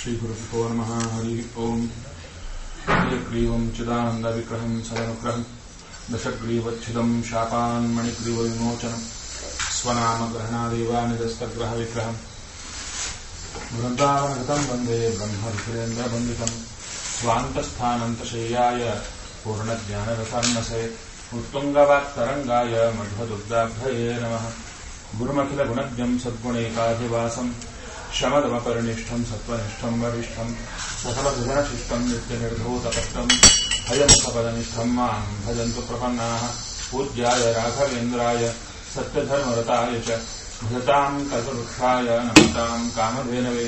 श्रीगुरुभ्यो नमः हरिः ओम् हयग्रीवम् चिदानन्दविग्रहम् सदनुग्रहम् दशग्रीवच्छिदम् शापान् मणिग्रीवविमोचनम् स्वनामग्रहणादेवानिदस्तग्रहविग्रहम् वृन्दावनगतम् वन्दे ब्रह्मविपुरेन्द्रवन्दितम् स्वान्तस्थानन्तशय्याय पूर्णज्ञानरसान्नसे उत्तुङ्गवाक्तरङ्गाय मध्वदुर्गाभ्रये नमः गुरुमखिलगुणज्ञम् सद्गुणैकाधिवासम् शमदमपरिनिष्ठम् सत्त्वनिष्ठम् वरिष्ठम् सकलभुजनशिष्टम् नित्यनिर्धूतकष्टम् हयमुखपदनिष्ठम् माम् भजन्तु प्रपन्नाः पूज्याय राघवेन्द्राय सत्यधर्मरताय च भजताम् कल्पवृक्षाय नमताम् कामधेनवे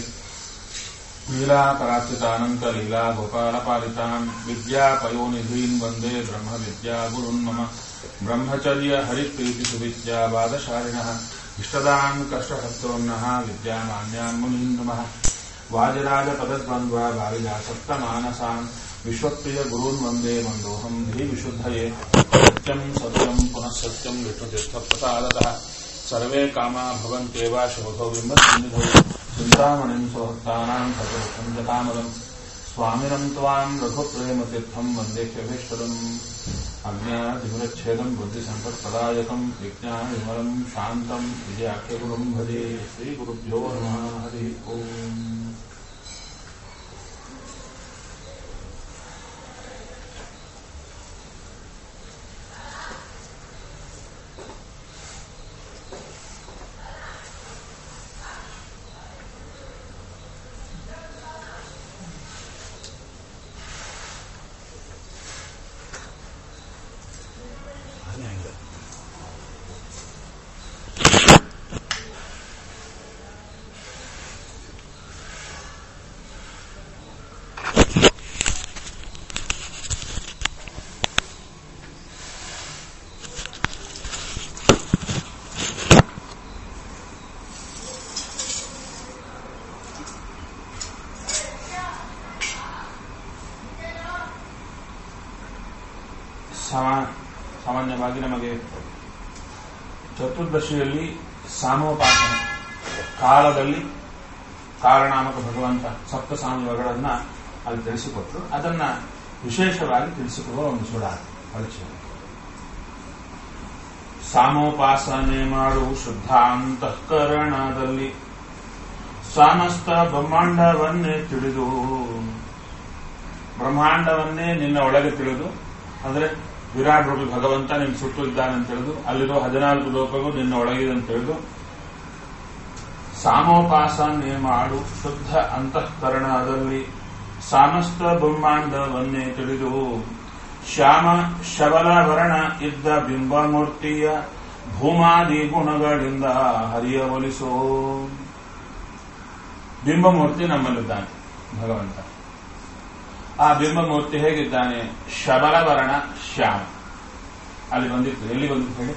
लीलापराचितानन्तलीला गोपालपालितान् विद्यापयोनिधीन् वन्दे ब्रह्मविद्यागुरुन् मम ब्रह्मचर्य हरिप्रीतिसुविद्या बादशालिनः इष्टदान् कष्टहस्तोन्नः विद्यामान्यान् मुनीन् नमः वाजराजपदद्वन्द्वा बालिजासप्तमानसान् विश्वप्रियगुरून् वन्दे मन्दोऽहम् धीविशुद्धये सत्यम् सत्यम् पुनः सत्यम् विष्णुतीर्थप्रसादतः सर्वे कामा भवन्त्येव शोभो बिम्बसन्निधौ चिन्तामणिम् स्वभक्तानाम् सर्वोत्तम् जतामदम् स्वामिनम् त्वाम् रघुप्रेमतीर्थम् वन्देह्यभीष्टदम् अज्ञानतिमिरच्छेदम् बुद्धिसम्पत्प्रदायकम् विज्ञानविमलम् शान्तम् विजयाख्यगुरुम् भजे श्रीगुरुभ्यो नमः हरिः ओम् ಸಾಮಾನ್ಯವಾಗಿ ನಮಗೆ ಚತುರ್ದಶಿಯಲ್ಲಿ ಸಾಮೋಪಾಸನೆ ಕಾಲದಲ್ಲಿ ಕಾರಣಾಮಕ ಭಗವಂತ ಸಪ್ತ ಸಾಮಗಳನ್ನ ಅಲ್ಲಿ ತಿಳಿಸಿಕೊಟ್ರು ಅದನ್ನ ವಿಶೇಷವಾಗಿ ತಿಳಿಸಿಕೊಡುವ ಒಂದು ಸುಡ ಪರಿಚಯ ಸಾಮೋಪಾಸನೆ ಮಾಡು ಶುದ್ಧಾಂತಃಕರಣದಲ್ಲಿ ಸಮಸ್ತ ಬ್ರಹ್ಮಾಂಡವನ್ನೇ ತಿಳಿದು ಬ್ರಹ್ಮಾಂಡವನ್ನೇ ನಿನ್ನ ಒಳಗೆ ತಿಳಿದು ಅಂದ್ರೆ ವಿರಾಟ್ ರೂಪಿ ಭಗವಂತ ನಿನ್ನ ಸುಟ್ಟು ಇದ್ದಾನಂತ ತಿಳಿದು ಅಲ್ಲಿರೋ ಹದಿನಾಲ್ಕು ಲೋಕಗಳು ನಿನ್ನ ಒಳಗಿದೆ ಅಂತ ತಿಳಿದು ಸಾಮೋಪಾಸನೆ ಮಾಡು ಶುದ್ಧ ಅಂತಃಕರಣದಲ್ಲಿ ಸಮಸ್ತ ಬ್ರಹ್ಮಾಂಡವನ್ನೇ ತಿಳಿದು ಶ್ಯಾಮ ಶಬಲ ವರ್ಣ ಇದ್ದ ಬಿಂಬಮೂರ್ತಿಯ ಭೂಮಾದಿ ಗುಣಗಳಿಂದ ಹರಿಯ ಒಲಿಸೋ ಬಿಂಬಮೂರ್ತಿ ನಮ್ಮಲ್ಲಿದ್ದಾನೆ ಭಗವಂತ ಆ ಬಿಂಬಮೂರ್ತಿ ಹೇಗಿದ್ದಾನೆ ಶಬಲವರ್ಣ ಶ್ಯಾಮ ಅಲ್ಲಿ ಬಂದಿತ್ತು ಎಲ್ಲಿ ಬಂದಿತ್ತು ಹೇಳಿ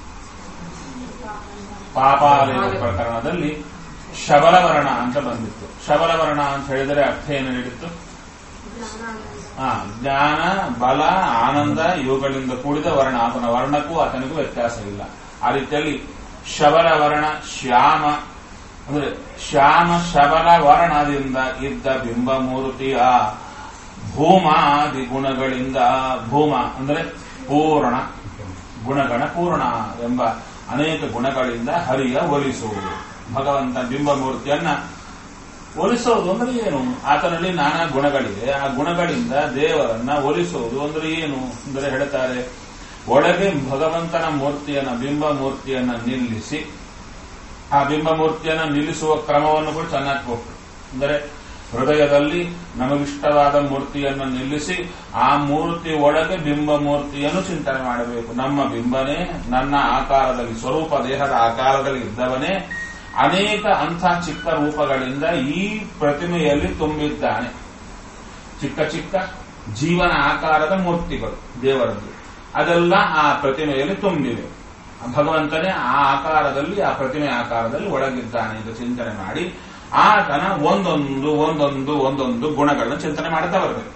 ಪಾಪಾಲಯ ಪ್ರಕರಣದಲ್ಲಿ ಶಬಲವರ್ಣ ಅಂತ ಬಂದಿತ್ತು ಶಬಲವರ್ಣ ಅಂತ ಹೇಳಿದರೆ ಅರ್ಥ ಏನು ಹೇಳಿತ್ತು ಹಾ ಜ್ಞಾನ ಬಲ ಆನಂದ ಇವುಗಳಿಂದ ಕೂಡಿದ ವರ್ಣ ಆತನ ವರ್ಣಕ್ಕೂ ಆತನಿಗೂ ವ್ಯತ್ಯಾಸ ಇಲ್ಲ ಆ ರೀತಿಯಲ್ಲಿ ಶಬಲ ವರ್ಣ ಶ್ಯಾಮ ಅಂದ್ರೆ ಶ್ಯಾಮ ಶಬಲ ವರ್ಣದಿಂದ ಇದ್ದ ಬಿಂಬಮೂರ್ತಿಯ ಭೂಮಾದಿ ಗುಣಗಳಿಂದ ಭೂಮ ಅಂದ್ರೆ ಪೂರ್ಣ ಗುಣಗಣ ಪೂರ್ಣ ಎಂಬ ಅನೇಕ ಗುಣಗಳಿಂದ ಹರಿಯ ಒಲಿಸುವುದು ಭಗವಂತ ಬಿಂಬಮೂರ್ತಿಯನ್ನ ಒಲಿಸೋದು ಅಂದ್ರೆ ಏನು ಆತನಲ್ಲಿ ನಾನಾ ಗುಣಗಳಿವೆ ಆ ಗುಣಗಳಿಂದ ದೇವರನ್ನ ಒಲಿಸೋದು ಅಂದ್ರೆ ಏನು ಅಂದರೆ ಹೇಳ್ತಾರೆ ಒಳಗೆ ಭಗವಂತನ ಮೂರ್ತಿಯನ್ನ ಬಿಂಬ ಮೂರ್ತಿಯನ್ನ ನಿಲ್ಲಿಸಿ ಆ ಬಿಂಬ ಮೂರ್ತಿಯನ್ನ ನಿಲ್ಲಿಸುವ ಕ್ರಮವನ್ನು ಕೂಡ ಚೆನ್ನಾಗಿ ಕೊಟ್ಟರು ಅಂದರೆ ಹೃದಯದಲ್ಲಿ ನಮಗಿಷ್ಟವಾದ ಮೂರ್ತಿಯನ್ನು ನಿಲ್ಲಿಸಿ ಆ ಮೂರ್ತಿ ಒಳಗೆ ಬಿಂಬ ಮೂರ್ತಿಯನ್ನು ಚಿಂತನೆ ಮಾಡಬೇಕು ನಮ್ಮ ಬಿಂಬನೇ ನನ್ನ ಆಕಾರದಲ್ಲಿ ಸ್ವರೂಪ ದೇಹದ ಆಕಾರದಲ್ಲಿ ಇದ್ದವನೇ ಅನೇಕ ಅಂಥ ಚಿಕ್ಕ ರೂಪಗಳಿಂದ ಈ ಪ್ರತಿಮೆಯಲ್ಲಿ ತುಂಬಿದ್ದಾನೆ ಚಿಕ್ಕ ಚಿಕ್ಕ ಜೀವನ ಆಕಾರದ ಮೂರ್ತಿಗಳು ದೇವರದ್ದು ಅದೆಲ್ಲ ಆ ಪ್ರತಿಮೆಯಲ್ಲಿ ತುಂಬಿವೆ ಭಗವಂತನೇ ಆ ಆಕಾರದಲ್ಲಿ ಆ ಪ್ರತಿಮೆ ಆಕಾರದಲ್ಲಿ ಒಳಗಿದ್ದಾನೆ ಎಂದು ಚಿಂತನೆ ಮಾಡಿ ಆತನ ಒಂದೊಂದು ಒಂದೊಂದು ಒಂದೊಂದು ಗುಣಗಳನ್ನು ಚಿಂತನೆ ಮಾಡುತ್ತಾ ಬರಬೇಕು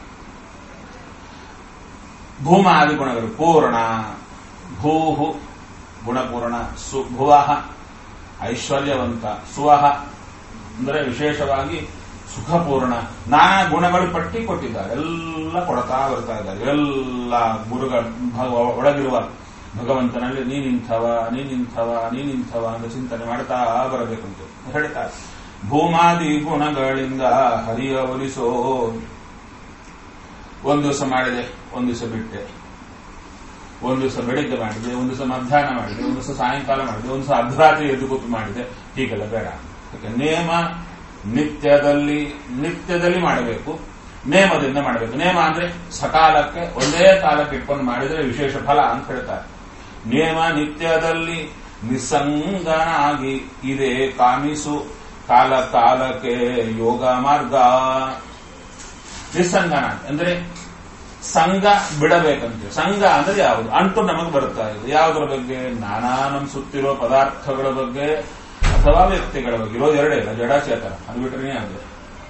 ಭೂಮಾದಿ ಗುಣಗಳು ಪೂರ್ಣ ಭೂಹು ಗುಣಪೂರ್ಣ ಸು ಭುವಃ ಐಶ್ವರ್ಯವಂತ ಸುವಹ ಅಂದರೆ ವಿಶೇಷವಾಗಿ ಸುಖಪೂರ್ಣ ನಾನಾ ಗುಣಗಳು ಪಟ್ಟಿ ಕೊಟ್ಟಿದ್ದಾರೆ ಎಲ್ಲ ಕೊಡ್ತಾ ಬರ್ತಾ ಇದ್ದಾರೆ ಎಲ್ಲ ಗುರುಗ ಭಗ- ಒಳಗಿರುವ ಭಗವಂತನಲ್ಲಿ ನೀನಿಂಥವ ನೀನಿಂಥವ ನೀನಿಂಥವ ಅಂತ ಚಿಂತನೆ ಮಾಡ್ತಾ ಬರಬೇಕಂತ ಹೇಳ್ತಾರೆ ಭೂಮಾದಿ ಗುಣಗಳಿಂದ ಹರಿಯ ಒಲಿಸೋ ಒಂದು ದಿವಸ ಮಾಡಿದೆ ಒಂದು ದಿವಸ ಬಿಟ್ಟೆ ಒಂದು ದಿವಸ ಬೆಳಿಗ್ಗೆ ಮಾಡಿದೆ ಒಂದು ದಿವಸ ಮಧ್ಯಾಹ್ನ ಮಾಡಿದೆ ಒಂದು ದಿವಸ ಸಾಯಂಕಾಲ ಮಾಡಿದೆ ಒಂದು ದಿವಸ ಅರ್ಧರಾತ್ರಿ ಎದ್ದು ಕೂತು ಮಾಡಿದೆ ಹೀಗೆಲ್ಲ ಬೇಡ ಯಾಕೆ ನೇಮ ನಿತ್ಯದಲ್ಲಿ ನಿತ್ಯದಲ್ಲಿ ಮಾಡಬೇಕು ನೇಮದಿಂದ ಮಾಡಬೇಕು ನೇಮ ಅಂದ್ರೆ ಸಕಾಲಕ್ಕೆ ಒಂದೇ ಕಾಲಕ್ಕೆ ಇಟ್ಕೊಂಡು ಮಾಡಿದ್ರೆ ವಿಶೇಷ ಫಲ ಅಂತ ಹೇಳ್ತಾರೆ ನೇಮ ನಿತ್ಯದಲ್ಲಿ ನಿಸ್ಸಂಗನಾಗಿ ಇದೆ ಕಾಮಿಸು ಕಾಲ ಕಾಲಕ್ಕೆ ಯೋಗ ಮಾರ್ಗ ನಿಸ್ಸಂಗನ ಅಂದ್ರೆ ಸಂಘ ಬಿಡಬೇಕಂತೆ ಸಂಘ ಅಂದ್ರೆ ಯಾವುದು ಅಂಟು ನಮಗೆ ಬರ್ತಾ ಇದೆ ಯಾವುದರ ಬಗ್ಗೆ ನಾನಾ ನಮ್ ಸುತ್ತಿರೋ ಪದಾರ್ಥಗಳ ಬಗ್ಗೆ ಅಥವಾ ವ್ಯಕ್ತಿಗಳ ಬಗ್ಗೆ ಇರೋದು ಎರಡೇ ಇಲ್ಲ ಜಡ ಚೇತನ ಅದು ಬಿಟ್ರೆ ಅಂದ್ರೆ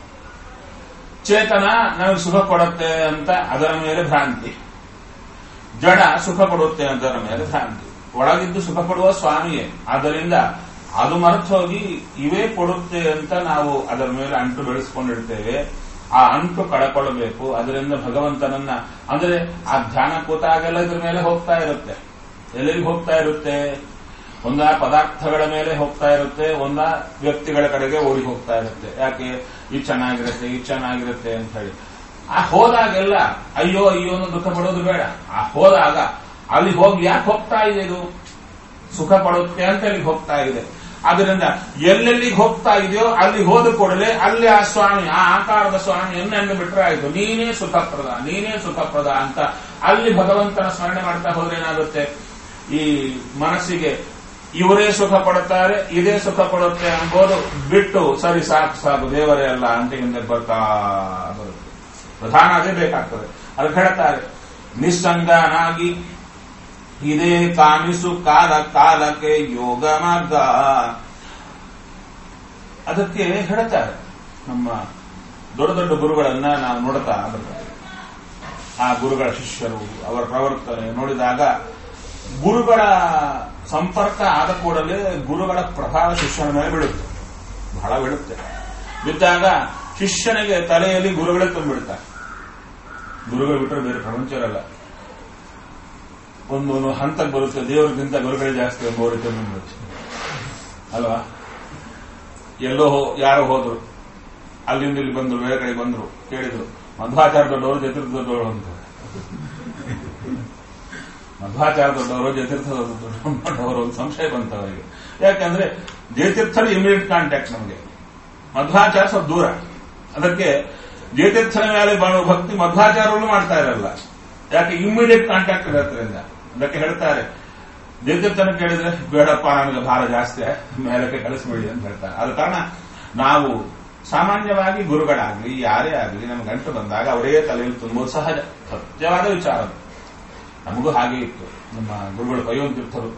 ಚೇತನ ನಮಗೆ ಸುಖ ಕೊಡುತ್ತೆ ಅಂತ ಅದರ ಮೇಲೆ ಭ್ರಾಂತಿ ಜಡ ಸುಖ ಕೊಡುತ್ತೆ ಅಂತ ಅದರ ಮೇಲೆ ಭ್ರಾಂತಿ ಒಳಗಿದ್ದು ಸುಖ ಕೊಡುವ ಸ್ವಾಮಿಯೇ ಆದ್ದರಿಂದ ಅದು ಮರೆತು ಹೋಗಿ ಇವೇ ಕೊಡುತ್ತೆ ಅಂತ ನಾವು ಅದರ ಮೇಲೆ ಅಂಟು ಬೆಳೆಸ್ಕೊಂಡಿರ್ತೇವೆ ಆ ಅಂಟು ಕಳ್ಕೊಳ್ಬೇಕು ಅದರಿಂದ ಭಗವಂತನನ್ನ ಅಂದ್ರೆ ಆ ಧ್ಯಾನ ಕೂತಾಗೆಲ್ಲ ಇದ್ರ ಮೇಲೆ ಹೋಗ್ತಾ ಇರುತ್ತೆ ಎಲ್ಲೆಲ್ಲಿ ಹೋಗ್ತಾ ಇರುತ್ತೆ ಒಂದ ಪದಾರ್ಥಗಳ ಮೇಲೆ ಹೋಗ್ತಾ ಇರುತ್ತೆ ಒಂದ ವ್ಯಕ್ತಿಗಳ ಕಡೆಗೆ ಓಡಿ ಹೋಗ್ತಾ ಇರುತ್ತೆ ಯಾಕೆ ಇದು ಚೆನ್ನಾಗಿರುತ್ತೆ ಇದು ಚೆನ್ನಾಗಿರುತ್ತೆ ಅಂತ ಹೇಳಿ ಆ ಹೋದಾಗೆಲ್ಲ ಅಯ್ಯೋ ಅಯ್ಯೋ ಅನ್ನೋ ದುಃಖ ಪಡೋದು ಬೇಡ ಆ ಹೋದಾಗ ಅಲ್ಲಿ ಹೋಗಿ ಯಾಕೆ ಹೋಗ್ತಾ ಇದೆ ಇದು ಸುಖ ಪಡುತ್ತೆ ಅಂತ ಅಲ್ಲಿಗೆ ಹೋಗ್ತಾ ಇದೆ ಅದರಿಂದ ಎಲ್ಲೆಲ್ಲಿಗೆ ಹೋಗ್ತಾ ಇದೆಯೋ ಅಲ್ಲಿ ಹೋದ ಕೂಡಲೇ ಅಲ್ಲಿ ಆ ಸ್ವಾಮಿ ಆ ಆಕಾರದ ಸ್ವಾಮಿಯನ್ನ ಬಿಟ್ರೆ ಆಯ್ತು ನೀನೇ ಸುಖಪ್ರದ ನೀನೇ ಸುಖಪ್ರದ ಅಂತ ಅಲ್ಲಿ ಭಗವಂತನ ಸ್ಮರಣೆ ಮಾಡ್ತಾ ಹೋದ್ರೆ ಏನಾಗುತ್ತೆ ಈ ಮನಸ್ಸಿಗೆ ಇವರೇ ಸುಖ ಪಡುತ್ತಾರೆ ಇದೇ ಸುಖ ಪಡುತ್ತೆ ಅನ್ಬೋದು ಬಿಟ್ಟು ಸರಿ ಸಾಕು ಸಾಕು ದೇವರೇ ಅಲ್ಲ ಅಂತ ಹಿಂದೆ ಬರ್ತಾ ಬರುತ್ತೆ ಪ್ರಧಾನ ಅದೇ ಬೇಕಾಗ್ತದೆ ಅದು ಹೇಳ್ತಾರೆ ನಿಸ್ಸಂಗನಾಗಿ ಇದೇ ಕಾಮಿಸು ಕಾಲ ಕಾಲಕ್ಕೆ ಯೋಗ ಮಾರ್ಗ ಅದಕ್ಕೆ ಹೇಳ್ತಾರೆ ನಮ್ಮ ದೊಡ್ಡ ದೊಡ್ಡ ಗುರುಗಳನ್ನ ನಾವು ನೋಡ್ತಾ ಬರ್ತಾರೆ ಆ ಗುರುಗಳ ಶಿಷ್ಯರು ಅವರ ಪ್ರವರ್ತನೆ ನೋಡಿದಾಗ ಗುರುಗಳ ಸಂಪರ್ಕ ಆದ ಕೂಡಲೇ ಗುರುಗಳ ಪ್ರಭಾವ ಶಿಷ್ಯನ ಮೇಲೆ ಬೀಳುತ್ತೆ ಬಹಳ ಬೀಳುತ್ತೆ ಬಿದ್ದಾಗ ಶಿಷ್ಯನಿಗೆ ತಲೆಯಲ್ಲಿ ಗುರುಗಳೇ ತುಂಬಿಡ್ತಾರೆ ಗುರುಗಳು ಬಿಟ್ಟರೆ ಬೇರೆ ಪ್ರಪಂಚ ಇರಲ್ಲ ಒಂದು ಒಂದು ಹಂತಕ್ಕೆ ಬರುತ್ತೆ ದೇವರಿಗಿಂತ ಗುರುಗಳೇ ಜಾಸ್ತಿ ಎಂಬ ರೀತಿ ಬಂದ್ಬಿಡುತ್ತೆ ಅಲ್ವಾ ಎಲ್ಲೋ ಹೋ- ಯಾರೋ ಹೋದ್ರು ಅಲ್ಲಿಂದ ಇಲ್ಲಿ ಬಂದ್ರು ಬೇರೆ ಕಡೆ ಬಂದ್ರು ಕೇಳಿದ್ರು ಮಧ್ವಾಚಾರ ದೊಡ್ಡವರು ಜತೀರ್ಥ ದೊಡ್ಡವರು ಅಂತ ಮಧ್ವಾಚಾರ ದೊಡ್ಡವರು ಜತೀರ್ಥ ದೊಡ್ಡವರು ಒಂದು ಸಂಶಯ ಬಂತು ಅವರಿಗೆ ಯಾಕಂದ್ರೆ ಜಯತೀರ್ಥರ ಇಮಿಡಿಯೇಟ್ ಕಾಂಟ್ಯಾಕ್ಟ್ ನಮಗೆ ಮಧ್ವಾಚಾರ ಸ್ವಲ್ಪ ದೂರ ಅದಕ್ಕೆ ಜಯತೀರ್ಥನ ಮೇಲೆ ಬಾಳುವ ಭಕ್ತಿ ಮಧ್ವಾಚಾರವನ್ನು ಮಾಡ್ತಾ ಇರಲ್ಲ ಯಾಕೆ ಇಮಿಡಿಯೇಟ್ ಕಾಂಟ್ಯಾಕ್ಟ್ ಇರೋದ್ರಿಂದ ಅದಕ್ಕೆ ಹೇಳ್ತಾರೆ ಜಯತೀರ್ಥನ ಕೇಳಿದ್ರೆ ಬೇಡಪ್ಪ ನನಗೆ ಭಾರ ಜಾಸ್ತಿ ಮೇಲಕ್ಕೆ ಕಳಿಸ್ಬೇಡಿ ಅಂತ ಹೇಳ್ತಾರೆ ಆದ ಕಾರಣ ನಾವು ಸಾಮಾನ್ಯವಾಗಿ ಗುರುಗಳಾಗ್ಲಿ ಯಾರೇ ಆಗಲಿ ನಮ್ಗೆ ಗಂಟು ಬಂದಾಗ ಅವರೇ ತಲೆಯಲ್ಲಿ ತುಂಬುವುದು ಸಹಜ ಸತ್ಯವಾದ ವಿಚಾರ ಅದು. ನಮಗೂ ಹಾಗೆ ಇತ್ತು ನಮ್ಮ ಗುರುಗಳು ಕೈಯೊಂದು ತೀರ್ಥರು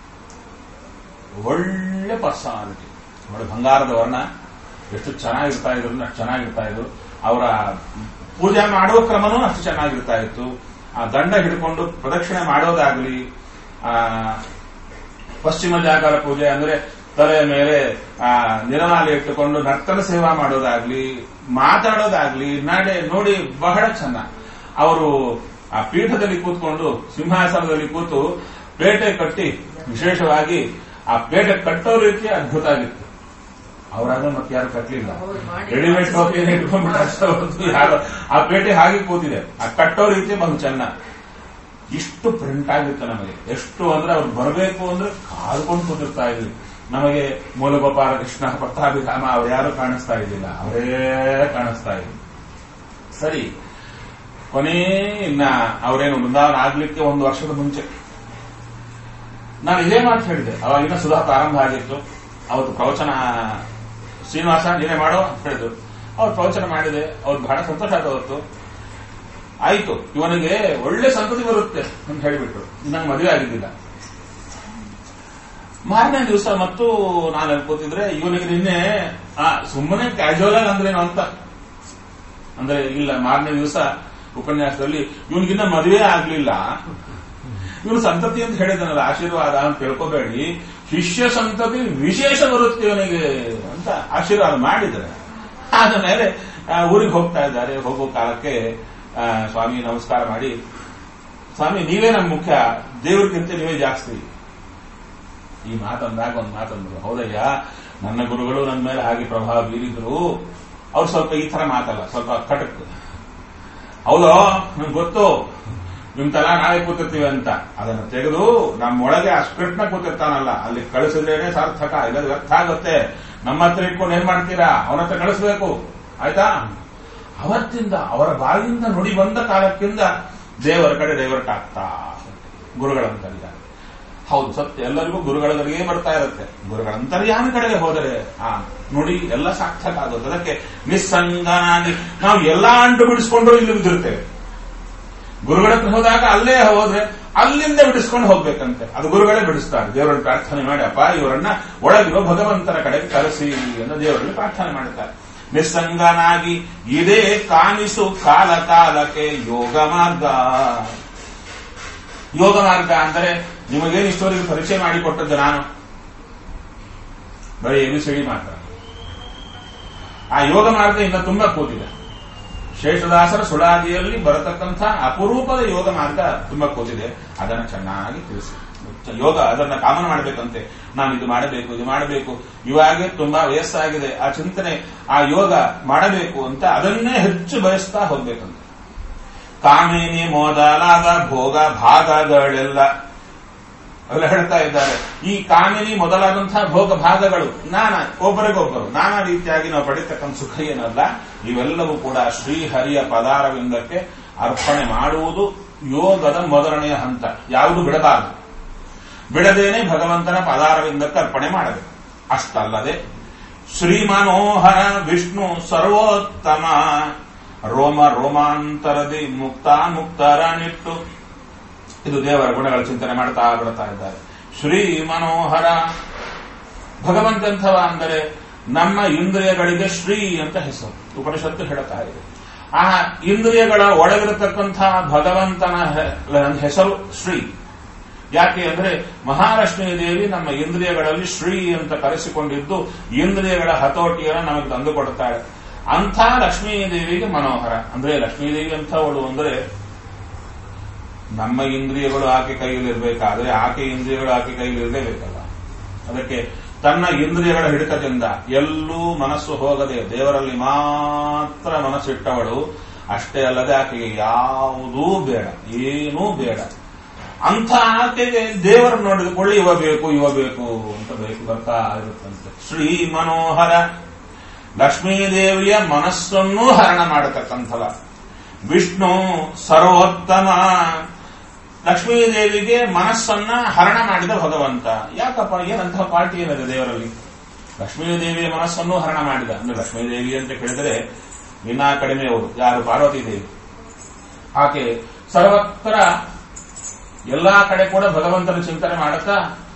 ಒಳ್ಳೆ ಪರ್ಸನಾಲಿಟಿ ಒಳ್ಳೆ ಬಂಗಾರದ ವರ್ಣ ಎಷ್ಟು ಚೆನ್ನಾಗಿರ್ತಾ ಇದ್ರು ಅಷ್ಟು ಚೆನ್ನಾಗಿರ್ತಾ ಇದ್ರು ಅವರ ಪೂಜೆ ಮಾಡುವ ಕ್ರಮನೂ ಅಷ್ಟು ಚೆನ್ನಾಗಿರ್ತಾ ಇತ್ತು ಆ ದಂಡ ಹಿಡ್ಕೊಂಡು ಪ್ರದಕ್ಷಿಣೆ ಮಾಡೋದಾಗ್ಲಿ ಆ ಪಶ್ಚಿಮ ಜಾಗರ ಪೂಜೆ ಅಂದ್ರೆ ತಲೆಯ ಮೇಲೆ ಆ ನಿರಮಾಲೆ ಇಟ್ಟುಕೊಂಡು ನರ್ತನ ಸೇವಾ ಮಾಡೋದಾಗ್ಲಿ ಮಾತಾಡೋದಾಗ್ಲಿ ನಡೆ ನೋಡಿ ಬಹಳ ಚೆನ್ನ ಅವರು ಆ ಪೀಠದಲ್ಲಿ ಕೂತ್ಕೊಂಡು ಸಿಂಹಾಸನದಲ್ಲಿ ಕೂತು ಪೇಟೆ ಕಟ್ಟಿ ವಿಶೇಷವಾಗಿ ಆ ಪೇಟೆ ಕಟ್ಟೋ ರೀತಿ ಅದ್ಭುತ ಆಗಿತ್ತು ಅವರಾಗ ಮತ್ತೆ ಯಾರು ಕಟ್ಟಲಿಲ್ಲ ಹೌದು, ಮಾಡಿ. ರೆಡಿಮೇಡ್ ಟೋಪಿಯನ್ನು ಇಟ್ಕೊಂಡ್ಬಿಟ್ಟು ಅಷ್ಟೇ ಹೊರತು ಯಾರು ಆ ಪೇಟೆ ಹಾಗೆ ಕೂತಿದೆ ಆ ಕಟ್ಟೋ ರೀತಿ ಬಹು ಚೆನ್ನ ಇಷ್ಟು ಪ್ರಿಂಟ್ ಆಗಿತ್ತು ನಮಗೆ ಎಷ್ಟು ಅಂದ್ರೆ ಅವ್ರು ಬರಬೇಕು ಅಂದ್ರೆ ಕಾದ್ಕೊಂಡು ಕೂತಿರ್ತಾ ಇದ್ವಿ ನಮಗೆ ಮೂಲಗೋಪಾಲ ಕೃಷ್ಣ ಪಟ್ಟಾಭಿರಾಮ ಅವ್ರು ಯಾರು ಕಾಣಿಸ್ತಾ ಇದ್ದಿಲ್ಲ ಅವರೇ ಕಾಣಿಸ್ತಾ ಇದ್ರು ಸರಿ ಕೊನೆ ಇನ್ನ ಅವರೇನು ವೃಂದಾವನ ಆಗ್ಲಿಕ್ಕೆ ಒಂದು ವರ್ಷದ ಮುಂಚೆ ನಾನು ಇದೇ ಮಾತು ಹೇಳಿದೆ ಅವಾಗಿನ ಸುಧಾ ಪ್ರಾರಂಭ ಆಗಿತ್ತು ಅವತ್ತು ಪ್ರವಚನ ಶ್ರೀನಿವಾಸ ನೀನೇ ಮಾಡೋ ಅಂತ ಹೇಳಿದ್ರು ಅವ್ರು ಪ್ರವಚನ ಮಾಡಿದೆ ಅವ್ರು ಬಹಳ ಸಂತೋಷ ಆದ ಅವತ್ತು ಆಯ್ತು ಇವನಿಗೆ ಒಳ್ಳೆ ಸಂತತಿ ಬರುತ್ತೆ ಅಂತ ಹೇಳಿಬಿಟ್ರು ನಂಗೆ ಮದುವೆ ಆಗಿದ್ದಿಲ್ಲ ಮಾರನೇ ದಿವಸ ಮತ್ತು ನಾನು ಅನ್ಕೋತಿದ್ರೆ ಇವನಿಗೆ ನಿನ್ನೆ ಆ ಸುಮ್ಮನೆ ಕ್ಯಾಶುವಲ್ ಆಗಿ ಅಂದ್ರೇನು ಅಂತ ಅಂದ್ರೆ ಇಲ್ಲ ಮಾರನೇ ದಿವಸ ಉಪನ್ಯಾಸದಲ್ಲಿ ಇವನಿಗಿನ್ನ ಮದುವೆ ಆಗ್ಲಿಲ್ಲ ಇವನು ಸಂತತಿ ಅಂತ ಹೇಳಿದನಲ್ಲ ಆಶೀರ್ವಾದ ಅಂತ ತಿಳ್ಕೋಬೇಡಿ ಶಿಷ್ಯ ಸಂತತಿ ವಿಶೇಷ ಬರುತ್ತೆ ಇವನಿಗೆ ಅಂತ ಆಶೀರ್ವಾದ ಮಾಡಿದರೆ ಆದ ಮೇಲೆ ಊರಿಗೆ ಹೋಗ್ತಾ ಇದ್ದಾರೆ ಹೋಗೋ ಕಾಲಕ್ಕೆ ಆ, ಸ್ವಾಮಿ ನಮಸ್ಕಾರ ಮಾಡಿ ಸ್ವಾಮಿ ನೀವೇ ನಮ್ಮ ಮುಖ್ಯ ದೇವ್ರಿಗಿಂತ ನೀವೇ ಜಾಸ್ತಿ ಈ ಮಾತಂದಾಗ ಒಂದು ಮಾತಂದ್ರು ಹೌದಯ್ಯ ನನ್ನ ಗುರುಗಳು ನನ್ನ ಮೇಲೆ ಹಾಗೆ ಪ್ರಭಾವ ಬೀರಿದ್ರು ಅವ್ರು ಸ್ವಲ್ಪ ಈ ತರ ಮಾತಲ್ಲ ಸ್ವಲ್ಪ ಕಟಕ್ ಹೌದೋ ನಂಗೆ ಗೊತ್ತು ನಿಮ್ ತಲಾ ನಾಳೆ ಕೂತಿರ್ತೀವಿ ಅಂತ ಅದನ್ನು ತೆಗೆದು ನಮ್ಮೊಳಗೆ ಆ ಸ್ಕ್ರಿಪ್ಟ್ನ ಕೂತಿರ್ತಾನಲ್ಲ ಅಲ್ಲಿ ಕಳಿಸಿದ್ರೇನೆ ಸಾರ್ಥಕ ಇಲ್ಲ ವ್ಯರ್ಥ ಆಗುತ್ತೆ ನಮ್ಮ ಹತ್ರ ಇಟ್ಕೊಂಡು ಏನ್ ಮಾಡ್ತೀರಾ ಅವನ ಹತ್ರ ಕಳಿಸ್ಬೇಕು ಆಯ್ತಾ ಅವತ್ತಿಂದ ಅವರ ಬಾಯಿಂದ ನುಡಿ ಬಂದ ಕಾಲಕ್ಕಿಂದ ದೇವರ ಕಡೆ ಡೈವರ್ಟ್ ಆಗ್ತಾ ಗುರುಗಳಂತರಿದ್ದಾರೆ ಹೌದು ಸತ್ಯ ಎಲ್ಲರಿಗೂ ಗುರುಗಳ ಕಡೆಗೆ ಬರ್ತಾ ಇರುತ್ತೆ ಗುರುಗಳ ಅಂತರ್ಯಾನ ಕಡೆಗೆ ಹೋದರೆ ಆ ನುಡಿ ಎಲ್ಲ ಸಾರ್ಥಕ ಆಗುತ್ತೆ ಅದಕ್ಕೆ ನಿಸ್ಸಂಗನಾಗಿ ನಾವು ಎಲ್ಲಾ ಅಂಟು ಬಿಡಿಸ್ಕೊಂಡ್ರು ಇಲ್ಲಿ ಬಿದ್ದಿರ್ತೇವೆ ಗುರುಗಳ ಹತ್ರ ಹೋದಾಗ ಅಲ್ಲೇ ಹೋದ್ರೆ ಅಲ್ಲಿಂದ ಬಿಡಿಸ್ಕೊಂಡು ಹೋಗ್ಬೇಕಂತೆ ಅದು ಗುರುಗಳೇ ಬಿಡಿಸ್ತಾರೆ ದೇವರನ್ನು ಪ್ರಾರ್ಥನೆ ಮಾಡಿ ಅಪ್ಪ ಇವರನ್ನ ಒಳಗಿರೋ ಭಗವಂತನ ಕಡೆಗೆ ಕರೆಸಿ ಎಂದು ದೇವರಲ್ಲಿ ಪ್ರಾರ್ಥನೆ ಮಾಡುತ್ತಾರೆ ನಿಸ್ಸಂಗನಾಗಿ ಇದೇ ಕಾಣಿಸು ಕಾಲ ಕಾಲಕ್ಕೆ ಯೋಗ ಮಾರ್ಗ ಯೋಗ ಮಾರ್ಗ ಅಂದರೆ ನಿಮಗೇನು ಇಷ್ಟವರೆಗೆ ಪರಿಚಯ ಮಾಡಿಕೊಟ್ಟದ್ದು ನಾನು ಬರೀ ಎಬಿಸಿಡಿ ಮಾತ್ರ ಆ ಯೋಗ ಮಾರ್ಗ ಇನ್ನ ತುಂಬಾ ಕೂತಿದೆ ಶೇಷದಾಸರ ಸುಳಾದಿಯಲ್ಲಿ ಬರತಕ್ಕಂಥ ಅಪರೂಪದ ಯೋಗ ಮಾರ್ಗ ತುಂಬಾ ಕೂತಿದೆ ಅದನ್ನು ಚೆನ್ನಾಗಿ ತಿಳಿಸಿ ಯೋಗ ಅದನ್ನ ಕಾಮನ ಮಾಡಬೇಕಂತೆ ನಾನು ಇದು ಮಾಡಬೇಕು ಇದು ಮಾಡಬೇಕು ಇವಾಗೆ ತುಂಬಾ ವಯಸ್ಸಾಗಿದೆ ಆ ಚಿಂತನೆ ಆ ಯೋಗ ಮಾಡಬೇಕು ಅಂತ ಅದನ್ನೇ ಹೆಚ್ಚು ಬಯಸ್ತಾ ಹೋಗ್ಬೇಕಂತೆ ಕಾಮಿನಿ ಮೊದಲಾದ ಭೋಗ ಭಾಗಗಳೆಲ್ಲ ಅವೆಲ್ಲ ಹೇಳ್ತಾ ಇದ್ದಾರೆ ಈ ಕಾಮಿನಿ ಮೊದಲಾದಂತಹ ಭೋಗ ಭಾಗಗಳು ನಾನಾ ಒಬ್ಬರಿಗೊಬ್ಬರು ನಾನಾ ರೀತಿಯಾಗಿ ನಾವು ಪಡಿತಕ್ಕಂಥ ಸುಖ ಏನಲ್ಲ ಇವೆಲ್ಲವೂ ಕೂಡ ಶ್ರೀಹರಿಯ ಪದಾರವಿಂದಕ್ಕೆ ಅರ್ಪಣೆ ಮಾಡುವುದು ಯೋಗದ ಮೊದಲನೆಯ ಹಂತ ಯಾವುದು ಬಿಡಬಾರದು ಬಿಡದೇನೆ ಭಗವಂತನ ಪದಾರವಿಂದಕ್ಕೆ ಅರ್ಪಣೆ ಮಾಡಬೇಕು ಅಷ್ಟಲ್ಲದೆ ಶ್ರೀ ಮನೋಹರ ವಿಷ್ಣು ಸರ್ವೋತ್ತಮ ರೋಮ ರೋಮಾಂತರದಿ ಮುಕ್ತ ಮುಕ್ತರ ನಿಟ್ಟು ಇದು ದೇವರ ಗುಣಗಳ ಚಿಂತನೆ ಮಾಡ್ತಾ ಬಿಡ್ತಾ ಇದ್ದಾರೆ ಶ್ರೀ ಮನೋಹರ ಭಗವಂತಂಥವ ಅಂದರೆ ನಮ್ಮ ಇಂದ್ರಿಯಗಳಿಗೆ ಶ್ರೀ ಅಂತ ಹೆಸರು ಉಪನಿಷತ್ತು ಹೇಳ್ತಾ ಇದೆ ಆ ಇಂದ್ರಿಯಗಳ ಒಳಗಿರತಕ್ಕಂತಹ ಭಗವಂತನ ಹೆ- ಹೆಸರು ಶ್ರೀ ಯಾಕೆ ಅಂದ್ರೆ ಮಹಾಲಕ್ಷ್ಮೀ ದೇವಿ ನಮ್ಮ ಇಂದ್ರಿಯಗಳಲ್ಲಿ ಶ್ರೀ ಅಂತ ಕರೆಸಿಕೊಂಡಿದ್ದು ಇಂದ್ರಿಯಗಳ ಹತೋಟಿಯನ್ನು ನಮಗೆ ತಂದು ಕೊಡುತ್ತಾಳೆ ಅಂಥ ಲಕ್ಷ್ಮೀ ದೇವಿಗೆ ಮನೋಹರ ಅಂದ್ರೆ ಲಕ್ಷ್ಮೀ ದೇವಿ ಅಂಥವಳು ಅಂದ್ರೆ ನಮ್ಮ ಇಂದ್ರಿಯಗಳು ಆಕೆ ಕೈಯಲ್ಲಿ ಇರಬೇಕಾದ್ರೆ ಆಕೆ ಇಂದ್ರಿಯಗಳು ಆಕೆ ಕೈಯಲ್ಲಿ ಇರಲೇಬೇಕಲ್ಲ ಅದಕ್ಕೆ ತನ್ನ ಇಂದ್ರಿಯಗಳ ಹಿಡಿತದಿಂದ ಎಲ್ಲೂ ಮನಸ್ಸು ಹೋಗದೆ ದೇವರಲ್ಲಿ ಮಾತ್ರ ಮನಸ್ಸಿಟ್ಟವಳು ಅಷ್ಟೇ ಅಲ್ಲದೆ ಆಕೆಗೆ ಯಾವುದೂ ಬೇಡ ಏನೂ ಬೇಡ ಅಂಥ ಆಕೆಗೆ ದೇವರು ನೋಡಿದುಕೊಳ್ಳಿ ಇವ ಬೇಕು ಇವ ಬೇಕು ಅಂತ ಬೇಕು ಬರ್ತಾ ಇರುತ್ತಂತೆ ಶ್ರೀ ಮನೋಹರ ಲಕ್ಷ್ಮೀದೇವಿಯ ಮನಸ್ಸನ್ನು ಹರಣ ಮಾಡತಕ್ಕಂಥವ ವಿಷ್ಣು ಸರ್ವೋತ್ತಮ ಲಕ್ಷ್ಮೀದೇವಿಗೆ ಮನಸ್ಸನ್ನ ಹರಣ ಮಾಡಿದ ಭಗವಂತ ಯಾಕಪ್ಪ ಏನಂತಹ ಪಾರ್ಟಿ ಏನಿದೆ ದೇವರಲ್ಲಿ ಲಕ್ಷ್ಮೀದೇವಿಯ ಮನಸ್ಸನ್ನು ಹರಣ ಮಾಡಿದ ಅಂದ್ರೆ ಲಕ್ಷ್ಮೀದೇವಿ ಅಂತ ಕೇಳಿದರೆ ಇನ್ನ ಕಡಿಮೆಯವರು ಯಾರು ಪಾರ್ವತಿ ದೇವಿ ಆಕೆ ಸರ್ವತ್ರ ಎಲ್ಲಾ ಕಡೆ ಕೂಡ ಭಗವಂತನ ಚಿಂತನೆ ಮಾಡುತ್ತಾ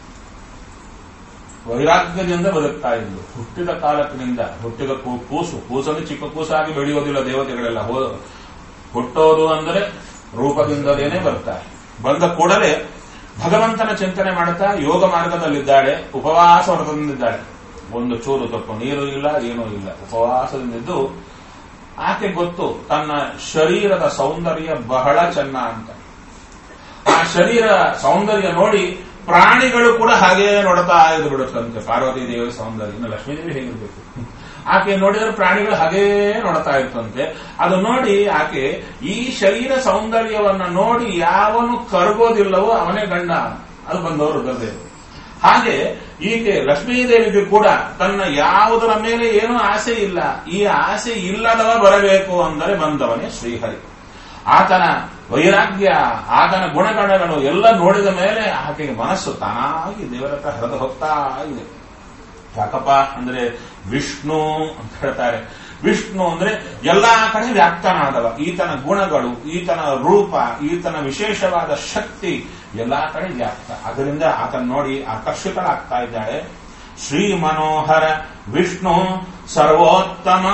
ವೈರಾಗ್ಯದಿಂದ ಬದುಕ್ತಾ ಇದ್ಲು ಹುಟ್ಟಿದ ಕಾಲಕ್ಕಿನಿಂದ ಹುಟ್ಟಿದ ಕೂ- ಕೂಸು ಕೂಸಲ್ಲಿ ಚಿಕ್ಕ ಕೂಸಾಗಿ ಬೆಳೆಯೋದಿಲ್ಲ ದೇವತೆಗಳೆಲ್ಲ ಹೋ- ಹುಟ್ಟೋದು ಅಂದರೆ ರೂಪದಿಂದಲೇನೆ ಬರ್ತಾರೆ ಬಂದ ಕೂಡಲೇ ಭಗವಂತನ ಚಿಂತನೆ ಮಾಡುತ್ತಾ ಯೋಗ ಮಾರ್ಗದಲ್ಲಿದ್ದಾಳೆ ಉಪವಾಸ ವ್ರತದಿಂದಿದ್ದಾಳೆ ಒಂದು ಚೂರು ತಪ್ಪು ನೀರು ಇಲ್ಲ ಏನೂ ಇಲ್ಲ ಉಪವಾಸದಿಂದಿದ್ದು ಆಕೆ ಗೊತ್ತು ತನ್ನ ಶರೀರದ ಸೌಂದರ್ಯ ಬಹಳ ಚೆನ್ನ ಅಂತ ಆ ಶರೀರ ಸೌಂದರ್ಯ ನೋಡಿ ಪ್ರಾಣಿಗಳು ಕೂಡ ಹಾಗೇ ನೋಡ್ತಾ ಇದ್ದು ಬಿಡುತ್ತಂತೆ ಪಾರ್ವತಿ ದೇವಿಯ ಸೌಂದರ್ಯ ಇನ್ನು ಲಕ್ಷ್ಮೀದೇವಿ ಹೇಗಿರ್ಬೇಕು ಆಕೆ ನೋಡಿದ್ರೆ ಪ್ರಾಣಿಗಳು ಹಾಗೇ ನೋಡ್ತಾ ಇರ್ತಂತೆ ಅದು ನೋಡಿ ಆಕೆ ಈ ಶರೀರ ಸೌಂದರ್ಯವನ್ನ ನೋಡಿ ಯಾವನು ಕರಗೋದಿಲ್ಲವೋ ಅವನೇ ಗಂಡ ಅದು ಬಂದವರು ರುದ್ರದೇವರು ಹಾಗೆ ಈಕೆ ಲಕ್ಷ್ಮೀದೇವಿಗೆ ಕೂಡ ತನ್ನ ಯಾವುದರ ಮೇಲೆ ಏನೂ ಆಸೆ ಇಲ್ಲ ಈ ಆಸೆ ಇಲ್ಲದವ ಬರಬೇಕು ಅಂದರೆ ಬಂದವನೇ ಶ್ರೀಹರಿ ಆತನ ವೈರಾಗ್ಯ ಆತನ ಗುಣಗಣಗಳು ಎಲ್ಲ ನೋಡಿದ ಮೇಲೆ ಆಕೆಗೆ ಮನಸ್ಸು ತಾನಾಗಿ ದೇವರ ಹತ್ರ ಹರಿದು ಹೋಗ್ತಾ ಇದೆ ಯಾಕಪ್ಪ ಅಂದ್ರೆ ವಿಷ್ಣು ಅಂತ ಹೇಳ್ತಾರೆ ವಿಷ್ಣು ಅಂದ್ರೆ ಎಲ್ಲಾ ಕಡೆ ವ್ಯಾಪ್ತನಾದವ ಈತನ ಗುಣಗಳು ಈತನ ರೂಪ ಈತನ ವಿಶೇಷವಾದ ಶಕ್ತಿ ಎಲ್ಲಾ ಕಡೆ ವ್ಯಾಪ್ತ ಅದರಿಂದ ಆತನ ನೋಡಿ ಆಕರ್ಷಿತಳಾಗ್ತಾ ಇದ್ದಾಳೆ ಶ್ರೀ ಮನೋಹರ ವಿಷ್ಣು ಸರ್ವೋತ್ತಮ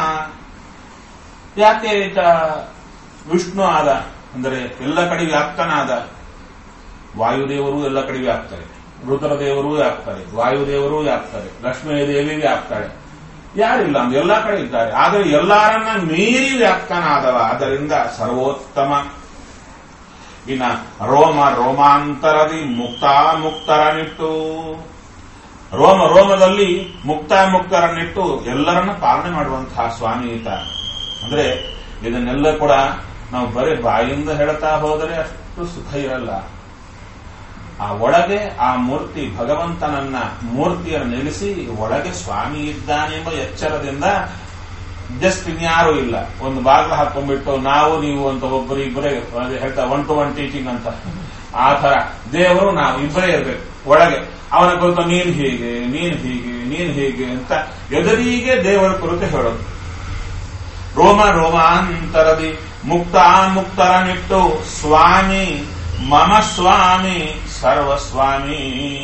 ಯಾಕೆ ಈತ ವಿಷ್ಣು ಆದ ಅಂದರೆ ಎಲ್ಲ ಕಡೆ ವ್ಯಾಪ್ತನಾದ ವಾಯುದೇವರು ಎಲ್ಲ ಕಡೆ ವ್ಯಾಪ್ತಾರೆ ರುದ್ರದೇವರು ವ್ಯಾಪ್ತಾರೆ ವಾಯುದೇವರು ವ್ಯಾಪ್ತಾರೆ ಲಕ್ಷ್ಮೀ ದೇವಿ ವ್ಯಾಪ್ತಾಳೆ ಯಾರಿಲ್ಲ ಅಂದ್ರೆ ಎಲ್ಲಾ ಕಡೆ ಇದ್ದಾರೆ ಆದರೆ ಎಲ್ಲರನ್ನ ಮೀರಿ ವ್ಯಾಪ್ತನಾದವ ಆದ್ದರಿಂದ ಸರ್ವೋತ್ತಮ ಇನ್ನ ರೋಮ ರೋಮಾಂತರದಿ ಮುಕ್ತ ಮುಕ್ತರನಿಟ್ಟು ರೋಮ ರೋಮದಲ್ಲಿ ಮುಕ್ತ ಮುಕ್ತರನ್ನಿಟ್ಟು ಎಲ್ಲರನ್ನ ಪಾಲನೆ ಮಾಡುವಂತಹ ಸ್ವಾಮಿ ಈತ ಅಂದ್ರೆ ಇದನ್ನೆಲ್ಲ ಕೂಡ ನಾವು ಬರೀ ಬಾಯಿಂದ ಹೇಳ್ತಾ ಹೋದರೆ ಅಷ್ಟು ಸುಖ ಇರಲ್ಲ ಆ ಒಳಗೆ ಆ ಮೂರ್ತಿ ಭಗವಂತನನ್ನ ಮೂರ್ತಿಯನ್ನು ನಿಲ್ಲಿಸಿ ಒಳಗೆ ಸ್ವಾಮಿ ಇದ್ದಾನೆಂಬ ಎಚ್ಚರದಿಂದ ಜಸ್ಟ್ ಇನ್ಯಾರೂ ಇಲ್ಲ ಒಂದು ಬಾಗಿಲು ಹಾಕೊಂಡ್ಬಿಟ್ಟು ನಾವು ನೀವು ಅಂತ ಒಬ್ಬರು ಇಬ್ಬರೇ ಅದೇ ಹೇಳ್ತಾ ಒನ್ ಟು ಒನ್ ಟೀಚಿಂಗ್ ಅಂತ ಆ ತರ ದೇವರು ನಾವು ಇಬ್ಬರೇ ಇರ್ಬೇಕು ಒಳಗೆ ಅವನ ಕುರಿತು ನೀನ್ ಹೀಗೆ ನೀನ್ ಹೀಗೆ ನೀನ್ ಹೀಗೆ ಅಂತ ಎದುರಿಗೆ ದೇವರ ಕುರಿತು ಹೇಳೋದು ರೋಮ ರೋಮಾಂತರದಿ ಮುಕ್ತ ಮುಕ್ತರನಿಟ್ಟು ಸ್ವಾಮಿ ಮಮ ಸ್ವಾಮಿ ಸರ್ವಸ್ವಾಮಿ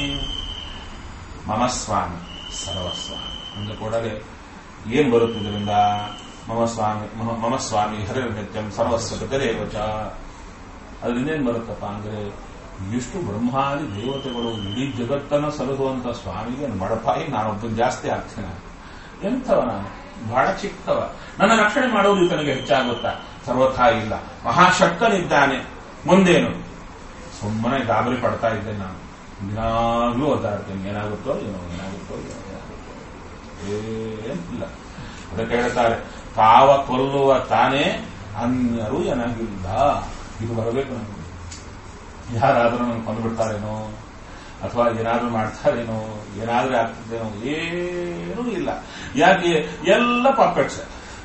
ಮಮ ಸ್ವಾಮಿ ಸರ್ವಸ್ವಾಮಿ ಅಂದ ಕೂಡಲೇ ಏನ್ ಬರುತ್ತೆ ಇದರಿಂದ ಮಮ ಸ್ವಾಮಿ ಮಮ- ಮಮ ಸ್ವಾಮಿ ಹರಿರ್ ನಿತ್ಯಂ ಸರ್ವಸ್ವತರೇವಚ ಅದರಿಂದ ಏನ್ ಬರುತ್ತಪ್ಪ ಅಂದ್ರೆ ಎಷ್ಟು ಬ್ರಹ್ಮಾದಿ ದೇವತೆಗಳು ಇಡೀ ಜಗತ್ತನ್ನ ಸಲಹುವಂತ ಸ್ವಾಮಿಗೆ ಮಡಪಾಯಿ ನಾನೊಬ್ಬ ಜಾಸ್ತಿ ಆಗ್ತೇನೆ ಎಂಥವ ನಾನು ಬಹಳ ಚಿಕ್ಕವ ನನ್ನ ರಕ್ಷಣೆ ಮಾಡುವುದು ಈತನಿಗೆ ಹೆಚ್ಚಾಗುತ್ತಾ ಸರ್ವಥಾ ಇಲ್ಲ ಮಹಾಶಕ್ತನಿದ್ದಾನೆ ಮುಂದೇನು ಸುಮ್ಮನೆ ಗಾಬರಿ ಪಡ್ತಾ ಇದ್ದೇನೆ ನಾನು ದಿನಾಗ್ಲೂ ಒದ್ದಾಡ್ತೇನೆ ಏನಾಗುತ್ತೋ ಏನೋ ಏನಾಗುತ್ತೋ ಏನೋ ಏನಾಗುತ್ತೋ ಏನಿಲ್ಲ ಅದಕ್ಕೆ ಹೇಳ್ತಾರೆ ತಾವ ಕೊಲ್ಲುವ ತಾನೇ ಅನ್ಯರು ಏನಾಗಿಲ್ಲ ಇದು ಬರಬೇಕು ನಮಗೆ ಯಾರಾದರೂ ನಮ್ಗೆ ಕೊಂದುಬಿಡ್ತಾರೇನೋ ಅಥವಾ ಏನಾದ್ರೂ ಮಾಡ್ತಾರೇನೋ ಏನಾದ್ರೂ ಆಗ್ತಿದ್ದೇನೋ ಏನೂ ಇಲ್ಲ ಯಾಕೆ ಎಲ್ಲ ಪಾಪೆಟ್ಸ್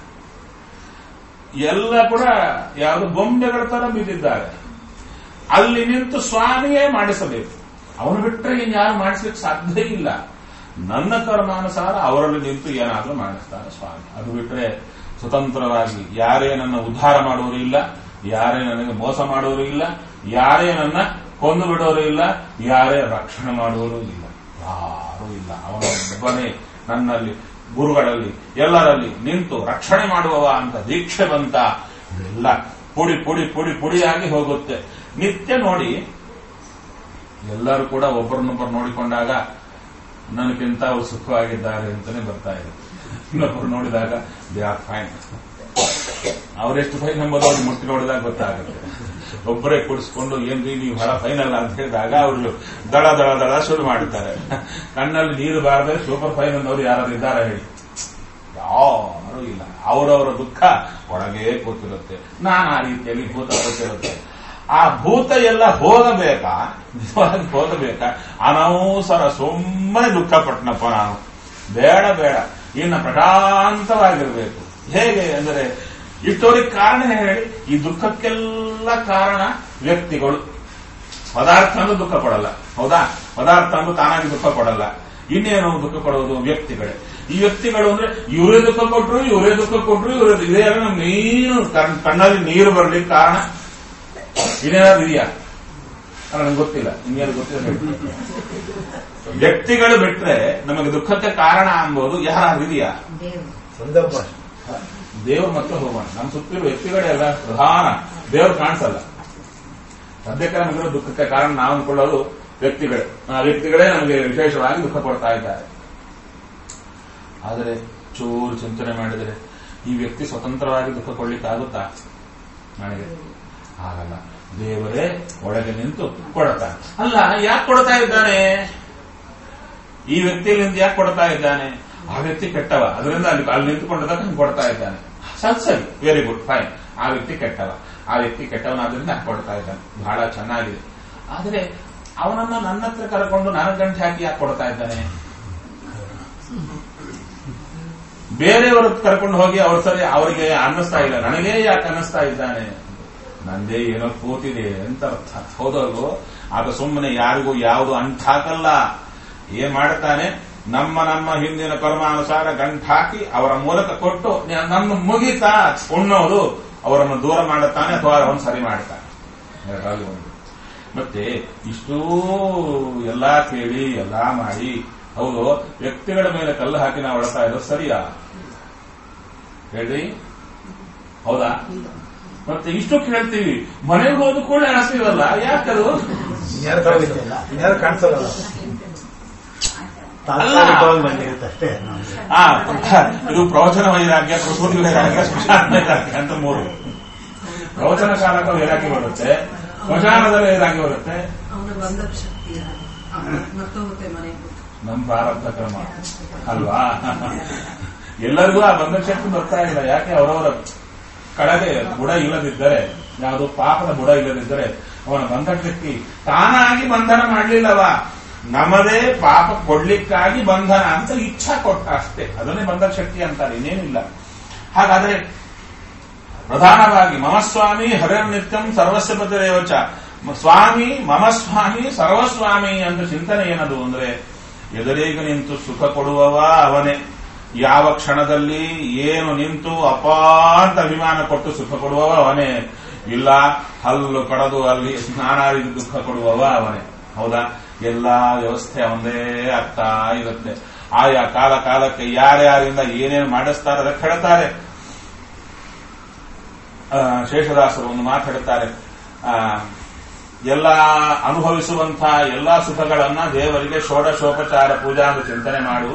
ಎಲ್ಲ ಕೂಡ ಯಾವುದು ಬೊಂಬೆಗಳ ತರ ಬಿದ್ದಿದ್ದಾರೆ ಅಲ್ಲಿ ನಿಂತು ಸ್ವಾಮಿಯೇ ಮಾಡಿಸಬೇಕು ಅವನು ಬಿಟ್ಟರೆ ಇನ್ಯಾರು ಮಾಡಿಸ್ಲಿಕ್ಕೆ ಸಾಧ್ಯ ಇಲ್ಲ ನನ್ನ ಕರ್ಮಾನುಸಾರ ಅವರಲ್ಲಿ ನಿಂತು ಏನಾದ್ರೂ ಮಾಡಿಸ್ತಾನೆ ಸ್ವಾಮಿ ಅದು ಬಿಟ್ಟರೆ ಸ್ವತಂತ್ರವಾಗಿ ಯಾರೇ ನನ್ನ ಉದ್ಧಾರ ಮಾಡುವರು ಇಲ್ಲ ಯಾರೇ ನನಗೆ ಮೋಸ ಮಾಡುವರು ಇಲ್ಲ ಯಾರೇ ನನ್ನ ಕೊಂದು ಬಿಡೋರು ಇಲ್ಲ ಯಾರೇ ರಕ್ಷಣೆ ಮಾಡುವರು ಇಲ್ಲ ಯಾರೂ ಇಲ್ಲ ಅವನೊಬ್ಬನೇ ನನ್ನಲ್ಲಿ ಗುರುಗಳಲ್ಲಿ ಎಲ್ಲರಲ್ಲಿ ನಿಂತು ರಕ್ಷಣೆ ಮಾಡುವವ ಅಂತ ದೀಕ್ಷೆ ಬಂತ ಎಲ್ಲ ಪುಡಿ ಪುಡಿ ಪುಡಿ ಪುಡಿಯಾಗಿ ಹೋಗುತ್ತೆ ನಿತ್ಯ ನೋಡಿ ಎಲ್ಲರೂ ಕೂಡ ಒಬ್ಬರನ್ನೊಬ್ಬರು ನೋಡಿಕೊಂಡಾಗ ನನಗಿಂತ ಅವ್ರು ಸುಖವಾಗಿದ್ದಾರೆ ಅಂತಾನೆ ಬರ್ತಾ ಇದೆ ಇನ್ನೊಬ್ಬರು ನೋಡಿದಾಗ ದೇ ಆರ್ ಫೈನ್ ಅವರೆಷ್ಟು ಫೈನ್ ಎಂಬುದು ಅವ್ರಿಗೆ ಮುಟ್ಟಿ ನೋಡಿದಾಗ ಗೊತ್ತಾಗುತ್ತೆ ಒಬ್ಬರೇ ಕೂಡಿಸ್ಕೊಂಡು ಏನ್ರಿ ನೀವು ಬಹಳ ಫೈನ್ ಅಲ್ಲ ಅಂತ ಹೇಳಿದಾಗ ಅವರು ದಳ ದಳ ದಳ ಶುರು ಮಾಡುತ್ತಾರೆ ಕಣ್ಣಲ್ಲಿ ನೀರು ಬಾರದೆ ಸೂಪರ್ ಫೈನ್ ಅನ್ನೋರು ಯಾರಾದ್ರೂ ಇದ್ದಾರಾ ಹೇಳಿ ಯಾರು ಇಲ್ಲ ಅವರವರ ದುಃಖ ಒಳಗೆ ಕೂತಿರುತ್ತೆ ನಾನು ಆ ರೀತಿಯಲ್ಲಿ ಭೂತ ಕೂತಿರುತ್ತೆ ಆ ಭೂತ ಎಲ್ಲ ಹೋಗಬೇಕಾ ನಿಜವಾಗಿ ಹೋಗಬೇಕಾ ಅನವಸರ ಸುಮ್ಮನೆ ದುಃಖ ಪಟ್ಟನಪ್ಪ ನಾನು ಬೇಡ ಬೇಡ ಇನ್ನು ಪ್ರಶಾಂತವಾಗಿರ್ಬೇಕು ಹೇಗೆ ಅಂದರೆ ಇಷ್ಟೋರಿಗೆ ಕಾರಣ ಹೇಳಿ ಈ ದುಃಖಕ್ಕೆಲ್ಲ ಕಾರಣ ವ್ಯಕ್ತಿಗಳು ಪದಾರ್ಥ ಅಂದು ದುಃಖ ಪಡಲ್ಲ ಹೌದಾ ಪದಾರ್ಥ ಅಂದು ತಾನಾಗಿ ದುಃಖ ಪಡಲ್ಲ ಇನ್ನೇನು ದುಃಖ ಪಡೋದು ವ್ಯಕ್ತಿಗಳೇ ಈ ವ್ಯಕ್ತಿಗಳು ಅಂದ್ರೆ ಇವರೇ ದುಃಖ ಕೊಟ್ರು ಇವರೇ ದುಃಖ ಕೊಟ್ರು ಇವರೇ ಇದೇ ನೀರು ಕಣ್- ಕಣ್ಣಲ್ಲಿ ನೀರು ಬರ್ಲಿಕ್ಕೆ ಕಾರಣ ಇದೇನಾದ್ರು ಇದೆಯಾ ಅಲ್ಲ ನಂಗೆ ಗೊತ್ತಿಲ್ಲ ನಿಮ್ಗೇನು ಗೊತ್ತಿಲ್ಲ ಹೇಳಿ. ವ್ಯಕ್ತಿಗಳು ಬಿಟ್ರೆ ನಮಗೆ ದುಃಖಕ್ಕೆ ಕಾರಣ ಅಂಬೋದು ಯಾರಾದ್ರೂ ಇದೆಯಾ ಸಂದರ್ಭ ದೇವ್ರ ಮಾತ್ರ ಹೋಗೋಣ ನಮ್ಮ ಸುತ್ತಿರುವ ವ್ಯಕ್ತಿಗಳೆಲ್ಲ ಪ್ರಧಾನ ದೇವ್ರು ಕಾಣಿಸಲ್ಲ ಸದ್ಯಕ್ಕೆ ನಮಗಿರೋ ದುಃಖಕ್ಕೆ ಕಾರಣ ನಾವು ಅನ್ಕೊಳ್ಳೋದು ವ್ಯಕ್ತಿಗಳೇ ಆ ವ್ಯಕ್ತಿಗಳೇ ನಮಗೆ ವಿಶೇಷವಾಗಿ ದುಃಖ ಪಡ್ತಾ ಇದ್ದಾರೆ ಆದರೆ ಚೂರು ಚಿಂತನೆ ಮಾಡಿದರೆ ಈ ವ್ಯಕ್ತಿ ಸ್ವತಂತ್ರವಾಗಿ ದುಃಖ ಕೊಡ್ಲಿಕ್ಕಾಗುತ್ತಾ ನನಗೆ ಆಗಲ್ಲ ದೇವರೇ ಒಳಗೆ ನಿಂತು ಕೊಡ್ತಾನೆ ಅಲ್ಲ ಯಾಕೆ ಕೊಡ್ತಾ ಇದ್ದಾನೆ ಈ ವ್ಯಕ್ತಿಯಿಂದ ಯಾಕೆ ಕೊಡ್ತಾ ಇದ್ದಾನೆ ಆ ವ್ಯಕ್ತಿ ಕೆಟ್ಟವ ಅದರಿಂದ ಅಲ್ಲಿ ಅಲ್ಲಿ ನಿಂತುಕೊಂಡದಾಗ ಹಂಗೆ ಕೊಡ್ತಾ ಇದ್ದಾನೆ ಸರಿ ಸರಿ ವೆರಿ ಗುಡ್ ಫೈನ್ ಆ ವ್ಯಕ್ತಿ ಕೆಟ್ಟವ ಆ ವ್ಯಕ್ತಿ ಕೆಟ್ಟವನಾದ್ರಿಂದ ಹಾಗೆ ಕೊಡ್ತಾ ಇದ್ದಾನೆ ಬಹಳ ಚೆನ್ನಾಗಿದೆ ಆದರೆ ಅವನನ್ನ ನನ್ನ ಹತ್ರ ಕರ್ಕೊಂಡು ನನಗೆ ಗಂಟೆ ಹಾಕಿ ಯಾಕೆ ಕೊಡ್ತಾ ಇದ್ದಾನೆ ಬೇರೆಯವರು ಕರ್ಕೊಂಡು ಹೋಗಿ ಅವ್ರ ಸರಿ ಅವರಿಗೆ ಅನ್ನಿಸ್ತಾ ಇಲ್ಲ ನನಗೇ ಯಾಕೆ ಅನ್ನಿಸ್ತಾ ಇದ್ದಾನೆ ನಂದೇ ಏನೋ ಕೂತಿದೆ ಅಂತ ಅರ್ಥ ಹೌದಲ್ವೋ ಆಗ ಸುಮ್ಮನೆ ಯಾರಿಗೂ ಯಾವುದು ಅಂಟಾಕಲ್ಲ ಏನ್ ಮಾಡ್ತಾನೆ ನಮ್ಮ ನಮ್ಮ ಹಿಂದಿನ ಕರ್ಮಾನುಸಾರ ಗಂಟಾಕಿ ಅವರ ಮೂಲಕ ಕೊಟ್ಟು ನಮ್ಮ ಮುಗಿತಾ ಉಣ್ಣೋದು ಅವರನ್ನು ದೂರ ಮಾಡುತ್ತಾನೆ ಅಥವಾ ಅವರನ್ನು ಸರಿ ಮಾಡ್ತಾನೆ ಎರಡರಲ್ಲಿ ಒಂದು ಮತ್ತೆ ಇಷ್ಟೂ ಎಲ್ಲಾ ಕೇಳಿ ಎಲ್ಲಾ ಮಾಡಿ ಹೌದು ವ್ಯಕ್ತಿಗಳ ಮೇಲೆ ಕಲ್ಲು ಹಾಕಿ ನಾವು ಹೊಡ್ತಾ ಇರೋದು ಸರಿಯಾ ಹೇಳ್ರಿ ಹೌದಾ ಮತ್ತೆ ಇಷ್ಟು ಕೇಳ್ತೀವಿ ಮನೆಗೆ ಹೋದ ಕೂಡ ಅನಿಸ್ತೀವಲ್ಲ ಯಾಕದು ಇನ್ಯಾರು ಕಾಣಿಸಲ್ಲ ಇನ್ಯಾರು ಕಾಣಿಸಲ್ಲ ತಾತ್ಕಾಲಿಕವಾಗಿ ಬಂದಿರುತ್ತೆ ಅಷ್ಟೇ ನಮ್ಗೆ. ಆ ಇದು ಪ್ರವಚನ ವೈರಾಗ್ಯ ಪ್ರಸೂತಿ ವೈರಾಗ್ಯ ಸ್ಮಶಾನ ವೈರಾಗ್ಯ ಅಂತ ಮೂರು ಪ್ರವಚನ ಕಾಲಕ ವೈರಾಗ್ಯ ಬರುತ್ತೆ ಸ್ಮಶಾನದಲ್ಲಿ ವೈರಾಗ್ಯ ಬರುತ್ತೆ ಅವನ ಬಂಧಕ ಶಕ್ತಿ ಮತ್ತೋಗುತ್ತೆ ಮನೆಗೆ ನಮ್ಮ ಪ್ರಾರಬ್ಧ ಕ್ರಮ ಅಲ್ವಾ ಎಲ್ಲರಿಗೂ ಆ ಬಂಧಕ ಶಕ್ತಿ ಬರ್ತಾ ಇಲ್ಲ ಯಾಕೆ ಅವರವರ ಕಡೆಗೆ ಬುಡ ಇಲ್ಲದಿದ್ದರೆ ಯಾವುದು ಪಾಪದ ಬುಡ ಇಲ್ಲದಿದ್ದರೆ ಅವನ ಬಂಧಕ ಶಕ್ತಿ ತಾನಾಗಿ ಬಂಧನ ಮಾಡಲಿಲ್ಲವ ನಮ್ಮದೇ ಪಾಪ ಕೊಡ್ಲಿಕ್ಕಾಗಿ ಬಂಧನ ಅಂತ ಇಚ್ಛಾ ಕೊಟ್ಟ ಅಷ್ಟೇ ಅದನ್ನೇ ಬಂಧಕ ಶಕ್ತಿ ಅಂತಾರೆ ಇನ್ನೇನಿಲ್ಲ ಹಾಗಾದ್ರೆ ಪ್ರಧಾನವಾಗಿ ಮಮ ಸ್ವಾಮಿ ಹರಿರ್ನಿತ್ಯಂ ಸರ್ವಸ್ವ ಪತಿರೇವಚ ಸ್ವಾಮಿ ಮಮ ಸ್ವಾಮಿ ಸರ್ವಸ್ವಾಮಿ ಅಂತ ಚಿಂತನೆ ಏನದು ಅಂದ್ರೆ ಎದುರಿಗೆ ನಿಂತು ಸುಖ ಕೊಡುವವ ಅವನೇ ಯಾವ ಕ್ಷಣದಲ್ಲಿ ಏನು ನಿಂತು ಅಪ ಅಂತ ಅಭಿಮಾನ ಕೊಟ್ಟು ಸುಖ ಕೊಡುವವ ಅವನೇ ಇಲ್ಲ ಹಲ್ಲು ಕಡದು ಅಲ್ಲಿ ನಾನಾ ರೀತಿ ದುಃಖ ಕೊಡುವವ ಅವನೇ ಹೌದಾ ಎಲ್ಲಾ ವ್ಯವಸ್ಥೆ ಅವನದೇ ಆಗ್ತಾ ಇರುತ್ತೆ ಆಯಾ ಕಾಲ ಕಾಲಕ್ಕೆ ಯಾರ್ಯಾರಿಂದ ಏನೇನು ಮಾಡಿಸ್ತಾರೆ ಅದಕ್ಕೆ ಹೇಳ್ತಾರೆ ಆ, ಶೇಷದಾಸರು ಒಂದು ಮಾತಾಡುತ್ತಾರೆ ಆ, ಎಲ್ಲ ಅನುಭವಿಸುವಂತಹ ಎಲ್ಲಾ ಸುಖಗಳನ್ನ ದೇವರಿಗೆ ಷೋಡಶೋಪಚಾರ ಪೂಜಾ ಅಂತ ಚಿಂತನೆ ಮಾಡು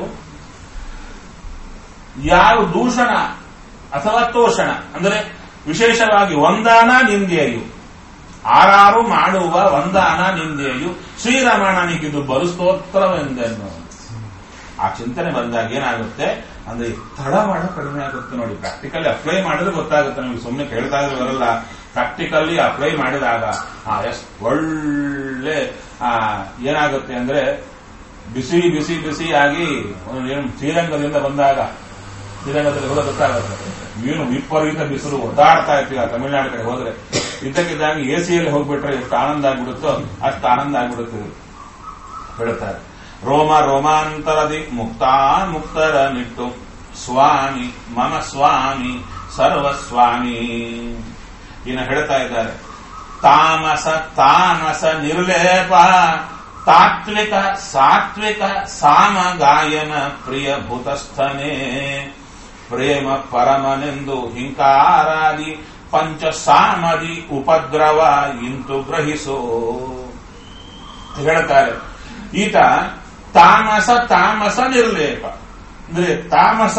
ಯಾವ ದೂಷಣ ಅಥವಾ ತೋಷಣ ಅಂದರೆ ವಿಶೇಷವಾಗಿ ವಂದಾನ ನಿಂದೆಯು ಆರಾರು ಮಾಡುವ ವಂದಾನ ನಿಂದೆಯು ಶ್ರೀರಮಣನಿಗಿದು ಬಲು ಸ್ತೋತ್ರವೆಂದೆನ್ನು ಆ ಚಿಂತನೆ ಬಂದಾಗ ಏನಾಗುತ್ತೆ ಅಂದ್ರೆ ತಡ ಮಾಡೋ ಕಡಿಮೆ ಆಗುತ್ತೆ ನೋಡಿ ಪ್ರಾಕ್ಟಿಕಲಿ ಅಪ್ಲೈ ಮಾಡಿದ್ರೆ ಗೊತ್ತಾಗುತ್ತೆ ನಮಗೆ ಸುಮ್ಮನೆ ಕೇಳ್ತಾ ಇದ್ರೆ ಬರಲ್ಲ ಪ್ರಾಕ್ಟಿಕಲ್ಲಿ ಅಪ್ಲೈ ಮಾಡಿದಾಗ ಆ ಎಸ್ ಒಳ್ಳೆ ಆ ಏನಾಗುತ್ತೆ ಅಂದ್ರೆ ಬಿಸಿ ಬಿಸಿ ಬಿಸಿ ಆಗಿ ಒಂದು ಏನು ಶ್ರೀರಂಗದಿಂದ ಬಂದಾಗ ಶ್ರೀರಂಗದಲ್ಲಿ ಹೋದ ಗೊತ್ತಾಗುತ್ತೆ ಏನು ವಿಪರೀತ ಬಿಸಿಲು ಒದ್ದಾಡ್ತಾ ಇರ್ತೀವಿ ಆ ತಮಿಳುನಾಡು ಕಡೆ ಹೋದ್ರೆ ಇದ್ದಕ್ಕಿದ್ದಾಗ ಎ ಸಿಯಲ್ಲಿ ಹೋಗ್ಬಿಟ್ರೆ ಎಷ್ಟು ಆನಂದ ಆಗ್ಬಿಡುತ್ತೋ ಅಷ್ಟು ಆನಂದ ಆಗ್ಬಿಡುತ್ತೆ ಹೇಳ್ತಾರೆ ರೋಮ ರೋಮಾಂತರದಿ ಮುಕ್ತಾ ಮುಕ್ತರ ನಿಟ್ಟು ಸ್ವಾಮಿ ಮಮ ಸ್ವಾಮಿ ಸರ್ವಸ್ವಾಮಿ ಇನ್ನು ಹೇಳ್ತಾ ಇದ್ದಾರೆ ತಾಮಸ ತಾಮಸ ನಿರ್ಲೇಪ ತಾತ್ವಿಕ ಸಾತ್ವಿಕ ಸಾಮ ಗಾಯನ ಪ್ರಿಯ ಭೂತಸ್ಥನೇ ಪ್ರೇಮ ಪರಮನೆಂದು ಹಿಂಕಾರಾದಿ ಪಂಚ ಸಾಮದಿ ಉಪದ್ರವ ಇಂತು ಗ್ರಹಿಸೋ ಹೇಳ್ತಾರೆ ಈತ ತಾಮಸ ತಾಮಸ ನಿರ್ಲೇಪ ಅಂದ್ರೆ ತಾಮಸ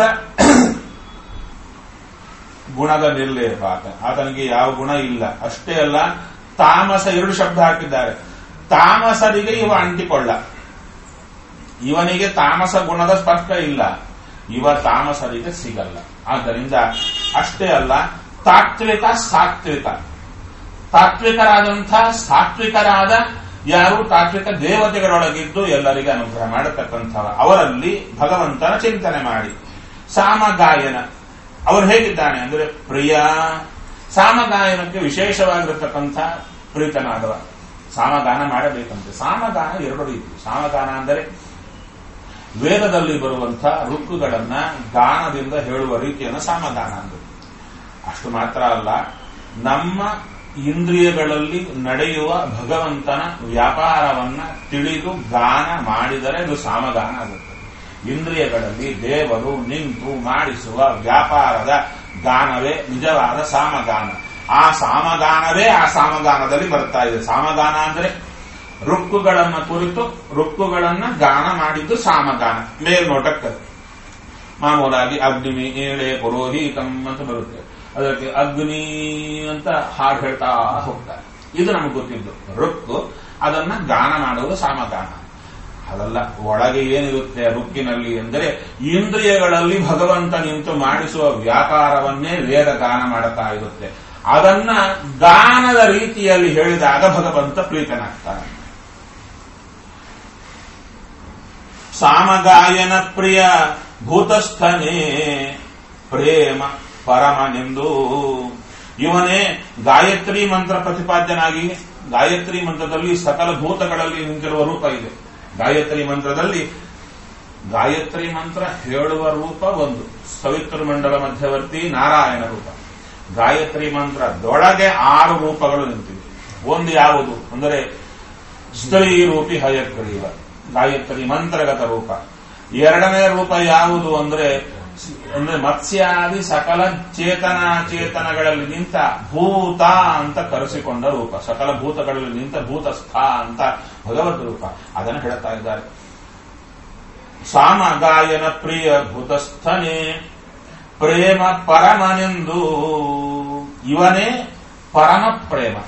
ಗುಣದ ನಿರ್ಲೇಪ ಆತ ಆತನಿಗೆ ಯಾವ ಗುಣ ಇಲ್ಲ ಅಷ್ಟೇ ಅಲ್ಲ ತಾಮಸ ಎರಡು ಶಬ್ದ ಹಾಕಿದ್ದಾರೆ ತಾಮಸರಿಗೆ ಇವ ಅಂಟಿಕೊಳ್ಳ ಇವನಿಗೆ ತಾಮಸ ಗುಣದ ಸ್ಪಷ್ಟ ಇಲ್ಲ ಇವ ತಾಮಸರಿಗೆ ಸಿಗಲ್ಲ ಆದ್ದರಿಂದ ಅಷ್ಟೇ ಅಲ್ಲ ತಾತ್ವಿಕ ಸಾತ್ವಿಕ ತಾತ್ವಿಕರಾದಂಥ ಸಾತ್ವಿಕರಾದ ಯಾರು ತಾತ್ವಿಕ ದೇವತೆಗಳೊಳಗಿದ್ದು ಎಲ್ಲರಿಗೆ ಅನುಗ್ರಹ ಮಾಡತಕ್ಕಂಥವ ಅವರಲ್ಲಿ ಭಗವಂತನ ಚಿಂತನೆ ಮಾಡಿ ಸಾಮಗಾಯನ ಅವರು ಹೇಗಿದ್ದಾನೆ ಅಂದ್ರೆ ಪ್ರಿಯ ಸಾಮಗಾಯನಕ್ಕೆ ವಿಶೇಷವಾಗಿರತಕ್ಕಂಥ ಪ್ರೀತನಾದವ ಸಾಮಗಾನ ಮಾಡಬೇಕಂತೆ ಸಾಮಗಾನ ಎರಡು ರೀತಿ ಸಾಮಗಾನ ಅಂದರೆ ವೇದದಲ್ಲಿ ಬರುವಂತಹ ರುಕ್ಕುಗಳನ್ನ ಗಾನದಿಂದ ಹೇಳುವ ರೀತಿಯನ್ನು ಸಾಮಗಾನ ಅಂದ್ರೆ ಅಷ್ಟು ಮಾತ್ರ ಅಲ್ಲ ನಮ್ಮ ಇಂದ್ರಿಯಗಳಲ್ಲಿ ನಡೆಯುವ ಭಗವಂತನ ವ್ಯಾಪಾರವನ್ನ ತಿಳಿದು ಗಾನ ಮಾಡಿದರೆ ಅದು ಸಾಮಗಾನ ಆಗುತ್ತೆ ಇಂದ್ರಿಯಗಳಲ್ಲಿ ದೇವರು ನಿಂತು ಮಾಡಿಸುವ ವ್ಯಾಪಾರದ ಗಾನವೇ ನಿಜವಾದ ಸಾಮಗಾನ ಆ ಸಾಮಗಾನವೇ ಆ ಸಾಮಗಾನದಲ್ಲಿ ಬರ್ತಾ ಇದೆ ಸಾಮಗಾನ ಅಂದ್ರೆ ರುಕ್ಕುಗಳನ್ನ ಕುರಿತು ರುಕ್ಕುಗಳನ್ನ ಗಾನ ಮಾಡಿದ್ದು ಸಾಮಗಾನ ಮೇಲ್ನೋಟಕ್ಕೆ ಮಾಮೂಲಾಗಿ ಅಗ್ನಿ ಏಳೆ ಪುರೋಹಿತಂ ಅಂತ ಬರುತ್ತೆ ಅದಕ್ಕೆ ಅಗ್ನಿ ಅಂತ ಹಾಡು ಹೇಳ್ತಾ ಹೋಗ್ತಾರೆ ಇದು ನಮಗೆ ಗೊತ್ತಿದ್ದು ರುಕ್ಕು ಅದನ್ನ ಗಾನ ಮಾಡುವುದು ಸಾಮಗಾನ ಅದಲ್ಲ ಒಳಗೆ ಏನಿರುತ್ತೆ ರುಕ್ಕಿನಲ್ಲಿ ಎಂದರೆ ಇಂದ್ರಿಯಗಳಲ್ಲಿ ಭಗವಂತ ನಿಂತು ಮಾಡಿಸುವ ವ್ಯಾಪಾರವನ್ನೇ ವೇದ ಗಾನ ಮಾಡುತ್ತಾ ಇರುತ್ತೆ ಅದನ್ನ ಗಾನದ ರೀತಿಯಲ್ಲಿ ಹೇಳಿದಾಗ ಭಗವಂತ ಪ್ರೀತನಾಗ್ತಾನೆ ಸಾಮಗಾಯನ ಪ್ರಿಯ ಭೂತಸ್ಥನೇ ಪ್ರೇಮ ಪರಮನೆಂದು ಇವನೇ ಗಾಯತ್ರಿ ಮಂತ್ರ ಪ್ರತಿಪಾದ್ಯನಾಗಿ ಗಾಯತ್ರಿ ಮಂತ್ರದಲ್ಲಿ ಸಕಲ ಭೂತಗಳಲ್ಲಿ ನಿಂತಿರುವ ರೂಪ ಇದೆ ಗಾಯತ್ರಿ ಮಂತ್ರದಲ್ಲಿ ಗಾಯತ್ರಿ ಮಂತ್ರ ಹೇಳುವ ರೂಪ ಒಂದು ಸವಿತೃ ಮಂಡಲ ಮಧ್ಯವರ್ತಿ ನಾರಾಯಣ ರೂಪ ಗಾಯತ್ರಿ ಮಂತ್ರದೊಳಗೆ ಆರು ರೂಪಗಳು ನಿಂತಿವೆ ಒಂದು ಯಾವುದು ಅಂದರೆ ಸ್ತ್ರೀ ರೂಪಿ ಹಯಗ್ರೀವ ಗಾಯತ್ರಿ ಮಂತ್ರಗತ ರೂಪ ಎರಡನೇ ರೂಪ ಯಾವುದು ಅಂದ್ರೆ ಅಂದ್ರೆ ಮತ್ಸ್ಯಾದಿ ಸಕಲ ಚೇತನಾಚೇತನಗಳಲ್ಲಿ ನಿಂತ ಭೂತ ಅಂತ ಕರೆಸಿಕೊಂಡ ರೂಪ ಸಕಲ ಭೂತಗಳಲ್ಲಿ ನಿಂತ ಭೂತಸ್ಥ ಅಂತ ಭಗವದ್ ರೂಪ ಅದನ್ನು ಹೇಳ್ತಾ ಇದ್ದಾರೆ ಸಾಮಗಾಯನ ಪ್ರಿಯ ಭೂತಸ್ಥನೇ ಪ್ರೇಮ ಪರಮನೆಂದು ಇವನೇ ಪರಮ ಪ್ರೇಮ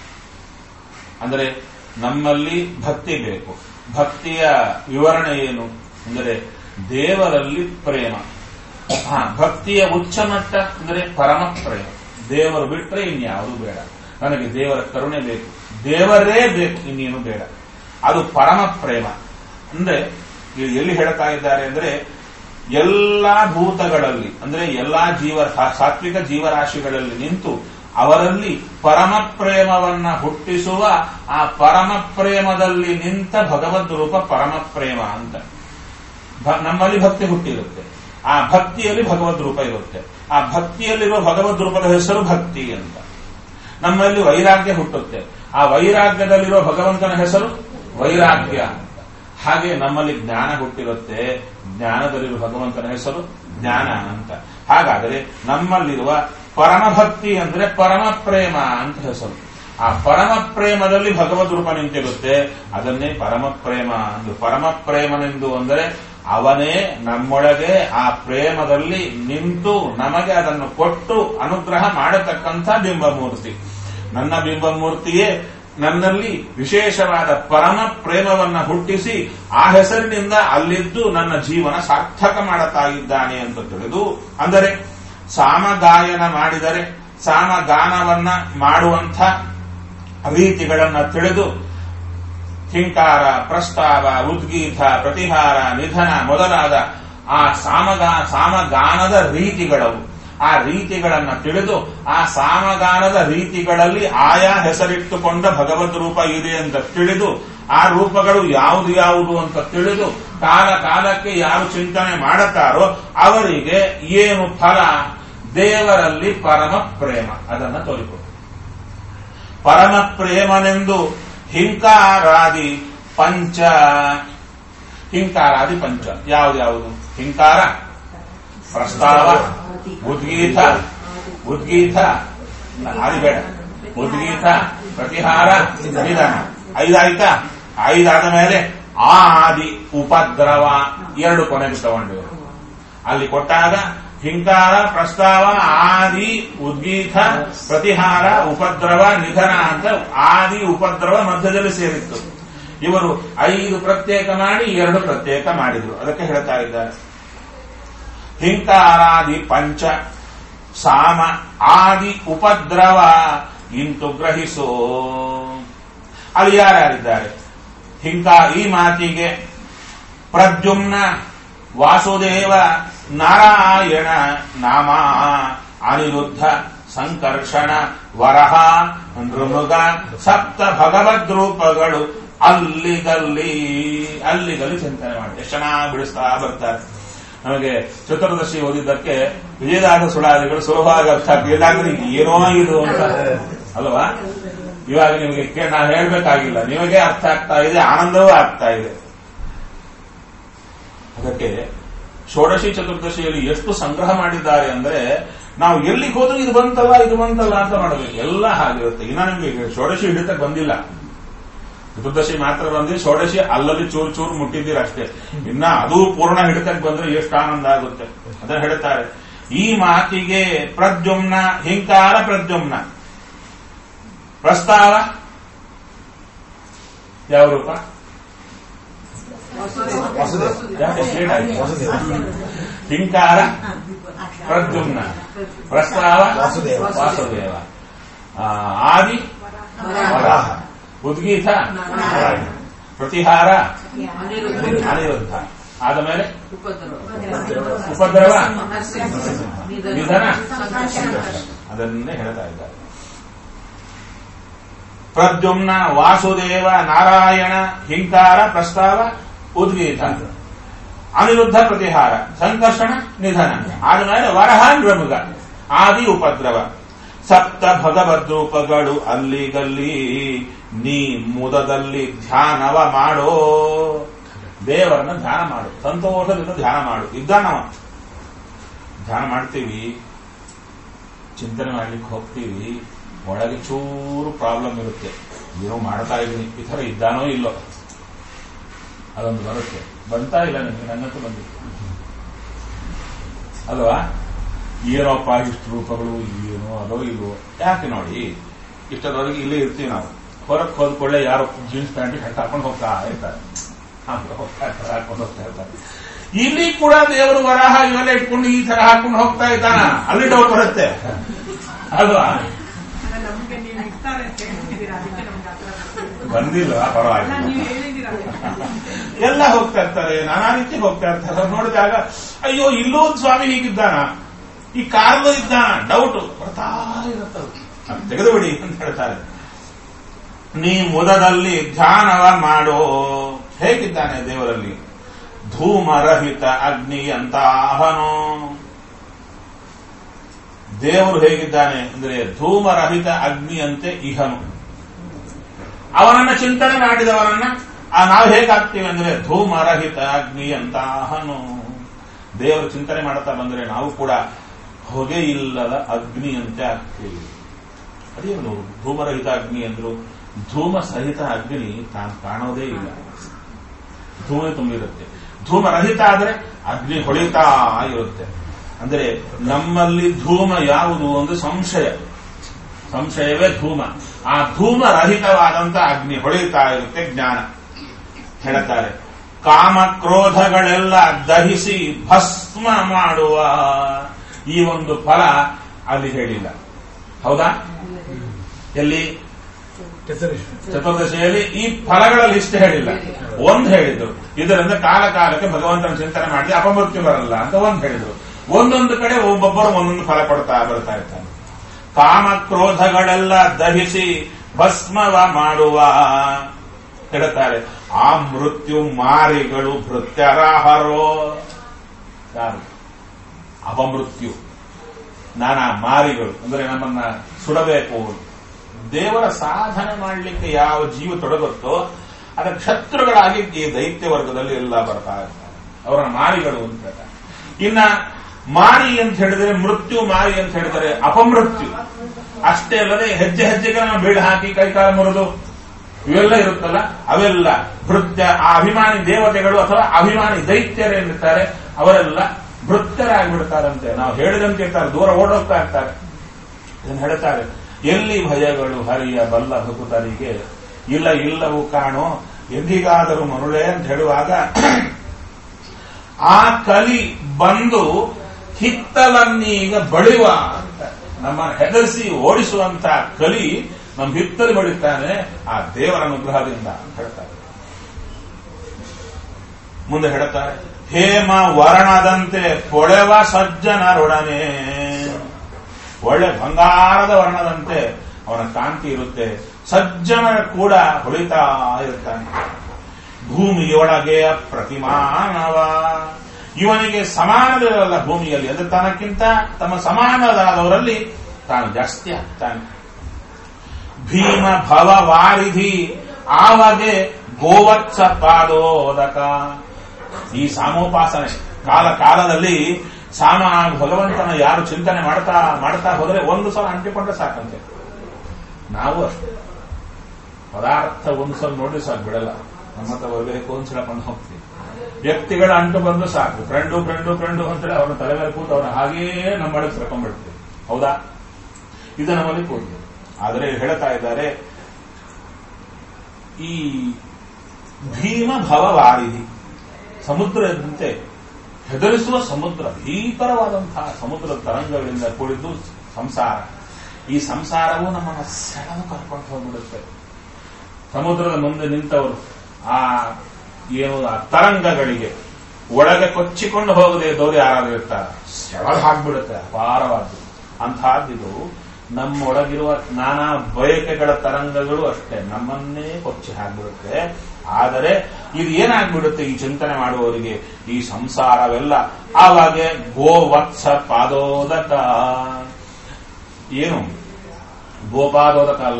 ಅಂದರೆ ನಮ್ಮಲ್ಲಿ ಭಕ್ತಿ ಬೇಕು ಭಕ್ತಿಯ ವಿವರಣೆ ಏನು ಅಂದರೆ ದೇವರಲ್ಲಿ ಪ್ರೇಮ ಹಾ ಭಕ್ತಿಯ ಉಚ್ಚ ಮಟ್ಟ ಅಂದರೆ ಪರಮ ಪ್ರೇಮ ದೇವರು ಬಿಟ್ರೆ ಇನ್ಯಾವುದು ಬೇಡ ನನಗೆ ದೇವರ ಕರುಣೆ ಬೇಕು ದೇವರೇ ಬೇಕು ಇನ್ನೇನು ಬೇಡ ಅದು ಪರಮ ಪ್ರೇಮ ಅಂದ್ರೆ ಇಲ್ಲಿ ಎಲ್ಲಿ ಹೇಳ್ತಾ ಇದ್ದಾರೆ ಅಂದ್ರೆ ಎಲ್ಲಾ ಭೂತಗಳಲ್ಲಿ ಅಂದ್ರೆ ಎಲ್ಲಾ ಜೀವ ಸಾತ್ವಿಕ ಜೀವರಾಶಿಗಳಲ್ಲಿ ನಿಂತು ಅವರಲ್ಲಿ ಪರಮ ಪ್ರೇಮವನ್ನ ಹುಟ್ಟಿಸುವ ಆ ಪರಮ ಪ್ರೇಮದಲ್ಲಿ ನಿಂತ ಭಗವದ್ ರೂಪ ಪರಮ ಪ್ರೇಮ ಅಂತ ಭ- ನಮ್ಮಲ್ಲಿ ಭಕ್ತಿ ಹುಟ್ಟಿರುತ್ತೆ ಆ ಭಕ್ತಿಯಲ್ಲಿ ಭಗವದ್ ರೂಪ ಇರುತ್ತೆ ಆ ಭಕ್ತಿಯಲ್ಲಿರುವ ಭಗವದ್ ರೂಪದ ಹೆಸರು ಭಕ್ತಿ ಅಂತ ನಮ್ಮಲ್ಲಿ ವೈರಾಗ್ಯ ಹುಟ್ಟುತ್ತೆ ಆ ವೈರಾಗ್ಯದಲ್ಲಿರುವ ಭಗವಂತನ ಹೆಸರು ವೈರಾಗ್ಯ ಅಂತ ಹಾಗೆ ನಮ್ಮಲ್ಲಿ ಜ್ಞಾನ ಹುಟ್ಟಿರುತ್ತೆ ಜ್ಞಾನದಲ್ಲಿರುವ ಭಗವಂತನ ಹೆಸರು ಜ್ಞಾನ ಅಂತ ಹಾಗಾದರೆ ನಮ್ಮಲ್ಲಿರುವ ಪರಮಭಕ್ತಿ ಅಂದ್ರೆ ಪರಮ ಪ್ರೇಮ ಅಂತ ಹೆಸರು ಆ ಪರಮ ಪ್ರೇಮದಲ್ಲಿ ಭಗವದ್ ರೂಪ ನಿಂತಿರುತ್ತೆ ಅದನ್ನೇ ಪರಮ ಪ್ರೇಮ ಅಂದ್ರೆ ಪರಮ ಪ್ರೇಮನೆಂದು ಅಂದರೆ ಅವನೇ ನಮ್ಮೊಳಗೆ ಆ ಪ್ರೇಮದಲ್ಲಿ ನಿಂತು ನಮಗೆ ಅದನ್ನು ಕೊಟ್ಟು ಅನುಗ್ರಹ ಮಾಡತಕ್ಕಂಥ ಬಿಂಬಮೂರ್ತಿ ನನ್ನ ಬಿಂಬಮೂರ್ತಿಯೇ ನನ್ನಲ್ಲಿ ವಿಶೇಷವಾದ ಪರಮ ಪ್ರೇಮವನ್ನ ಹುಟ್ಟಿಸಿ ಆ ಹೆಸರಿನಿಂದ ಅಲ್ಲಿದ್ದು ನನ್ನ ಜೀವನ ಸಾರ್ಥಕ ಮಾಡುತ್ತಾ ಇದ್ದಾನೆ ಅಂತ ತಿಳಿದು ಅಂದರೆ ಸಾಮಗಾಯನ ಮಾಡಿದರೆ ಸಾಮಗಾನವನ್ನ ಮಾಡುವಂಥ ರೀತಿಗಳನ್ನ ತಿಳಿದು ಹಿಂಕಾರ ಪ್ರಸ್ತಾವ ಉದ್ಗೀತ ಪ್ರತಿಹಾರ ನಿಧನ ಮೊದಲಾದ ಆ ಸಾಮಗಾ ಸಾಮಗಾನದ ರೀತಿಗಳವು ಆ ರೀತಿಗಳನ್ನ ತಿಳಿದು ಆ ಸಾಮಗಾನದ ರೀತಿಗಳಲ್ಲಿ ಆಯಾ ಹೆಸರಿಟ್ಟುಕೊಂಡ ಭಗವದ್ ರೂಪ ಇದೆ ಅಂತ ತಿಳಿದು ಆ ರೂಪಗಳು ಯಾವುದು ಯಾವುದು ಅಂತ ತಿಳಿದು ಕಾಲ ಕಾಲಕ್ಕೆ ಯಾರು ಚಿಂತನೆ ಮಾಡುತ್ತಾರೋ ಅವರಿಗೆ ಏನು ಫಲ ದೇವರಲ್ಲಿ ಪರಮ ಪ್ರೇಮ ಅದನ್ನ ತೋರಿಕೊಡು ಪರಮ ಪ್ರೇಮನೆಂದು ಹಿಂಕಾರಾದಿ ಪಂಚ ಹಿಂಕಾರಾದಿ ಪಂಚ ಯಾವ್ದು ಹಿಂಕಾರ ಪ್ರಸ್ತಾವ ಉದ್ಗೀತ ಉದ್ಗೀತ ಆದಿ ಬೇಡ ಉದ್ಗೀತ ಪ್ರತಿಹಾರ ನಿಧನ ಐದಾಯ್ತಾ ಐದಾದ ಮೇಲೆ ಆದಿ ಉಪದ್ರವ ಎರಡು ಕೊನೆಗೆ ತಗೊಂಡಿವೆ ಅಲ್ಲಿ ಕೊಟ್ಟಾಗ ಹಿಂಕಾರ ಪ್ರಸ್ತಾವ ಆದಿ ಉದ್ಗೀತ ಪ್ರತಿಹಾರ ಉಪದ್ರವ ನಿಧನ ಅಂತ ಆದಿ ಉಪದ್ರವ ಮಧ್ಯದಲ್ಲಿ ಸೇರಿತ್ತು ಇವರು ಐದು ಪ್ರತ್ಯೇಕ ಮಾಡಿ ಎರಡು ಪ್ರತ್ಯೇಕ ಮಾಡಿದ್ರು ಅದಕ್ಕೆ ಹೇಳ್ತಾ ಇದ್ದಾರೆ ಹಿಂಕಾರಾದಿ ಪಂಚ ಸಾಮ ಆದಿ ಉಪದ್ರವ ಇಂತು ಗ್ರಹಿಸೋ ಅಲ್ಲಿ ಯಾರ್ಯಾರಿದ್ದಾರೆ ಹಿಂಕಾ ಈ ಮಾತಿಗೆ ಪ್ರದ್ಯುಮ್ನ ವಾಸುದೇವ ನಾರಾಯಣ ನಾಮ ಅನಿರುದ್ಧ ಸಂಕರ್ಷಣ ವರಹ ನೃಮೃಗ ಸಪ್ತ ಭಗವದ್ರೂಪಗಳು ಅಲ್ಲಿಗಲ್ಲಿ ಅಲ್ಲಿಗಲ್ಲಿ ಚಿಂತನೆ ಮಾಡಿ ಎಷ್ಟು ಚೆನ್ನಾಗಿ ಬಿಡಿಸ್ತಾ ಬರ್ತಾರೆ ನಮಗೆ ಚತುರ್ದಶಿ ಓದಿದ್ದಕ್ಕೆ ವಿಜಯದಾಸ ಸುಳಾದಿಗಳು ಸುಲಭವಾಗಿ ಅರ್ಥ ಆಗ್ತಿಲ್ಲ ಅಂದ್ರೆ ಏನೋ ಇದು ಅಂತ ಅಲ್ವಾ ಇವಾಗ ನಿಮಗೆ ಕೇ- ನಾನು ಹೇಳ್ಬೇಕಾಗಿಲ್ಲ ನಿಮಗೆ ಅರ್ಥ ಆಗ್ತಾ ಇದೆ ಆನಂದವೂ ಆಗ್ತಾ ಇದೆ ಅದಕ್ಕೆ ಷೋಡಶಿ ಚತುರ್ದಶಿಯಲ್ಲಿ ಎಷ್ಟು ಸಂಗ್ರಹ ಮಾಡಿದ್ದಾರೆ ಅಂದ್ರೆ ನಾವು ಎಲ್ಲಿಗೆ ಹೋದ್ರೂ ಇದು ಬಂತಲ್ಲ ಇದು ಬಂತಲ್ಲ ಅಂತ ಮಾಡಬೇಕು ಎಲ್ಲ ಹಾಗಿರುತ್ತೆ ಇನ್ನ ನಿಮಗೆ ಷೋಡಶಿ ಹಿಡಿತಕ್ಕೆ ಬಂದಿಲ್ಲ ಚತುರ್ದಶಿ ಮಾತ್ರ ಬಂದ್ರೆ ಷೋಡಶಿ ಅಲ್ಲಲ್ಲಿ ಚೂರು ಚೂರು ಮುಟ್ಟಿದ್ದೀರ ಅಷ್ಟೇ ಇನ್ನ ಅದು ಪೂರ್ಣ ಹಿಡಿತಕ್ಕೆ ಬಂದ್ರೆ ಎಷ್ಟು ಆನಂದ ಆಗುತ್ತೆ ಅದನ್ನ ಹೇಳ್ತಾರೆ ಈ ಮಾತಿಗೆ ಪ್ರದ್ಯುಮ್ನ ಹಿಂಕಾರ ಪ್ರದ್ಯುಮ್ನ ಪ್ರಸ್ತಾವ ಯಾವ ರೂಪ ಯಾಕೆ shade ಆಯ್ತು? ಹಿಂಕಾರ ಪ್ರದ್ಯುಮ್ನ ಪ್ರಸ್ತಾವ ವಾಸುದೇವ. ವಾಸುದೇವ ಆ, ಆದಿ ವರಾಹ ಉದ್ಗೀತ ನಾರಾಯಣ. ಪ್ರತಿಹಾರ ಅನಿರುದ್ಧ ಆದ ಮೇಲೆ ಉಪದ್ರವ ನಿಧನ ಅದನ್ನೇ ಹೇಳ್ತಾ ಇದ್ದಾರೆ ಪ್ರದ್ಯುಮ್ನ ವಾಸುದೇವ ನಾರಾಯಣ ಹಿಂಕಾರ ಪ್ರಸ್ತಾವ ಉದ್ಗೀತ ಅನಿರುದ್ಧ ಪ್ರತಿಹಾರ ಸಂಕರ್ಷಣ ನಿಧನ ಆದ್ಮೇಲೆ ವರಹ ನೃಮೃಗ ಆದಿ ಉಪದ್ರವ ಸಪ್ತ ಭಗವದ್ರೂಪಗಳು ಅಲ್ಲಿಗಲ್ಲಿ ನೀ ಮುದದಲ್ಲಿ ಧ್ಯಾನವ ಮಾಡೋ ದೇವರನ್ನ ಧ್ಯಾನ ಮಾಡು ಸಂತೋಷದಿಂದ ಧ್ಯಾನ ಮಾಡು ಇದ್ದಾನವ ಧ್ಯಾನ ಮಾಡ್ತೀವಿ ಚಿಂತನೆ ಮಾಡ್ಲಿಕ್ಕೆ ಹೋಗ್ತೀವಿ ಒಳಗೆ ಚೂರು ಪ್ರಾಬ್ಲಮ್ ಇರುತ್ತೆ ಏನೋ ಮಾಡ್ತಾ ಇದ್ದೀನಿ ಈ ತರ ಇದ್ದಾನೋ ಇಲ್ಲೋ ಅದೊಂದು ಬರುತ್ತೆ ಬಂತಾ ಇಲ್ಲ ನಿಮಗೆ ನನ್ನಂತೂ ಬಂದಿತ್ತು ಅಲ್ವಾ ಏನೋಪ್ಪ ಇಷ್ಟು ರೂಪಗಳು ಏನೋ ಅದೋ ಇಲ್ವೋ ಯಾಕೆ ನೋಡಿ ಇಷ್ಟದವರೆಗೆ ಇಲ್ಲೇ ಇರ್ತೀವಿ ನಾವು ಹೊರಕ್ಕೆ ಹೋದ್ಕೊಳ್ಳೆ ಯಾರೋ ಜೀನ್ಸ್ ಪ್ಯಾಂಟ್ ಹೆಂಟ್ ಹಾಕೊಂಡು ಹೋಗ್ತಾ ಇರ್ತಾರೆ ಹಾಕೊಂಡು ಹೋಗ್ತಾ ಇರ್ತಾರೆ ಹಾಕೊಂಡು ಹೋಗ್ತಾ ಇರ್ತಾರೆ ಇಲ್ಲಿ ಕೂಡ ದೇವರು ವರಾಹ ಇವೆಲ್ಲ ಇಟ್ಕೊಂಡು ಈ ತರ ಹಾಕೊಂಡು ಹೋಗ್ತಾ ಇದ್ದಾನ ಅಲ್ಲಿ ಡೌಟ್ ಬರುತ್ತೆ ಅಲ್ವಾ ಅಲ್ಲ, ನಮ್ಗೆ ನೀವು ಇರ್ತಾರೆ ಅಂತ ಹೇಳ್ತಿದ್ದೀರಾ ಅದಕ್ಕೆ ನಮ್ಗೆ ಆ ಥರ ಬರ್ತಿದೆ. ಬಂದಿಲ್ಲ ಅಲ್ಲ ಪರವಾಗಿಲ್ಲ ನೀವು ಹೇಳಿದ್ದೀರಾ ಎಲ್ಲ ಹೋಗ್ತಾ ಇರ್ತಾರೆ ನಾನಾ ರೀತಿ ಹೋಗ್ತಾ ಇರ್ತಾರೆ ಅವ್ರು ನೋಡಿದಾಗ ಅಯ್ಯೋ ಇಲ್ಲೂ ಒಂದು ಸ್ವಾಮಿ ಹೀಗಿದ್ದಾನ ಈ ಕಾರ್ಲು ಇದ್ದಾನ ಡೌಟ್ ಬರ್ತಾ ಇರುತ್ತದು ಅದ್ ತೆಗೆದು ಬಿಡಿ ಅಂತ ಹೇಳ್ತಾರೆ ನೀ ಮುದದಲ್ಲಿ ಧ್ಯಾನವ ಮಾಡೋ ಹೇಗಿದ್ದಾನೆ ದೇವರಲ್ಲಿ ಧೂಮರಹಿತ ಅಗ್ನಿ ಅಂತಾಹನೋ ದೇವರು ಹೇಗಿದ್ದಾನೆ ಅಂದ್ರೆ ಧೂಮರಹಿತ ಅಗ್ನಿಯಂತೆ ಇಹನು ಅವನನ್ನ ಚಿಂತನೆ ಮಾಡಿದವನನ್ನ ಆ ನಾವು ಹೇಗಾಗ್ತೀವಿ ಅಂದ್ರೆ ಧೂಮರಹಿತ ಅಗ್ನಿ ಅಂತಾಹನು ದೇವರು ಚಿಂತನೆ ಮಾಡ್ತಾ ಬಂದ್ರೆ ನಾವು ಕೂಡ ಹೊಗೆ ಇಲ್ಲದ ಅಗ್ನಿಯಂತೆ ಆಗ್ತೀವಿ ಅದೇನು ಧೂಮರಹಿತ ಅಗ್ನಿ ಅಂದ್ರು ಧೂಮ ಸಹಿತ ಅಗ್ನಿ ತಾನು ಕಾಣೋದೇ ಇಲ್ಲ ಧೂಮ ತುಂಬಿರುತ್ತೆ ಧೂಮರಹಿತ ಆದ್ರೆ ಅಗ್ನಿ ಹೊಳಿತಾ ಇರುತ್ತೆ ಅಂದ್ರೆ ನಮ್ಮಲ್ಲಿ ಧೂಮ ಯಾವುದು ಒಂದು ಸಂಶಯ ಸಂಶಯವೇ ಧೂಮ ಆ ಧೂಮ ರಹಿತವಾದಂತ ಅಗ್ನಿ ಹೊಳಿತಾ ಇರುತ್ತೆ ಜ್ಞಾನ ಹೇಳ್ತಾರೆ ಕಾಮ ಕ್ರೋಧಗಳೆಲ್ಲ ದಹಿಸಿ ಭಸ್ಮ ಮಾಡುವ ಈ ಒಂದು ಫಲ ಅಲ್ಲಿ ಹೇಳಿಲ್ಲ ಹೌದಾ ಎಲ್ಲಿ ಚತುರ್ದಶಿಯಲ್ಲಿ ಈ ಫಲಗಳ ಲಿಸ್ಟ್ ಹೇಳಿಲ್ಲ ಒಂದ್ ಹೇಳಿದ್ರು ಇದರಿಂದ ಕಾಲ ಕಾಲಕ್ಕೆ ಭಗವಂತನ ಚಿಂತನೆ ಮಾಡಿ ಅಪಮೃತ್ಯು ಬರಲ್ಲ ಅಂತ ಒಂದ್ ಹೇಳಿದ್ರು ಒಂದೊಂದು ಕಡೆ ಒಬ್ಬೊಬ್ಬರು ಒಂದೊಂದು ಫಲ ಕೊಡ್ತಾ ಬರ್ತಾ ಇರ್ತಾನೆ ಕಾಮ ಕ್ರೋಧಗಳೆಲ್ಲ ದಹಿಸಿ ಭಸ್ಮವ ಮಾಡುವ ಹೇಳ್ತಾರೆ ಆ ಮೃತ್ಯು ಮಾರಿಗಳು ಭೃತ್ಯರಾಹರೋ ಯಾರು ಅಪಮೃತ್ಯು ನಾನಾ ಮಾರಿಗಳು ಅಂದ್ರೆ ನಮ್ಮನ್ನ ಸುಡಬೇಕು ದೇವರ ಸಾಧನೆ ಮಾಡಲಿಕ್ಕೆ ಯಾವ ಜೀವ ತೊಡಗುತ್ತೋ ಅದರ ಶತ್ರುಗಳಾಗಿ ಈ ದೈತ್ಯ ವರ್ಗದಲ್ಲಿ ಎಲ್ಲ ಬರ್ತಾ ಇರ್ತಾರೆ ಅವರ ಮಾರಿಗಳು ಅಂತ ಹೇಳ್ತಾರೆ ಇನ್ನ ಮಾರಿ ಅಂತ ಹೇಳಿದರೆ ಮೃತ್ಯು ಮಾರಿ ಅಂತ ಹೇಳಿದರೆ ಅಪಮೃತ್ಯು ಅಷ್ಟೇ ಅಲ್ಲದೆ ಹೆಜ್ಜೆ ಹೆಜ್ಜೆಗೆ ನಾವು ಬೀಳು ಹಾಕಿ ಕೈಕಾಲ ಮುರಿದು ಇವೆಲ್ಲ ಇರುತ್ತಲ್ಲ ಅವೆಲ್ಲ ಭೃತ್ಯ ಆ ಅಭಿಮಾನಿ ದೇವತೆಗಳು ಅಥವಾ ಅಭಿಮಾನಿ ದೈತ್ಯರೇನಿರ್ತಾರೆ ಅವರೆಲ್ಲ ಭೃತ್ಯರಾಗಿಬಿಡ್ತಾರಂತೆ ನಾವು ಹೇಳಿದಂತೆ ಇರ್ತಾರೆ ದೂರ ಓಡೋಗ್ತಾ ಇರ್ತಾರೆ ಇದನ್ನು ಹೇಳ್ತಾರೆ ಎಲ್ಲಿ ಭಯಗಳು ಹರಿಯ ಬಲ್ಲ ಭಕುತರಿಗೆ ಇಲ್ಲ ಇಲ್ಲವು ಕಾಣೋ ಎಂದಿಗಾದರೂ ಮರುಳೆ ಅಂತ ಹೇಳುವಾಗ ಆ ಕಲಿ ಬಂದು ಹಿತ್ತಲನ್ನೀಗ ಬಳಿವ ಅಂತ ನಮ್ಮ ಹೆದರಿಸಿ ಓಡಿಸುವಂತ ಕಲಿ ನಮ್ಮ ಹಿತ್ತಲು ಬಳಿತಾನೆ ಆ ದೇವರ ಅನುಗ್ರಹದಿಂದ ಅಂತ ಹೇಳ್ತಾರೆ ಮುಂದೆ ಹೇಳ್ತಾರೆ ಹೇಮ ವರ್ಣದಂತೆ ಪೊಳೆವ ಸಜ್ಜನರೊಡನೆ ಒಳ್ಳೆ ಬಂಗಾರದ ವರ್ಣದಂತೆ ಅವನ ಕಾಂತಿ ಇರುತ್ತೆ ಸಜ್ಜನ ಕೂಡ ಹೊಳಿತಾ ಇರ್ತಾನೆ ಭೂಮಿಯೊಳಗೆ ಪ್ರತಿಮಾನವ ಇವನಿಗೆ ಸಮಾನವಿರಲ್ಲ ಭೂಮಿಯಲ್ಲಿ ಅಂದ್ರೆ ತನಕ್ಕಿಂತ ತಮ್ಮ ಸಮಾನರಾದವರಲ್ಲಿ ತಾನು ಜಾಸ್ತಿ ಆಗ್ತಾನೆ ಭೀಮ ಭವ ವಾರಿಧಿ ಆವಗೆ ಗೋವತ್ಸ ಪಾದೋದಕ ಈ ಸಾಮೋಪಾಸನೆ ಕಾಲ ಕಾಲದಲ್ಲಿ ಸಾಮ ಭಗವಂತನ ಯಾರು ಚಿಂತನೆ ಮಾಡ್ತಾ ಮಾಡ್ತಾ ಹೋದ್ರೆ ಒಂದು ಸಲ ಅಂಟಿಕೊಂಡ್ರೆ ಸಾಕಂತೆ ನಾವು ಅಷ್ಟೇ ಪದಾರ್ಥ ಒಂದು ಸಲ ನೋಡಿ ಸಾಕು ಬಿಡಲ್ಲ ನಮ್ಮ ಹತ್ರ ಬರಬೇಕು ಅಂತ ಹೇಳ್ಕೊಂಡು ಹೋಗ್ತೀವಿ ವ್ಯಕ್ತಿಗಳ ಅಂಟು ಬಂದು ಸಾಕು ಫ್ರೆಂಡು ಫ್ರೆಂಡು ಫ್ರೆಂಡು ಅಂತೇಳಿ ಅವ್ರನ್ನ ತಲೆ ಮೇಲೆ ಕೂತು ಅವ್ರನ್ನ ಹಾಗೇ ನಮ್ಮೊಳಗೆ ಸೇರ್ಕೊಂಡ್ಬಿಡ್ತೀವಿ ಹೌದಾ ಇದು ನಮ್ಮಲ್ಲಿ ಕೂತು ಆದರೆ ಹೇಳ್ತಾ ಇದ್ದಾರೆ ಈ ಭೀಮ ಭವವಾರಿಧಿ ಸಮುದ್ರದಂತೆ ಹೆದರಿಸುವ ಸಮುದ್ರ ಭೀಕರವಾದಂತಹ ಸಮುದ್ರದ ತರಂಗಗಳಿಂದ ಕೂಡಿದ್ದು ಸಂಸಾರ ಈ ಸಂಸಾರವು ನಮ್ಮನ್ನು ಸೆಳೆದು ಕರ್ಕೊಂಡು ಹೋಗ್ಬಿಡುತ್ತೆ ಸಮುದ್ರದ ಮುಂದೆ ನಿಂತವರು ಆ ಏನು ಆ ತರಂಗಗಳಿಗೆ ಒಳಗೆ ಕೊಚ್ಚಿಕೊಂಡು ಹೋಗದೆ ಇದ್ದವರು ಯಾರಾದ್ರೂ ಇರ್ತಾರೆ ಸೆಳೆದು ಹಾಕ್ಬಿಡುತ್ತೆ ಅಪಾರವಾದ್ದು ಅಂತಹದ್ದಿದು ನಮ್ಮೊಳಗಿರುವ ನಾನಾ ಬಯಕೆಗಳ ತರಂಗಗಳು ಅಷ್ಟೇ ನಮ್ಮನ್ನೇ ಕೊಚ್ಚಿ ಹಾಕ್ಬಿಡುತ್ತೆ ಆದರೆ ಇದು ಏನಾಗ್ಬಿಡುತ್ತೆ ಈ ಚಿಂತನೆ ಮಾಡುವವರಿಗೆ ಈ ಸಂಸಾರವೆಲ್ಲ ಆವಾಗೆ ಗೋವತ್ಸ ಪಾದೋದಕ ಏನು ಗೋಪಾದೋದಕ ಅಲ್ಲ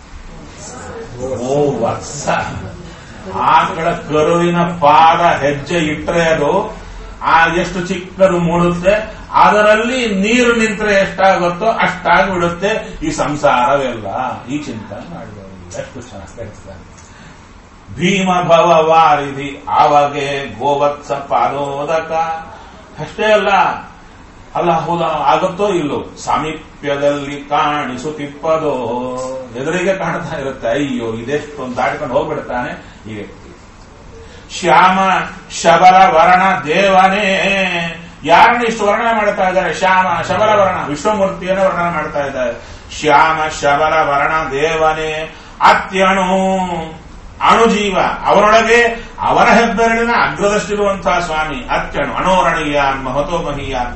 ಗೋವತ್ಸ ಆಕಳ ಕರುವಿನ ಪಾದ ಹೆಜ್ಜೆ ಇಟ್ಟರೆ ಅದು ಆ ಎಷ್ಟು ಚಿಕ್ಕದು ಮೂಡುತ್ತೆ ಅದರಲ್ಲಿ ನೀರು ನಿಂತರೆ ಎಷ್ಟಾಗುತ್ತೋ ಅಷ್ಟಾಗಿ ಬಿಡುತ್ತೆ ಈ ಸಂಸಾರವೆಲ್ಲ ಈ ಚಿಂತನೆ ಮಾಡಿದವರು ಎಷ್ಟು ಚೆನ್ನಾಗಿ ಕಲಿಸ್ತಾರೆ ಭೀಮ ಭವ ವಾರಿಧಿ ಆವಾಗೆ ಗೋವತ್ಸ ಪಾದೋದಕ ಅಷ್ಟೇ ಅಲ್ಲ ಅಲ್ಲ ಹೌದಾ ಆಗುತ್ತೋ ಇಲ್ಲೋ ಸಾಮೀಪ್ಯದಲ್ಲಿ ಕಾಣಿಸುತ್ತಿಪ್ಪದೋ ಎದುರಿಗೆ ಕಾಣ್ತಾ ಇರುತ್ತೆ ಅಯ್ಯೋ ಇದೆಷ್ಟೊಂದು ದಾಟ್ಕೊಂಡು ಹೋಗ್ಬಿಡ್ತಾನೆ ಈ ವ್ಯಕ್ತಿ ಶ್ಯಾಮ ಶಬರ ವರ್ಣ ದೇವನೇ ಯಾರನ್ನ ಇಷ್ಟು ವರ್ಣನೆ ಮಾಡ್ತಾ ಇದ್ದಾರೆ ಶ್ಯಾಮ ಶಬರ ವರ್ಣ ವಿಶ್ವಮೂರ್ತಿಯನ್ನು ವರ್ಣನೆ ಮಾಡ್ತಾ ಇದ್ದಾರೆ ಶ್ಯಾಮ ಶಬರ ವರ್ಣ ದೇವನೇ ಅತ್ಯಣು ಅಣುಜೀವ ಅವರೊಳಗೆ ಅವರ ಹೆಬ್ಬೆರಳಿನ ಅಗ್ರದಷ್ಟಿರುವಂತಹ ಸ್ವಾಮಿ ಅತ್ಯಣು ಅಣೋರಣೀಯಾನ್ ಮಹತೋ ಮಹೀಯಾನ್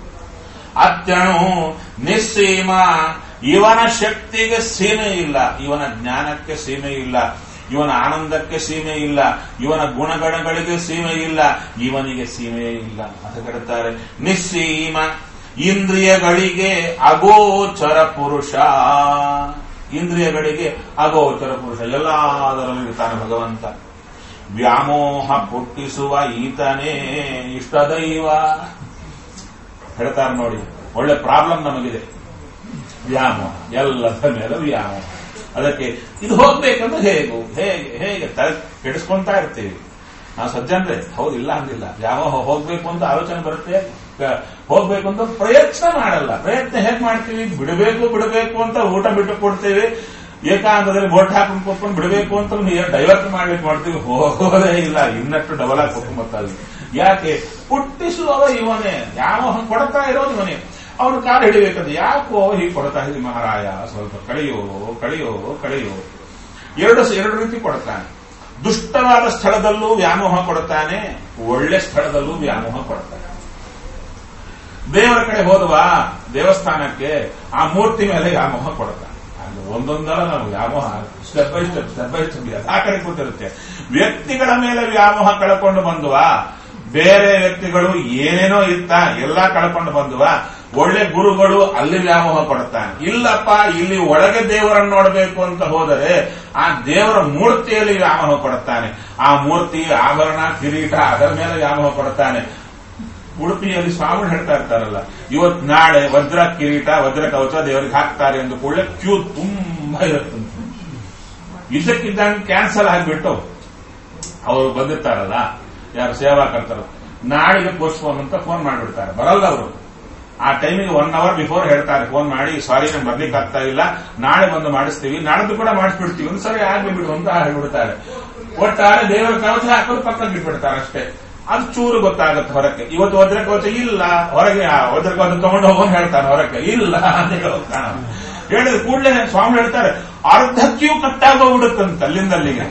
ಅತ್ಯಣು ನಿಸ್ಸೀಮ ಇವನ ಶಕ್ತಿಗೆ ಸೀಮೆ ಇಲ್ಲ ಇವನ ಜ್ಞಾನಕ್ಕೆ ಸೀಮೆ ಇಲ್ಲ ಇವನ ಆನಂದಕ್ಕೆ ಸೀಮೆ ಇಲ್ಲ ಇವನ ಗುಣಗಣಗಳಿಗೆ ಸೀಮೆ ಇಲ್ಲ ಇವನಿಗೆ ಸೀಮೆ ಇಲ್ಲ ಅಂತ ಹೇಳ್ತಾರೆ ನಿಸ್ಸೀಮ ಇಂದ್ರಿಯಗಳಿಗೆ ಅಗೋಚರ ಪುರುಷ ಇಂದ್ರಿಯಗಳಿಗೆ ಅಗೋಚರ ಪುರುಷ ಎಲ್ಲದರಲ್ಲೂ ಇರ್ತಾನೆ ಭಗವಂತ ವ್ಯಾಮೋಹ ಪುಟ್ಟಿಸುವ ಈತನೇ ಇಷ್ಟದೈವ ಹೇಳ್ತಾರೆ ನೋಡಿ ಒಳ್ಳೆ ಪ್ರಾಬ್ಲಮ್ ನಮಗಿದೆ ವ್ಯಾಮೋಹ ಎಲ್ಲದ ಮೇಲೆ ವ್ಯಾಮೋಹ ಅದಕ್ಕೆ ಇದು ಹೋಗ್ಬೇಕಂದ್ರೆ ಹೇಗೂ ಹೇಗೆ ಹೇಗೆ ತಲೆ ಕೆಡಿಸ್ಕೊಂತಾ ಇರ್ತೀವಿ ನಾವು ಸಜ್ಜನ್ರೆ ಹೌದು ಇಲ್ಲ ಅಂದಿಲ್ಲ ವ್ಯಾಮೋಹ ಹೋಗ್ಬೇಕು ಅಂತ ಆಲೋಚನೆ ಬರುತ್ತೆ ಕ- ಹೋಗ್ಬೇಕು ಅಂತ ಪ್ರಯತ್ನ ಮಾಡಲ್ಲ ಪ್ರಯತ್ನ ಹೇಗ್ ಮಾಡ್ತೀವಿ ಬಿಡಬೇಕು ಬಿಡಬೇಕು ಅಂತ ಊಟ ಬಿಟ್ಟು ಕೊಡ್ತೀವಿ ಏಕಾಂತದಲ್ಲಿ ಬೋಟ್ ಹಾಕೊಂಡು ಕೊಟ್ಕೊಂಡು ಬಿಡಬೇಕು ಅಂತ ಡೈವರ್ಟ್ ಮಾಡ್ಲಿಕ್ಕೆ ಮಾಡ್ತೀವಿ ಹೋಗೋದೇ ಇಲ್ಲ ಇನ್ನಷ್ಟು ಡಬಲ್ ಆಗಿ ಕೊಟ್ಕೊಂಬತ್ತಲ್ಲಿ ಯಾಕೆ ಪುಟ್ಟಿಸುವವ ಇವನೇ ಯಾವ ಕೊಡ್ತಾ ಇರೋದು ಇವನೇ ಅವನು ಕಾಲು ಹಿಡಿಬೇಕಂದ್ರೆ ಯಾಕೋ ಹೀಗೆ ಕೊಡ್ತಾ ಇದ್ದಿ ಮಹಾರಾಯ ಸ್ವಲ್ಪ ಕಳೆಯೋ ಕಳೆಯೋ ಕಳೆಯೋ ಎರಡು ಎರಡು ರೀತಿ ಕೊಡ್ತಾನೆ ದುಷ್ಟವಾದ ಸ್ಥಳದಲ್ಲೂ ವ್ಯಾಮೋಹ ಕೊಡ್ತಾನೆ ಒಳ್ಳೆ ಸ್ಥಳದಲ್ಲೂ ವ್ಯಾಮೋಹ ಕೊಡ್ತಾನೆ ದೇವರ ಕಡೆ ಹೋದವಾ ದೇವಸ್ಥಾನಕ್ಕೆ ಆ ಮೂರ್ತಿ ಮೇಲೆ ವ್ಯಾಮೋಹ ಕೊಡ್ತಾನೆ ಅದು ಒಂದೊಂದರ ನಾವು ವ್ಯಾಮೋಹ step by step step by step ಆ ಕಡೆ ಕೂತಿರುತ್ತೆ ವ್ಯಕ್ತಿಗಳ ಮೇಲೆ ವ್ಯಾಮೋಹ ಕಳ್ಕೊಂಡು ಬಂದುವಾ ಬೇರೆ ವ್ಯಕ್ತಿಗಳು ಏನೇನೋ ಇತ್ತ ಎಲ್ಲಾ ಕಳ್ಕೊಂಡು ಬಂದುವಾ ಒಳ್ಳೆ ಗುರುಗಳು ಅಲ್ಲಿ ವ್ಯಾಮೋಹ ಕೊಡ್ತಾನೆ ಇಲ್ಲಪ್ಪ ಇಲ್ಲಿ ಒಳಗೆ ದೇವರನ್ನು ನೋಡಬೇಕು ಅಂತ ಹೋದರೆ ಆ ದೇವರ ಮೂರ್ತಿಯಲ್ಲಿ ವ್ಯಾಮೋಹ ಕೊಡುತ್ತಾನೆ ಆ ಮೂರ್ತಿ ಆಭರಣ ಕಿರೀಟ ಅದರ ಮೇಲೆ ವ್ಯಾಮೋಹ ಕೊಡುತ್ತಾನೆ ಉಡುಪಿಯಲ್ಲಿ ಸ್ವಾಮಿ ಹೇಳ್ತಾ ಇರ್ತಾರಲ್ಲ ಇವತ್ ನಾಳೆ ವಜ್ರ ಕಿರೀಟ ವಜ್ರ ಕವಚ ದೇವರಿಗೆ ಹಾಕ್ತಾರೆ ಎಂದು ಕೂಡಲೇ ಕ್ಯೂ ತುಂಬಾ ಇರುತ್ತೆ ಇದಕ್ಕಿದ್ದಂಗೆ ಕ್ಯಾನ್ಸಲ್ ಆಗಿಬಿಟ್ಟು ಅವರು ಬಂದಿರ್ತಾರಲ್ಲ ಯಾರು ಸೇವಾಕರ್ತರು ನಾಳೆಗೆ ಪೋಸ್ಟ್ಪೋನ್ ಅಂತ ಫೋನ್ ಮಾಡಿಬಿಡ್ತಾರೆ ಬರಲ್ಲ ಅವರು ಆ ಟೈಮಿಗೆ ಒನ್ ಅವರ್ ಬಿಫೋರ್ ಹೇಳ್ತಾರೆ ಫೋನ್ ಮಾಡಿ ಸಾರಿ ನಮ್ಗೆ ಬರ್ಲಿಕ್ಕೆ ಆಗ್ತಾ ಇಲ್ಲ ನಾಳೆ ಬಂದು ಮಾಡಿಸ್ತೀವಿ ನಾಡ್ದು ಕೂಡ ಮಾಡಿಸ್ಬಿಡ್ತೀವಿ ಒಂದು ಸರಿ ಆಗ್ಲಿ ಬಿಡು ಅಂತ ಹೇಳ್ಬಿಡ್ತಾರೆ ಒಟ್ಟಾರೆ ದೇವರ ಕವಚ ಹಾಕೋದು ಪಕ್ಕಕ್ಕೆ ಇಟ್ಬಿಡ್ತಾರೆ ಅಷ್ಟೇ ಅದು ಚೂರು ಗೊತ್ತಾಗುತ್ತೆ ಹೊರಕ್ಕೆ ಇವತ್ತು ವಜ್ರ ಕವಚ ಇಲ್ಲ ಹೊರಗೆ ಆ ವಜ್ರ ಕವಚ ತಗೊಂಡು ಹೋಗೋನ್ ಹೇಳ್ತಾನೆ ಹೊರಕ್ಕೆ ಇಲ್ಲ ಅಂತ ಹೋಗ್ತಾನೆ ಅವ್ನು. ಹೇಳಿದ ಕೂಡಲೇ ಸ್ವಾಮಿ ಹೇಳ್ತಾರೆ ಅರ್ಧ ಕ್ಯೂ ಕಟ್ಟಾಗೋಗ್ಬಿಡುತ್ತಂತ ಅಲ್ಲಿಂದ ಅಲ್ಲಿಗೆ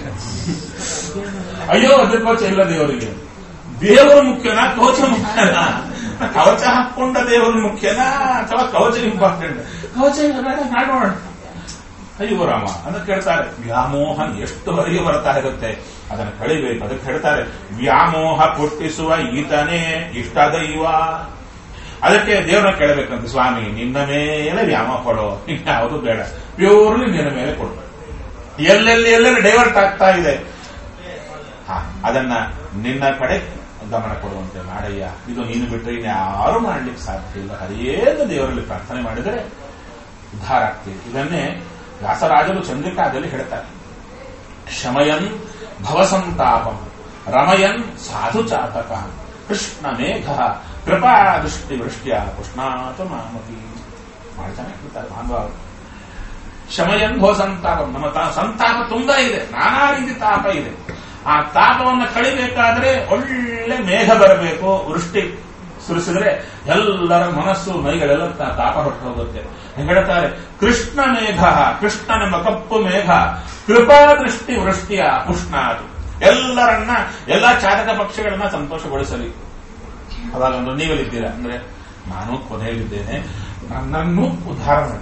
ಅಯ್ಯೋ ವಜ್ರ ಕವಚ ಇಲ್ಲ ದೇವರಿಗೆ ದೇವರು ಮುಖ್ಯನಾ ಕವಚ ಮುಖ್ಯನಾ ಕವಚ ಹಾಕೊಂಡ ದೇವರು ಮುಖ್ಯನಾ ಅಥವಾ ಕವಚ ಇಂಪಾರ್ಟೆಂಟ್ ಕವಚ ಇಲ್ಲ ಬೇಡ ಮಾಡೋಣ ಅಯ್ಯೋ ರಾಮ ಅಂತ ಕೇಳ್ತಾರೆ ವ್ಯಾಮೋಹ ಎಷ್ಟುವರೆಗೆ ಬರ್ತಾ ಇರುತ್ತೆ ಅದನ್ನು ಕಳಿಬೇಕು ಅದಕ್ಕೆ ಹೇಳ್ತಾರೆ ವ್ಯಾಮೋಹ ಪುಟ್ಟಿಸುವ ಈತನೇ ಇಷ್ಟ ದೈವ ಅದಕ್ಕೆ ದೇವರನ್ನ ಕೇಳಬೇಕಂತ ಸ್ವಾಮಿ ನಿನ್ನ ಮೇಲೆ ವ್ಯಾಮೋಹ ಕೊಡೋ ಇನ್ಯಾವುದು ಬೇಡ ಪ್ಯೂರ್ಲಿ ನಿನ್ನ ಮೇಲೆ ಕೊಡು ಎಲ್ಲೆಲ್ಲಿ ಎಲ್ಲೆಲ್ಲಿ ಡೈವರ್ಟ್ ಆಗ್ತಾ ಇದೆ ಹಾ, ಅದನ್ನ ನಿನ್ನ ಕಡೆ ಗಮನ ಕೊಡುವಂತೆ ಮಾಡಯ್ಯ ಇದು ನೀನು ಬಿಟ್ಟರೆ ಇನ್ಯಾರು ಮಾಡ್ಲಿಕ್ಕೆ ಸಾಧ್ಯ ಇಲ್ಲ ಹರಿಯೇದ ದೇವರಲ್ಲಿ ಪ್ರಾರ್ಥನೆ ಮಾಡಿದರೆ ಉದ್ಧಾರ ಆಗ್ತೀವಿ ಇದನ್ನೇ ವ್ಯಾಸರಾಜರು ಚಂದ್ರಿಕಾದಲ್ಲಿ ಹೇಳ್ತಾರೆ ಶಮಯನ್ ಭವಸಂತಾಪಂ ರಮಯನ್ ಸಾಧು ಚಾತಕ ಕೃಷ್ಣ ಮೇಘ ಕೃಪಾ ದೃಷ್ಟಿ ವೃಷ್ಟ್ಯ ಕೃಷ್ಣಾತ ಮಾಮತಿ ಬಹಳ ಚೆನ್ನಾಗಿ ಹೇಳ್ತಾರೆ ಭಾನುವಾರ ಶಮಯನ್ ಭವ ಸಂತಾಪಂ ನಮ್ಮ ತಾ- ಸಂತಾಪ ತುಂಬಾ ಇದೆ ನಾನಾ ರೀತಿ ತಾಪ ಇದೆ ಆ ತಾಪವನ್ನು ಕಳಿಬೇಕಾದ್ರೆ ಒಳ್ಳೆ ಮೇಘ ಬರಬೇಕು ವೃಷ್ಟಿ ಸುರಿಸಿದ್ರೆ ಎಲ್ಲರ ಮನಸ್ಸು ಮೈಗಳೆಲ್ಲ ತಾ- ತಾಪ ಹೊಟ್ಟು ಹೋಗುತ್ತೆ ಹೇಳ್ತಾರೆ ಕೃಷ್ಣ ಮೇಘ ಕೃಷ್ಣನೆಂಬ ಕಪ್ಪು ಮೇಘ ಕೃಪಾ ದೃಷ್ಟಿ ವೃಷ್ಟಿಯ ಉಷ್ಣಾದು ಎಲ್ಲರನ್ನ ಎಲ್ಲಾ ಚಾತಕ ಪಕ್ಷಗಳನ್ನ ಸಂತೋಷಗೊಳಿಸಲಿ ಅವಾಗ ಒಂದು ನೀವಲ್ಲಿದ್ದೀರಾ ಅಂದ್ರೆ ನಾನು ಕೊನೆಯಲ್ಲಿದ್ದೇನೆ ನನ್ನನ್ನು ಉದ್ಧಾರ ಮಾಡಿ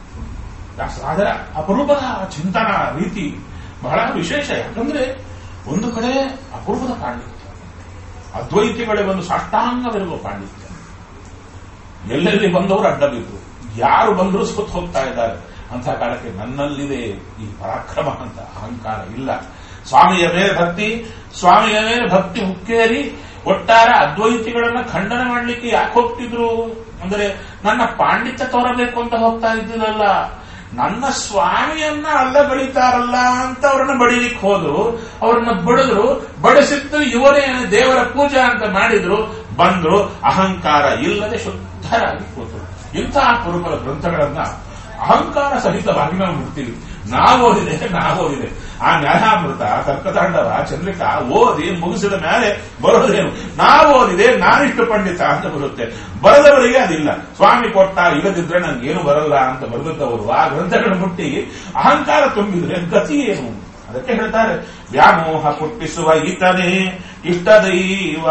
ಅದರ ಅಪರೂಪದ ಚಿಂತನ ರೀತಿ ಬಹಳ ವಿಶೇಷ ಯಾಕಂದ್ರೆ ಒಂದು ಕಡೆ ಅಪರೂಪದ ಪಾಂಡಿತ್ಯ ಅದ್ವೈತಿಗಳೇ ಒಂದು ಸಾಷ್ಟಾಂಗವಿರುವ ಪಾಂಡಿತ್ಯ ಎಲ್ಲೆಲ್ಲಿ ಬಂದವರು ಅಡ್ಡ ಬಿದ್ದು ಯಾರು ಬಂದರೂ ಸುತ್ತ ಹೋಗ್ತಾ ಇದ್ದಾರೆ ಅಂತ ಕಾಲಕ್ಕೆ ನನ್ನಲ್ಲಿದೆ ಈ ಪರಾಕ್ರಮ ಅಂತ ಅಹಂಕಾರ ಇಲ್ಲ ಸ್ವಾಮಿಯ ಮೇಲೆ ಭಕ್ತಿ ಸ್ವಾಮಿಯ ಮೇಲೆ ಭಕ್ತಿ ಹುಕ್ಕೇರಿ ಒಟ್ಟಾರೆ ಅದ್ವೈತಿಗಳನ್ನ ಖಂಡನೆ ಮಾಡ್ಲಿಕ್ಕೆ ಯಾಕೆ ಹೋಗ್ತಿದ್ರು ಅಂದ್ರೆ ನನ್ನ ಪಾಂಡಿತ್ಯ ತೋರಬೇಕು ಅಂತ ಹೋಗ್ತಾ ಇದ್ದಿರಲ್ಲ ನನ್ನ ಸ್ವಾಮಿಯನ್ನ ಅಲ್ಲ ಬಡಿತಾರಲ್ಲ ಅಂತ ಅವ್ರನ್ನ ಬಡಿಲಿಕ್ಕೆ ಹೋದ್ರು ಅವ್ರನ್ನ ಬಡಿದ್ರು ಬಡಿಸಿದ್ದು ಇವರೇ ದೇವರ ಪೂಜಾ ಅಂತ ಮಾಡಿದ್ರು ಬಂದ್ರು ಅಹಂಕಾರ ಇಲ್ಲದೆ ಶುದ್ಧರಾಗಿ ಕೂತರು ಇಂತಹ ಕುರುಕುಲ ಗ್ರಂಥಗಳನ್ನ ಅಹಂಕಾರ ಸಹಿತವಾಗಿ ನಾವು ಬಿಡ್ತೀವಿ ನಾವು ಓದಿದೆ ನಾವು ಓದಿದೆ ಆ ನ್ಯಾಯಾಮೃತ ತರ್ಕತಾಂಡವ ಚಂದ್ರಿಕಾ ಓದಿ ಮುಗಿಸಿದ ಮೇಲೆ ಬರೋದೇನು ನಾವು ಓದಿದೆ ನಾನಿಷ್ಟು ಪಂಡಿತ ಅಂತ ಬರುತ್ತೆ ಬರೆದವರಿಗೆ ಅದಿಲ್ಲ ಸ್ವಾಮಿ ಕೊಟ್ಟ ಇಲ್ಲದಿದ್ರೆ ನಂಗೇನು ಬರಲ್ಲ ಅಂತ ಬರೆದವರು ಆ ಗ್ರಂಥಗಳ ಮುಟ್ಟಿ ಅಹಂಕಾರ ತುಂಬಿದ್ರೆ ಗತಿ ಏನು ಅದಕ್ಕೆ ಹೇಳ್ತಾರೆ ವ್ಯಾಮೋಹ ಹುಟ್ಟಿಸುವ ಈತನೇ ಇಷ್ಟ ದೈವ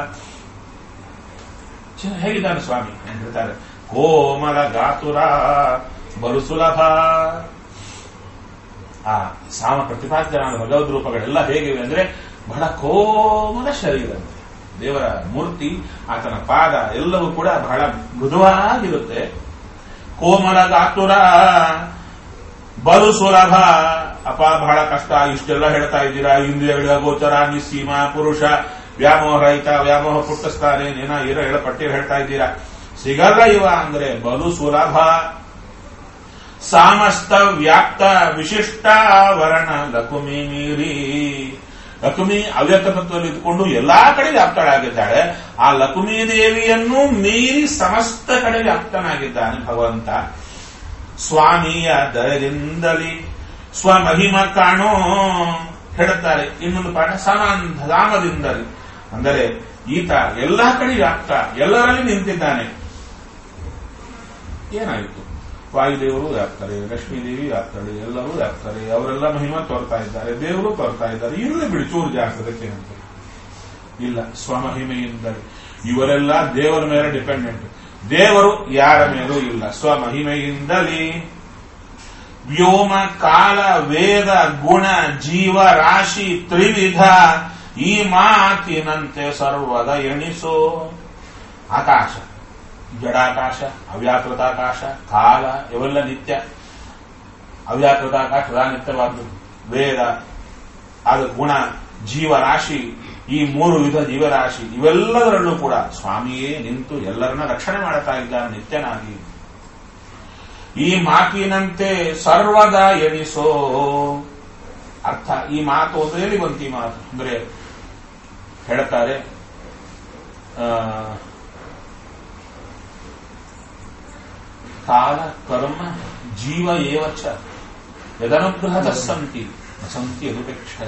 ಚ- ಹೇಗಿದ್ದಾನೆ ಸ್ವಾಮಿ ಅಂತ ಹೇಳ್ತಾರೆ ಕೋಮಲ ಗಾತುರ ಬಲು ಸುಲಭ ಆ ಸಾಮ ಪ್ರತಿಪಾದ್ಯನಾದ ಭಗವದ್ ರೂಪಗಳೆಲ್ಲ ಹೇಗಿವೆ ಅಂದ್ರೆ ಬಹಳ ಕೋಮಲ ಶರೀರ ದೇವರ ಮೂರ್ತಿ ಆತನ ಪಾದ ಎಲ್ಲವೂ ಕೂಡ ಬಹಳ ಮೃದುವಾಗಿರುತ್ತೆ ಕೋಮಲ ಗಾತುರ ಬಲು ಸುಲಭ ಅಪ ಬಹಳ ಕಷ್ಟ ಇಷ್ಟೆಲ್ಲ ಹೇಳ್ತಾ ಇದ್ದೀರಾ ಇಂದ್ರಿಯಗಳ ಗೋಚರ ನಿಸ್ಸೀಮ ಪುರುಷ ವ್ಯಾಮೋಹ ರಹಿತ ವ್ಯಾಮೋಹ ಪುಟ್ಟಿಸ್ತಾನೆ ಏನೋ ಏನೋ ಹೇಳ ಪಟ್ಟಿ ಹೇಳ್ತಾ ಇದ್ದೀರಾ ಸಿಗಲ್ಲ ಇವ ಅಂದ್ರೆ ಬಲು ಸುಲಭ ಸಾಮಸ್ತ ವ್ಯಾಪ್ತ ವಿಶಿಷ್ಟ ವರ್ಣ ಲಕುಮಿ ಮೀರಿ ಲಕುಮಿ ಅವ್ಯಕ್ತ ತತ್ವದಲ್ಲಿ ಇದ್ಕೊಂಡು ಎಲ್ಲಾ ಕಡೆ ವ್ಯಾಪ್ತಳಾಗಿದ್ದಾಳೆ ಆ ಲಕುಮಿ ದೇವಿಯನ್ನು ಮೀರಿ ಸಮಸ್ತ ಕಡೆ ವ್ಯಾಪ್ತನಾಗಿದ್ದಾನೆ ಭಗವಂತ ಸ್ವಾಮಿಯ ದಯದಿಂದಲಿ ಸ್ವಮಹಿಮ ಕಾಣೋ ಹೇಳುತ್ತಾರೆ ಇನ್ನೊಂದು ಪಾಠ ಸಮಾನ ಧಾಮದಿಂದಲಿ ಅಂದರೆ ಈತ ಎಲ್ಲಾ ಕಡೆ ವ್ಯಾಪ್ತ ಎಲ್ಲರಲ್ಲಿ ನಿಂತಿದ್ದಾನೆ ಏನಾಯಿತು ವಾಯುದೇವರು ವ್ಯಾಪ್ತಾರೆ ಲಕ್ಷ್ಮೀದೇವಿ ವ್ಯಾಪ್ತಾಳೆ ಎಲ್ಲರೂ ವ್ಯಾಪ್ತಾರೆ ಅವರೆಲ್ಲ ಮಹಿಮಾ ತೋರ್ತಾ ಇದ್ದಾರೆ ದೇವರು ತೋರ್ತಾ ಇದ್ದಾರೆ ಇರಲಿ ಬಿಡಿ ಚೂರು ಜಾಗದಕ್ಕೆ ಅಂತ ಇಲ್ಲ ಸ್ವಮಹಿಮೆಯಿಂದಲೇ ಇವರೆಲ್ಲ ದೇವರ ಮೇಲೆ ಡಿಪೆಂಡೆಂಟ್ ದೇವರು ಯಾರ ಮೇಲೂ ಇಲ್ಲ ಸ್ವಮಹಿಮೆಯಿಂದಲೇ ವ್ಯೋಮ ಕಾಲ ವೇದ ಗುಣ ಜೀವ ರಾಶಿ ತ್ರಿವಿಧ ಈ ಮಾತಿನಂತೆ ಸರ್ವದ ಎಣಿಸೋ ಆಕಾಶ ಜಡಾಕಾಶ ಅವ್ಯಾಕೃತಾಕಾಶ ಕಾಲ ಇವೆಲ್ಲ ನಿತ್ಯ ಅವ್ಯಾಕೃತಾಕಾಶ ಸದಾ ನಿತ್ಯವಾದ್ದು ವೇದ ಅದು ಗುಣ ಜೀವರಾಶಿ ಈ ಮೂರು ವಿಧ ಜೀವರಾಶಿ ಇವೆಲ್ಲದರಲ್ಲೂ ಕೂಡ ಸ್ವಾಮಿಯೇ ನಿಂತು ಎಲ್ಲರನ್ನ ರಕ್ಷಣೆ ಮಾಡುತ್ತಾ ಇದ್ದಾನೆ ನಿತ್ಯನಾಗಿ ಈ ಮಾತಿನಂತೆ ಸರ್ವದ ಎಣಿಸೋ ಅರ್ಥ ಈ ಮಾತು ಅಂದ್ರೆ ಎಲ್ಲಿ ಬಂತು ಈ ಮಾತು ಅಂದ್ರೆ ಹೇಳ್ತಾರೆ ಆ, ಕಾಲ ಕರ್ಮ ಜೀವ ಏವ ಚ ಯದನುಗ್ರಹದ ಸಂತಿ ನ ಸಂತಿ ಅನುಪೇಕ್ಷಯ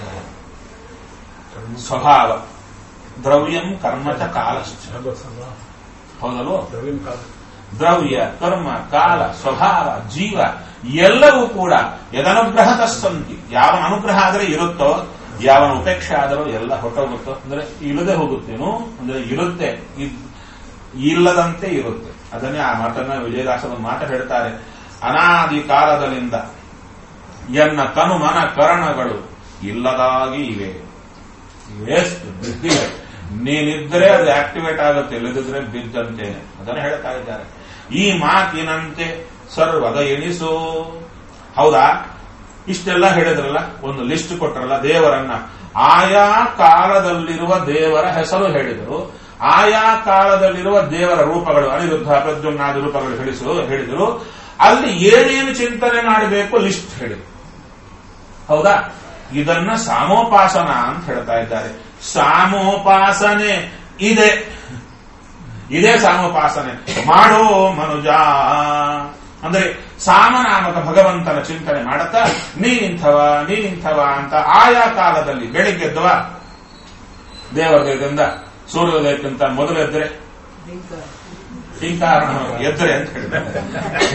ಸ್ವಭಾವ ದ್ರವ್ಯಂ ಕರ್ಮ ಚ ಕಾಲಶ್ಚ ಹೌದಲ್ವೋ ದ್ರವ್ಯ ಕರ್ಮ ಕಾಲ ಸ್ವಭಾವ ಜೀವ ಎಲ್ಲವೂ ಕೂಡ ಯದನುಗ್ರಹದ ಸಂತಿ ಯಾವನ ಅನುಗ್ರಹ ಆದರೆ ಇರುತ್ತೋ ಯಾವನ ಉಪೇಕ್ಷೆ ಆದರೂ ಎಲ್ಲ ಹೊಟ್ಟೋಗುತ್ತೋ ಅಂದ್ರೆ ಇಲ್ಲದೆ ಹೋಗುತ್ತೇನು ಅಂದ್ರೆ ಇರುತ್ತೆ ಇದ್- ಇಲ್ಲದಂತೆ ಇರುತ್ತೆ ಅದನ್ನೇ ಆ ಮಾತನ್ನ ವಿಜಯದಾಸನ ಮಾತು ಹೇಳ್ತಾರೆ ಅನಾದಿ ಕಾಲದಲ್ಲಿಂದ ಎನ್ನ ತನು ಮನ ಕರಣಗಳು ಇಲ್ಲದಾಗಿ ಇವೆ ಇವೆ ಬಿದ್ದಿವೆ ನೀನಿದ್ರೆ ಅದು ಆಕ್ಟಿವೇಟ್ ಆಗುತ್ತೆ ಇಲ್ಲದಿದ್ರೆ ಬಿದ್ದಂತೇನೆ ಅದನ್ನು ಹೇಳ್ತಾ ಇದ್ದಾರೆ ಈ ಮಾತಿನಂತೆ ಸರ್ವದ ಎಣಿಸು ಹೌದಾ ಇಷ್ಟೆಲ್ಲ ಹೇಳಿದ್ರಲ್ಲ ಒಂದು ಲಿಸ್ಟ್ ಕೊಟ್ರಲ್ಲ ದೇವರನ್ನ ಆಯಾ ಕಾಲದಲ್ಲಿರುವ ದೇವರ ಹೆಸರು ಹೇಳಿದರು ಆಯಾ ಕಾಲದಲ್ಲಿರುವ ದೇವರ ರೂಪಗಳು ಅನಿರುದ್ಧ ಪ್ರದ್ಯುಮ್ನಾದಿ ರೂಪಗಳು ಹೇಳಿಸು ಹೇಳಿದರು ಅಲ್ಲಿ ಏನೇನು ಚಿಂತನೆ ಮಾಡಬೇಕು ಲಿಸ್ಟ್ ಹೇಳಿದರು ಹೌದಾ ಇದನ್ನ ಸಾಮೋಪಾಸನ ಅಂತ ಹೇಳ್ತಾ ಇದ್ದಾರೆ ಸಾಮೋಪಾಸನೆ ಇದೆ ಇದೇ ಸಾಮೋಪಾಸನೆ ಮಾಡೋ ಮನುಜ ಅಂದ್ರೆ ಸಾಮನಾಮಕ ಭಗವಂತನ ಚಿಂತನೆ ಮಾಡುತ್ತಾ ನೀನಿಂಥವ ನೀನಿಂಥವ ಅಂತ ಆಯಾ ಕಾಲದಲ್ಲಿ ಬೆಳಿಗ್ಗೆದ್ದವ ದೇವರದಿಂದ ಸೂರ್ಯೋದಯಕ್ಕಿಂತ ಮೊದಲೆದ್ರೆ ಸಿಂಕಾರ ಎದ್ರೆ ಅಂತ ಹೇಳಿದ್ದಾರೆ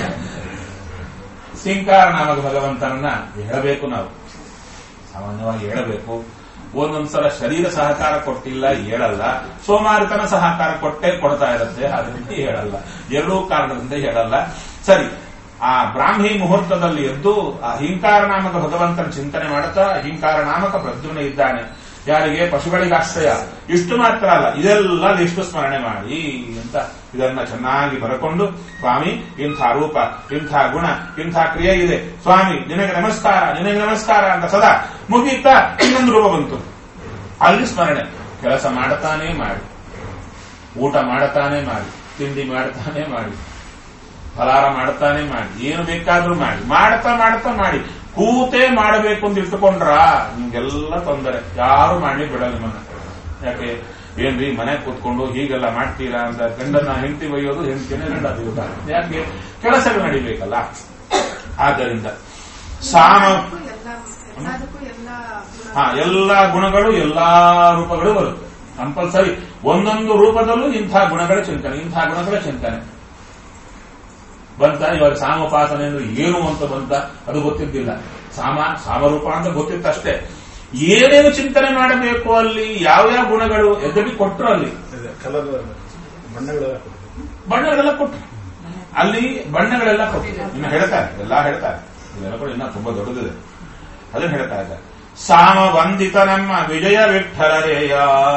ಸಿಂಕಾರ ನಾಮಕ ಭಗವಂತನನ್ನ ಹೇಳಬೇಕು ನಾವು ಸಾಮಾನ್ಯವಾಗಿ ಹೇಳಬೇಕು ಒಂದೊಂದ್ಸಲ ಶರೀರ ಸಹಕಾರ ಕೊಟ್ಟಿಲ್ಲ ಹೇಳಲ್ಲ ಸೋಮಾರಿತನ ಸಹಕಾರ ಕೊಟ್ಟೇ ಕೊಡ್ತಾ ಇರುತ್ತೆ ಅದರಿಂದ ಹೇಳಲ್ಲ ಎರಡೂ ಕಾರಣದಿಂದ ಹೇಳಲ್ಲ ಸರಿ ಆ ಬ್ರಾಹ್ಮಿ ಮುಹೂರ್ತದಲ್ಲಿ ಎದ್ದು ಆ ಹಿಂಕಾರ ನಾಮಕ ಭಗವಂತನ ಚಿಂತನೆ ಮಾಡುತ್ತಾ ಹಿಂಕಾರ ನಾಮಕ ಪ್ರದ್ಯುಮ್ನ ಇದ್ದಾನೆ ಯಾರಿಗೆ ಪಶುಗಳಿಗೆ ಆಶ್ರಯ ಇಷ್ಟು ಮಾತ್ರ ಅಲ್ಲ ಇದೆಲ್ಲ ಲಿಷ್ಟು ಸ್ಮರಣೆ ಮಾಡಿ ಅಂತ ಇದನ್ನ ಚೆನ್ನಾಗಿ ಬರಕೊಂಡು ಸ್ವಾಮಿ ಇಂಥ ರೂಪ ಇಂಥ ಗುಣ ಇಂಥ ಕ್ರಿಯೆ ಇದೆ ಸ್ವಾಮಿ ನಿನಗೆ ನಮಸ್ಕಾರ ನಿನಗೆ ನಮಸ್ಕಾರ ಅಂತ ಸದಾ ಮುಗೀತಾ ಇನ್ನೊಂದು ರೂಪ ಬಂತು ಅಲ್ಲಿ ಸ್ಮರಣೆ ಕೆಲಸ ಮಾಡತಾನೇ ಮಾಡಿ ಊಟ ಮಾಡತಾನೇ ಮಾಡಿ ತಿಂಡಿ ಮಾಡತಾನೇ ಮಾಡಿ ಫಲಾರ ಮಾಡ್ತಾನೆ ಮಾಡಿ ಏನು ಬೇಕಾದ್ರೂ ಮಾಡಿ ಮಾಡ್ತಾ ಮಾಡ್ತಾ ಮಾಡಿ ಕೂತೇ ಮಾಡಬೇಕು ಅಂತ ಇಟ್ಟುಕೊಂಡ್ರ ನಿಮ್ಗೆಲ್ಲ ತೊಂದರೆ ಯಾರು ಮಾಡಿ ಬಿಡಲ್ಲ ನಿಮ್ಮನ್ನ ಯಾಕೆ ಏನ್ರಿ ಮನೆ ಕೂತ್ಕೊಂಡು ಹೀಗೆಲ್ಲ ಮಾಡ್ತೀರಾ ಅಂತ ಗಂಡನ ಹೆಂಡತಿ ಬೈಯೋದು ಹೆಂಡತಿನೇ ಗಂಡ ಬೈಯೋದ ಯಾಕೆ ಕೆಲಸಗಳು ನಡಿಬೇಕಲ್ಲ ಆದ್ದರಿಂದ ಸಾಮ ಎಲ್ಲ ಎಲ್ಲದಕ್ಕೂ ಎಲ್ಲ ಗುಣ ಹಾ ಎಲ್ಲಾ ಗುಣಗಳು ಎಲ್ಲಾ ರೂಪಗಳು ಬರುತ್ತೆ ಕಂಪಲ್ಸರಿ ಒಂದೊಂದು ರೂಪದಲ್ಲೂ ಇಂಥ ಗುಣಗಳ ಚಿಂತನೆ ಇಂಥ ಗುಣಗಳ ಚಿಂತನೆ ಬಂತ ಇವಾಗ ಸಾಮೋಪಾಸನೆ ಅಂದ್ರೆ ಏನು ಅಂತ ಬಂತ ಅದು ಗೊತ್ತಿದ್ದಿಲ್ಲ ಸಾಮ ಸಾಮರೂಪ ಅಂತ ಗೊತ್ತಿತ್ತಷ್ಟೇ ಏನೇನು ಚಿಂತನೆ ಮಾಡಬೇಕು ಅಲ್ಲಿ ಯಾವ್ಯಾವ ಗುಣಗಳು ಎದುರಿ ಕೊಟ್ಟರು ಅಲ್ಲಿ ಕಲರ್ ಬಣ್ಣಗಳೆಲ್ಲ ಕೊಡ್ಬೇಕು. ಬಣ್ಣಗಳೆಲ್ಲ ಕೊಟ್ಟರು ಅಲ್ಲಿ ಬಣ್ಣಗಳೆಲ್ಲ ಕೊಟ್ಟರು ಇನ್ನು ಹೇಳ್ತಾರೆ ಎಲ್ಲ ಹೇಳ್ತಾರೆ ಇದೆಲ್ಲ ಕೂಡ ಇನ್ನ ತುಂಬಾ ದೊಡ್ಡದಿದೆ ಅದನ್ನ ಹೇಳ್ತಾ ಇದ್ದಾರೆ ಸಾಮ ವಂದಿತ ನಮ್ಮ ವಿಜಯ ವಿಠಲರೇಯ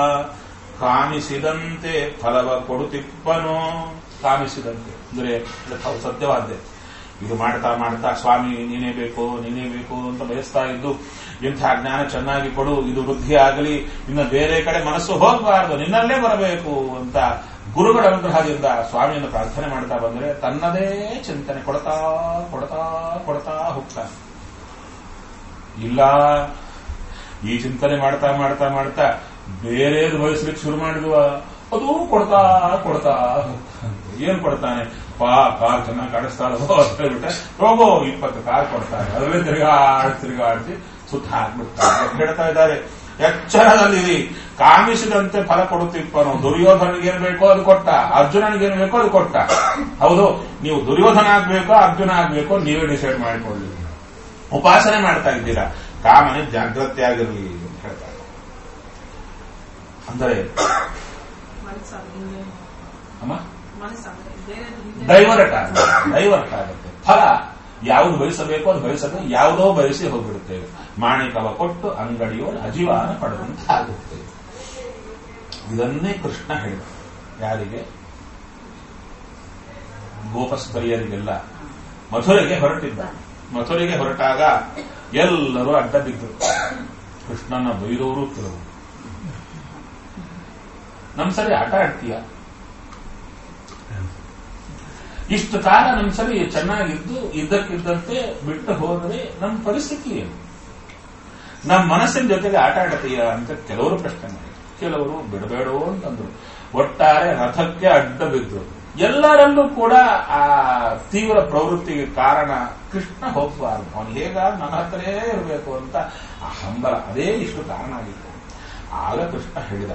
ಕಾಮಿಸಿದಂತೆ ಫಲವ ಕೊಡುತ್ತಿಪ್ಪನೋ ಕಾಮಿಸಿದಂತೆ ಅಂದ್ರೆ ಅದು ಸತ್ಯವಾದ್ದೆ ಇದು ಮಾಡ್ತಾ ಮಾಡ್ತಾ ಸ್ವಾಮಿ ನೀನೇ ಬೇಕು ನೀನೇ ಬೇಕು ಅಂತ ಬಯಸ್ತಾ ಇದ್ದು ಇಂಥ ಜ್ಞಾನ ಚೆನ್ನಾಗಿ ಕೊಡು ಇದು ವೃದ್ಧಿ ಆಗಲಿ ಇನ್ನು ಬೇರೆ ಕಡೆ ಮನಸ್ಸು ಹೋಗಬಾರದು ನಿನ್ನಲ್ಲೇ ಬರಬೇಕು ಅಂತ ಗುರುಗಳ ಅನುಗ್ರಹದಿಂದ ಸ್ವಾಮಿಯನ್ನು ಪ್ರಾರ್ಥನೆ ಮಾಡ್ತಾ ಬಂದ್ರೆ ತನ್ನದೇ ಚಿಂತನೆ ಕೊಡ್ತಾ ಕೊಡ್ತಾ ಕೊಡ್ತಾ ಹೋಗ್ತಾನೆ ಇಲ್ಲ ಈ ಚಿಂತನೆ ಮಾಡ್ತಾ ಮಾಡ್ತಾ ಮಾಡ್ತಾ ಬೇರೆದು ಬಯಸ್ಲಿಕ್ಕೆ ಶುರು ಮಾಡಿದ್ವ ಅದು ಕೊಡ್ತಾ ಕೊಡ್ತಾ ಹೋಗ್ತಾನೆ. ಏನ್ ಕೊಡ್ತಾನೆ ಪಾ ಕಾರ್ ಚೆನ್ನಾಗಿ ಕಾಣಿಸ್ತಾರೋ ಅಂತ ಹೇಳ್ಬಿಟ್ಟೆ ಹೋಗೋ ಇಪ್ಪತ್ತು ಕಾರ್ ಕೊಡ್ತಾನೆ ಅದರಲ್ಲೇ ತಿರುಗಾಡ್ ತಿರುಗಾಡ್ಸಿ ಸುತ್ತ ಹಾಕ್ಬಿಡ್ತಾನೆ ಹೇಳ್ತಾ ಇದ್ದಾರೆ ಎಚ್ಚರದಲ್ಲಿರಿ ಕಾಮಿಸಿದಂತೆ ಫಲ ಕೊಡುತ್ತಿಪ್ಪನು ದುರ್ಯೋಧನಿಗೆ ಏನ್ ಬೇಕೋ ಅದು ಕೊಟ್ಟ ಅರ್ಜುನನಿಗೆ ಏನ್ ಬೇಕೋ ಅದು ಕೊಟ್ಟ ಹೌದು ನೀವು ದುರ್ಯೋಧನ ಆಗ್ಬೇಕೋ ಅರ್ಜುನ ಆಗ್ಬೇಕೋ ನೀವೇ ಡಿಸೈಡ್ ಮಾಡಿಕೊಳ್ಳಿ ಉಪಾಸನೆ ಮಾಡ್ತಾ ಇದ್ದೀರಾ ಕಾಮನೆ ಜಾಗ್ರತೆಯಾಗಿರಲಿ ಅಂತ ಹೇಳ್ತಾರೆ ಅಂದರೆ ಮನಸ್ಸಾದ್ರೆ ಹಿಂಗೆ ಅಮ್ಮ ಮನಸ್ಸಾದ್ರೆ ಬೇರೆ ಹಿಂದೆ ಡೈವರ್ಟ್ ಆಗುತ್ತೆ ಡೈವರ್ಟ್ ಆಗುತ್ತೆ ಫಲ ಯಾವುದು ಬಯಸಬೇಕೋ ಅದು ಬಯಸದೆ ಯಾವುದೋ ಬಯಸಿ ಹೋಗ್ಬಿಡುತ್ತೇವೆ ಮಾಣಿಕವ ಕೊಟ್ಟು ಅಂಗಡಿಯೋಳು ಅಜೀವಾನ ಪಡೆದಂತೆ ಆಗುತ್ತೆ ಇದನ್ನೇ ಕೃಷ್ಣ ಹೇಳಿದ ಯಾರಿಗೆ ಗೋಪಸ್ತ್ರೀಯರಿಗೆಲ್ಲ ಮಥುರೆಗೆ ಹೊರಟಿದ್ದ ಮಥುರೆಗೆ ಹೊರಟಾಗ ಎಲ್ಲರೂ ಅಡ್ಡ ಬಿದ್ದರು ಕೃಷ್ಣನ ಬೈದವರು ಕೆಲವು ನಮ್ ಸರಿ ಆಟ ಆಡ್ತೀಯ ಇಷ್ಟು ಕಾಲ ನಮ್ ಸರಿ ಚೆನ್ನಾಗಿದ್ದು ಇದ್ದಕ್ಕಿದ್ದಂತೆ ಬಿಟ್ಟು ಹೋದರೆ ನಮ್ಮ ಪರಿಸ್ಥಿತಿ ಏನು ನಮ್ಮ ಮನಸ್ಸಿನ ಜೊತೆಗೆ ಆಟ ಆಡ್ತೀಯ ಅಂತ ಕೆಲವರು ಪ್ರಶ್ನೆ ಮಾಡಿದ್ರು ಕೆಲವರು ಬಿಡಬೇಡೋ ಅಂತಂದ್ರು ಒಟ್ಟಾರೆ ರಥಕ್ಕೆ ಅಡ್ಡ ಬಿದ್ರು ಎಲ್ಲರಲ್ಲೂ ಕೂಡ ಆ ತೀವ್ರ ಪ್ರವೃತ್ತಿಗೆ ಕಾರಣ ಕೃಷ್ಣ ಹೋಗಬಾರ್ದು ಅವನು ಹೇಗಾದ್ರೂ ನನ್ನ ಹತ್ರನೇ ಇರಬೇಕು ಅಂತ ಆ ಹಂಬಲ ಅದೇ ಇಷ್ಟು ಕಾರಣ ಆಗಿತ್ತು ಆಗ ಕೃಷ್ಣ ಹೇಳಿದ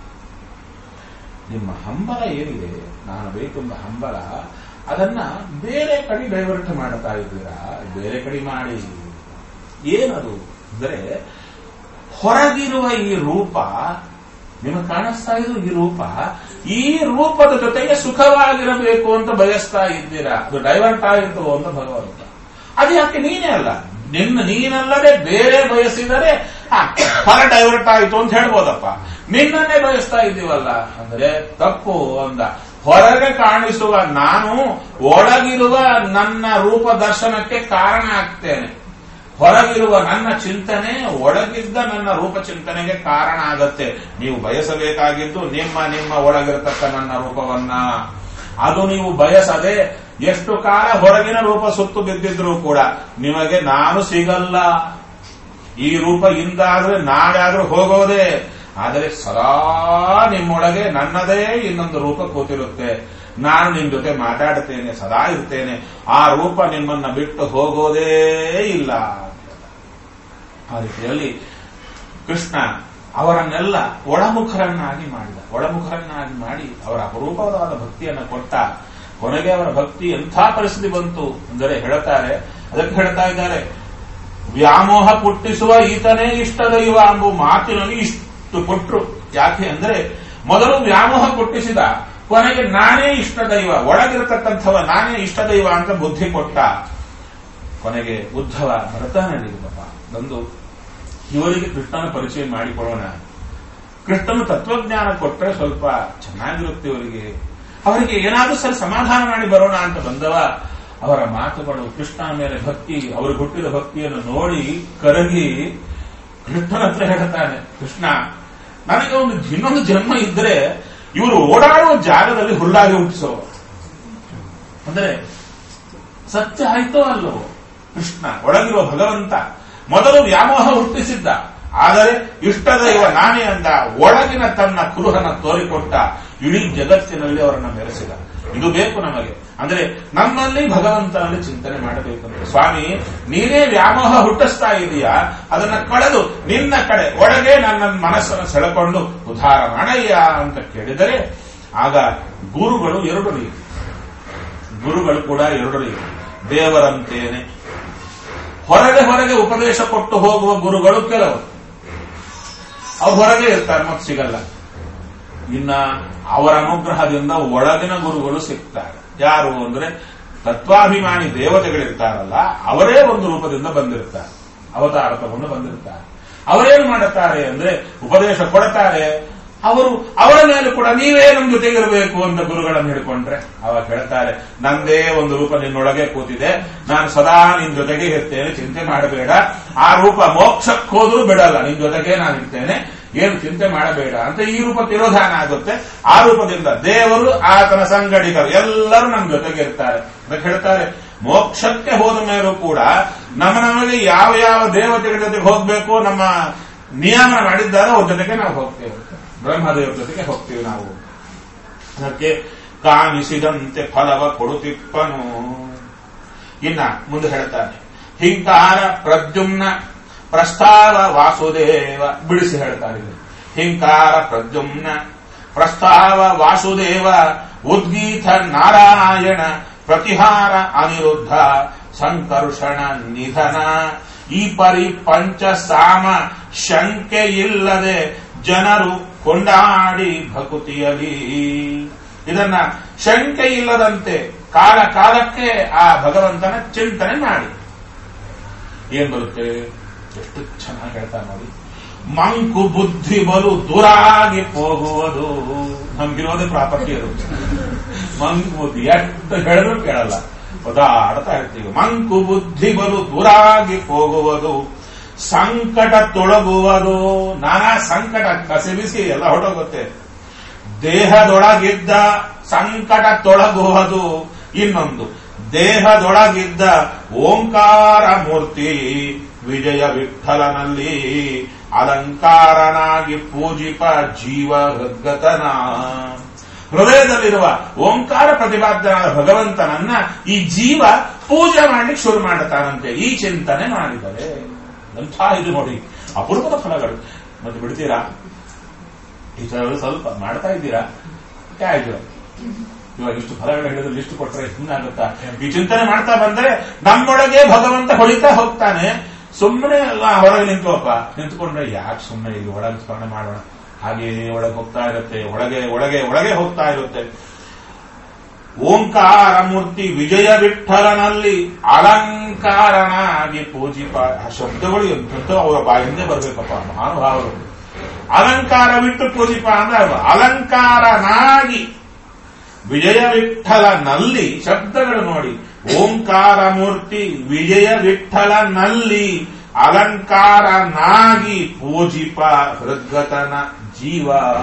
ನಿಮ್ಮ ಹಂಬಲ ಏನಿದೆ ನಾನು ಬೇಕೆಂಬ ಹಂಬಲ ಅದನ್ನ ಬೇರೆ ಕಡೆ ಡೈವರ್ಟ್ ಮಾಡ್ತಾ ಇದ್ದೀರಾ ಬೇರೆ ಕಡೆ ಮಾಡಿ ಏನದು ಅಂದರೆ ಹೊರಗಿರುವ ಈ ರೂಪ ನಿಮಗೆ ಕಾಣಿಸ್ತಾ ಇರೋ ಈ ರೂಪ ಈ ರೂಪದ ಜೊತೆಗೆ ಸುಖವಾಗಿರಬೇಕು ಅಂತ ಬಯಸ್ತಾ ಇದ್ದೀರಾ ಅದು ಡೈವರ್ಟ್ ಆಗಿತ್ತು ಅಂತ ಭಗವಂತ ಅದು ಯಾಕೆ ನೀನೇ ಅಲ್ಲ ನಿನ್ನ ನೀನಲ್ಲದೆ ಬೇರೆ ಬಯಸಿದರೆ ಆ, ಫಲ ಡೈವರ್ಟ್ ಆಯಿತು ಅಂತ ಹೇಳ್ಬೋದಪ್ಪ ನಿನ್ನನ್ನೇ ಬಯಸ್ತಾ ಇದ್ದೀವಲ್ಲ ಅಂದ್ರೆ ತಪ್ಪು ಅಂದ ಹೊರಗೆ ಕಾಣಿಸುವ ನಾನು ಒಳಗಿರುವ ನನ್ನ ರೂಪ ದರ್ಶನಕ್ಕೆ ಕಾರಣ ಆಗ್ತೇನೆ ಹೊರಗಿರುವ ನನ್ನ ಚಿಂತನೆ ಒಳಗಿದ್ದ ನನ್ನ ರೂಪ ಚಿಂತನೆಗೆ ಕಾರಣ ಆಗತ್ತೆ ನೀವು ಬಯಸಬೇಕಾಗಿದ್ದು ನಿಮ್ಮ ನಿಮ್ಮ ಒಳಗಿರತಕ್ಕ ನನ್ನ ರೂಪವನ್ನ ಅದು ನೀವು ಬಯಸದೆ ಎಷ್ಟು ಕಾಲ ಹೊರಗಿನ ರೂಪ ಸುತ್ತು ಬಿದ್ದಿದ್ರು ಕೂಡ ನಿಮಗೆ ನಾನು ಸಿಗಲ್ಲ ಈ ರೂಪ ಇಂದಾದ್ರೆ ನಾಡಾದ್ರೂ ಹೋಗೋದೇ ಆದರೆ ಸದಾ ನಿಮ್ಮೊಳಗೆ ನನ್ನದೇ ಇನ್ನೊಂದು ರೂಪ ಕೂತಿರುತ್ತೆ ನಾನು ನಿಮ್ ಜೊತೆ ಮಾತಾಡ್ತೇನೆ ಸದಾ ಇರ್ತೇನೆ ಆ ರೂಪ ನಿಮ್ಮನ್ನ ಬಿಟ್ಟು ಹೋಗೋದೇ ಇಲ್ಲ ಆ ರೀತಿಯಲ್ಲಿ ಕೃಷ್ಣ ಅವರನ್ನೆಲ್ಲ ಒಳಮುಖರನ್ನಾಗಿ ಮಾಡಿದ ಒಳಮುಖರನ್ನಾಗಿ ಮಾಡಿ ಅವರ ಅಪರೂಪವಾದ ಭಕ್ತಿಯನ್ನು ಕೊಟ್ಟ ಕೊನೆಗೆ ಅವರ ಭಕ್ತಿ ಎಂಥ ಪರಿಸ್ಥಿತಿ ಬಂತು ಅಂದರೆ ಹೇಳ್ತಾರೆ ಅದಕ್ಕೆ ಹೇಳ್ತಾ ಇದ್ದಾರೆ ವ್ಯಾಮೋಹ ಪುಟ್ಟಿಸುವ ಈತನೇ ಇಷ್ಟ ದೈವ ಎಂಬ ಮಾತಿನಲ್ಲಿ ಇಷ್ಟು ಕೊಟ್ರು ಯಾಕೆ ಅಂದ್ರೆ ಮೊದಲು ವ್ಯಾಮೋಹ ಪುಟ್ಟಿಸಿದ ಕೊನೆಗೆ ನಾನೇ ಇಷ್ಟ ದೈವ ಒಳಗಿರತಕ್ಕಂಥವ ನಾನೇ ಇಷ್ಟ ದೈವ ಅಂತ ಬುದ್ಧಿ ಕೊಟ್ಟ ಕೊನೆಗೆ ಉದ್ಧವ ಭರತ ನಡೆಯುತ್ತಪ್ಪ ಬಂದು ಇವರಿಗೆ ಕೃಷ್ಣನ ಪರಿಚಯ ಮಾಡಿಕೊಡೋಣ ಕೃಷ್ಣನು ತತ್ವಜ್ಞಾನ ಕೊಟ್ಟರೆ ಸ್ವಲ್ಪ ಚೆನ್ನಾಗಿರುತ್ತೆ ಇವರಿಗೆ ಅವರಿಗೆ ಏನಾದ್ರೂ ಸರಿ ಸಮಾಧಾನ ಮಾಡಿ ಬರೋಣ ಅಂತ ಬಂದವ ಅವರ ಮಾತುಗಳು ಕೃಷ್ಣನ ಮೇಲೆ ಭಕ್ತಿ ಅವರು ಹುಟ್ಟಿದ ಭಕ್ತಿಯನ್ನು ನೋಡಿ ಕರಗಿ ಕೃಷ್ಣನ ಹತ್ರ ಹೇಳ್ತಾನೆ ಕೃಷ್ಣ ನನಗೆ ಒಂದು ಇನ್ನೊಂದು ಜನ್ಮ ಇದ್ರೆ ಇವರು ಓಡಾಡುವ ಜಾಗದಲ್ಲಿ ಹುಲ್ಲಾಗಿ ಹುಟ್ಟಿಸೋ ಅಂದ್ರೆ ಸತ್ಯ ಆಯ್ತೋ ಅಲ್ಲವೋ ಕೃಷ್ಣ ಒಳಗಿರುವ ಭಗವಂತ ಮೊದಲು ವ್ಯಾಮೋಹ ಹುಟ್ಟಿಸಿದ್ದ ಆದರೆ ಇಷ್ಟದೈವ ನಾನೇ ಅಂದ ಒಳಗಿನ ತನ್ನ ಕುರುಹನ ತೋರಿಕೊಟ್ಟ ಇಡೀ ಜಗತ್ತಿನಲ್ಲಿ ಅವರನ್ನ ಮೆರೆಸಿದ ಇದು ಬೇಕು ನಮಗೆ ಅಂದ್ರೆ ನಮ್ಮಲ್ಲಿ ಭಗವಂತನಲ್ಲಿ ಚಿಂತನೆ ಮಾಡಬೇಕಂದ್ರೆ ಸ್ವಾಮಿ ನೀನೇ ವ್ಯಾಮೋಹ ಹುಟ್ಟಿಸ್ತಾ ಇದೀಯಾ ಅದನ್ನ ಕಳೆದು ನಿನ್ನ ಕಡೆ ಒಳಗೆ ನನ್ನ ಮನಸ್ಸನ್ನು ಸೆಳೆಕೊಂಡು ಉದ್ಧಾರ ಮಾಡಯ್ಯ ಅಂತ ಕೇಳಿದರೆ ಆಗ ಗುರುಗಳು ಎರಡು ರೀತಿ ಗುರುಗಳು ಕೂಡ ಎರಡು ರೀತಿ ದೇವರಂತೇನೆ ಹೊರಗೆ ಹೊರಗೆ ಉಪದೇಶ ಕೊಟ್ಟು ಹೋಗುವ ಗುರುಗಳು ಕೆಲವರು ಅವ್ರು ಹೊರಗೆ ಇರ್ತಾರೆ ಮತ್ತೆ ಸಿಗಲ್ಲ ಇನ್ನ ಅವರ ಅನುಗ್ರಹದಿಂದ ಒಳಗಿನ ಗುರುಗಳು ಸಿಗ್ತಾರೆ ಯಾರು ಅಂದ್ರೆ ತತ್ವಾಭಿಮಾನಿ ದೇವತೆಗಳಿರ್ತಾರಲ್ಲ ಅವರೇ ಒಂದು ರೂಪದಿಂದ ಬಂದಿರ್ತಾರೆ ಅವತಾರ ತಗೊಂಡು ಬಂದಿರ್ತಾರೆ ಅವರೇನು ಮಾಡುತ್ತಾರೆ ಅಂದ್ರೆ ಉಪದೇಶ ಕೊಡ್ತಾರೆ ಅವರು ಅವರ ಮೇಲೆ ಕೂಡ ನೀವೇ ನಮ್ಮ ಜೊತೆಗಿರಬೇಕು ಅಂತ ಗುರುಗಳನ್ನು ಹಿಡ್ಕೊಂಡ್ರೆ ಅವಾಗ ಹೇಳ್ತಾರೆ ನಂದೇ ಒಂದು ರೂಪ ನಿನ್ನೊಳಗೆ ಕೂತಿದೆ ನಾನು ಸದಾ ನಿನ್ ಜೊತೆಗೆ ಇರ್ತೇನೆ ಚಿಂತೆ ಮಾಡಬೇಡ ಆ ರೂಪ ಮೋಕ್ಷಕ್ಕೆ ಹೋದ್ರೂ ಬಿಡಲ್ಲ ನಿನ್ ಜೊತೆಗೆ ನಾನು ಇರ್ತೇನೆ ಏನು ಚಿಂತೆ ಮಾಡಬೇಡ ಅಂತ ಈ ರೂಪ ತಿರೋಧಾನ ಆಗುತ್ತೆ ಆ ರೂಪದಿಂದ ದೇವರು ಆತನ ಸಂಗಡಿಗರು ಎಲ್ಲರೂ ನಮ್ಮ ಜೊತೆಗೆ ಇರ್ತಾರೆ ಅದಕ್ಕೆ ಹೇಳ್ತಾರೆ ಮೋಕ್ಷಕ್ಕೆ ಹೋದ ಮೇಲೂ ಕೂಡ ನಮ್ಮ ನಮಗೆ ಯಾವ ಯಾವ ದೇವತೆಗಳ ಜೊತೆಗೆ ಹೋಗ್ಬೇಕು ನಮ್ಮ ನಿಯಮನ ಮಾಡಿದ್ದಾರೆ ಅವ್ರ ಜೊತೆಗೆ ನಾವು ಹೋಗ್ತೇವೆ ಬ್ರಹ್ಮದೇವರ ಜೊತೆಗೆ ಹೋಗ್ತೀವಿ ನಾವು ಅದಕ್ಕೆ ಕಾಣಿಸಿದಂತೆ ಫಲವ ಕೊಡುತ್ತಿಪ್ಪನು ಇನ್ನ ಮುಂದೆ ಹೇಳ್ತಾನೆ ಹಿಂಕಾರ ಪ್ರದ್ಯುಮ್ನ ಪ್ರಸ್ತಾವ ವಾಸುದೇವ ಬಿಡಿಸಿ ಹೇಳ್ತಾರೆ ಇದು. ಹಿಂಕಾರ ಪ್ರದ್ಯುಮ್ನ ಪ್ರಸ್ತಾವ ವಾಸುದೇವ ಉದ್ಗೀತ ನಾರಾಯಣ ಪ್ರತಿಹಾರ ಅನಿರುದ್ಧ ಸಂಕರ್ಷಣ ನಿಧನ ಈ ಪರಿ ಪಂಚ ಸಾಮ ಶಂಕೆ ಇಲ್ಲದೆ ಜನರು ಕೊಂಡಾಡಿ ಭಕುತಿಯಲಿ ಇದನ್ನ ಶಂಕೆ ಇಲ್ಲದಂತೆ ಕಾಲ ಕಾಲಕ್ಕೆ ಆ ಭಗವಂತನ ಚಿಂತನೆ ಮಾಡಿ ಏನ್ ಬರುತ್ತೆ ಎಷ್ಟು ಚೆನ್ನಾಗಿ ಹೇಳ್ತಾ ನೋಡಿ ಮಂಕು ಬುದ್ಧಿ ಬಲು ದೂರಾಗಿ ಹೋಗುವುದು ನಮ್ಗಿರೋದೇ ಪ್ರಾಪರ್ಟಿ ಇರುತ್ತೆ ಮಂಕು ಬುದ್ಧಿ ಎಷ್ಟು ಹೇಳಿದ್ರು ಕೇಳಲ್ಲ ಒದಾಡ್ತಾ ಇರ್ತೀವಿ ಮಂಕು ಬುದ್ಧಿ ಬಲು ದೂರಾಗಿ ಹೋಗುವುದು ಸಂಕಟ ತೊಳಗುವುದು ನಾನಾ ಸಂಕಟ ಕಸಿಬಿಸಿ ಎಲ್ಲ ಹೊರಟೋಗುತ್ತೆ ದೇಹದೊಳಗಿದ್ದ ಸಂಕಟ ತೊಳಗುವುದು ಇನ್ನೊಂದು ದೇಹದೊಳಗಿದ್ದ ಓಂಕಾರ ಮೂರ್ತಿ ವಿಜಯ ವಿಠಲನಲ್ಲಿ ಅಲಂಕಾರನಾಗಿ ಪೂಜಿಪ ಜೀವ ಹೃದ್ಗತನ ಹೃದಯದಲ್ಲಿರುವ ಓಂಕಾರ ಪ್ರತಿಪಾದ್ಯನಾದ ಭಗವಂತನನ್ನ ಈ ಜೀವ ಪೂಜೆ ಮಾಡ್ಲಿಕ್ಕೆ ಶುರು ಮಾಡುತ್ತಾನಂತೆ ಈ ಚಿಂತನೆ ಮಾಡಿದರೆ ಎಂಥ ಇದು ನೋಡಿ ಅಪರೂಪದ ಫಲಗಳು ಮತ್ತೆ ಬಿಡ್ತೀರಾ ಈ ಥರ ಸ್ವಲ್ಪ ಮಾಡ್ತಾ ಇದ್ದೀರಾ ಆಯ್ತು ಇವಾಗ ಇಷ್ಟು ಫಲಗಳು ಹೇಳಿದ್ರೆ ಲಿಸ್ಟ್ ಕೊಟ್ರೆ ಹಿಂಗಾಗುತ್ತಾ ಈ ಚಿಂತನೆ ಮಾಡ್ತಾ ಬಂದ್ರೆ ನಮ್ಮೊಳಗೆ ಭಗವಂತ ಹೊಳಿತಾ ಹೋಗ್ತಾನೆ ಸುಮ್ಮನೆ ಹೊರಗೆ ನಿಂತುವಪ್ಪ ನಿಂತ್ಕೊಂಡ್ರೆ ಯಾಕೆ ಸುಮ್ಮನೆ ಇಲ್ಲಿ ಒಳಗೆ ಸ್ಮರಣೆ ಮಾಡೋಣ ಹಾಗೆ ಒಳಗೆ ಹೋಗ್ತಾ ಇರುತ್ತೆ ಒಳಗೆ ಒಳಗೆ ಒಳಗೆ ಹೋಗ್ತಾ ಇರುತ್ತೆ ಓಂಕಾರ ಮೂರ್ತಿ ವಿಜಯ ವಿಠಲನಲ್ಲಿ ಅಲಂಕಾರನಾಗಿ ಪೂಜಿಪ ಆ ಶಬ್ದಗಳು ಎಂತ ಅವರ ಬಾಯಿಂದ ಬರ್ಬೇಕಪ್ಪ ಮಹಾನುಭಾವರು ಅಲಂಕಾರ ಬಿಟ್ಟು ಪೂಜಿಪ ಅಂದ್ರೆ ಅಲಂಕಾರನಾಗಿ ವಿಜಯ ವಿಠಲನಲ್ಲಿ ಶಬ್ದಗಳು ನೋಡಿ ಓಂಕಾರ ಮೂರ್ತಿ ವಿಜಯ ವಿಠಲನಲ್ಲಿ ಅಲಂಕಾರನಾಗಿ ಪೂಜಿಪ ಹೃದ್ಗತನ ಜೀವ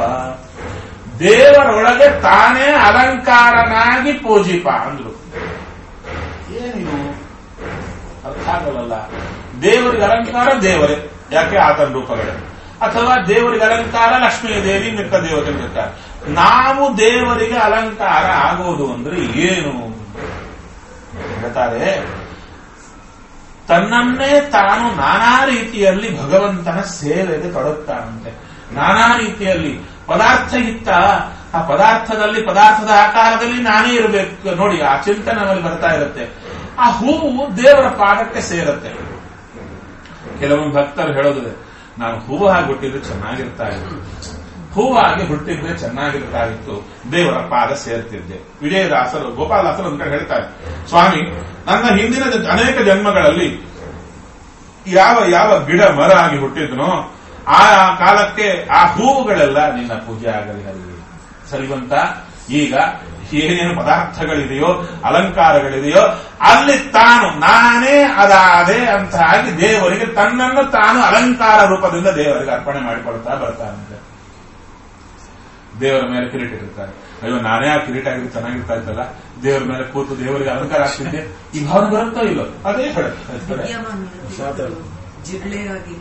ದೇವರೊಳಗೆ ತಾನೇ ಅಲಂಕಾರನಾಗಿ ಪೂಜಿಪ ಅಂದ್ರು ಏನಿದು ಅರ್ಥ ಆಗಲ್ಲ ದೇವರಿಗೆ ಅಲಂಕಾರ ದೇವರೇ ಯಾಕೆ ಆತನ ರೂಪಗಳೇ ಅಥವಾ ದೇವರಿಗೆ ಅಲಂಕಾರ ಲಕ್ಷ್ಮೀ ದೇವಿ ಮಿಕ್ಕ ದೇವತೆಗಳು ಇರ್ತಾರೆ ನಾವು ದೇವರಿಗೆ ಅಲಂಕಾರ ಆಗೋದು ಅಂದ್ರೆ ಏನು ಹೇಳ್ತಾರೆ ತನ್ನನ್ನೇ ತಾನು ನಾನಾ ರೀತಿಯಲ್ಲಿ ಭಗವಂತನ ಸೇವೆಗೆ ತೊಡಗ್ತಾನಂತೆ ನಾನಾ ರೀತಿಯಲ್ಲಿ ಪದಾರ್ಥ ಇತ್ತ ಆ ಪದಾರ್ಥದಲ್ಲಿ ಪದಾರ್ಥದ ಆಕಾರದಲ್ಲಿ ನಾನೇ ಇರಬೇಕು ನೋಡಿ ಆ ಚಿಂತನೆ ನಮ್ಮಲ್ಲಿ ಬರ್ತಾ ಇರುತ್ತೆ ಆ ಹೂವು ದೇವರ ಪಾದಕ್ಕೆ ಸೇರುತ್ತೆ ಕೆಲವೊಂದು ಭಕ್ತರು ಹೇಳೋದಿದೆ ನಾನು ಹೂವಾಗಿ ಹುಟ್ಟಿದ್ರೆ ಚೆನ್ನಾಗಿರ್ತಾ ಇತ್ತು ಹೂವಾಗಿ ಹುಟ್ಟಿದ್ರೆ ಚೆನ್ನಾಗಿರ್ತಾ ಇತ್ತು ದೇವರ ಪಾದ ಸೇರ್ತಿದ್ದೆ ವಿಜಯದಾಸರು ಗೋಪಾಲದಾಸರು ಒಂದ್ ಕಡೆ ಹೇಳ್ತಾರೆ ಸ್ವಾಮಿ ನನ್ನ ಹಿಂದಿನ ಜ- ಅನೇಕ ಜನ್ಮಗಳಲ್ಲಿ ಯಾವ ಯಾವ ಗಿಡ ಮರ ಆಗಿ ಹುಟ್ಟಿದ್ನೋ ಆ ಕಾಲಕ್ಕೆ ಆ ಹೂವುಗಳೆಲ್ಲ ನಿನ್ನ ಪೂಜೆ ಆಗಲಿ ಹರಿ ಸರಿವಂತ ಈಗ ಏನೇನು ಪದಾರ್ಥಗಳಿದೆಯೋ ಅಲಂಕಾರಗಳಿದೆಯೋ ಅಲ್ಲಿ ತಾನು ನಾನೇ ಅದಾದೆ ಅಂತ ಆಗಿ ದೇವರಿಗೆ ತನ್ನನ್ನು ತಾನು ಅಲಂಕಾರ ರೂಪದಿಂದ ದೇವರಿಗೆ ಅರ್ಪಣೆ ಮಾಡಿಕೊಳ್ತಾ ಬರ್ತಾನಂತೆ ದೇವರ ಮೇಲೆ ಕಿರೀಟ ಇರ್ತಾರೆ ಅಯ್ಯೋ ನಾನೇ ಆ ಕಿರೀಟ ಆಗಿದ್ದು ಚೆನ್ನಾಗಿರ್ತಾ ಇತ್ತಲ್ಲ ದೇವರ ಮೇಲೆ ಕೂತು ದೇವರಿಗೆ ಅಲಂಕಾರ ಆಗ್ತಿದ್ದೆ ಈ ಭಾವನೆ ಬರುತ್ತೋ ಇಲ್ಲೋ ಅದೇ ಹೇಳುತ್ತೆ ಮಾತಾಡು. ಜಿರಳೆಯಾಗಿ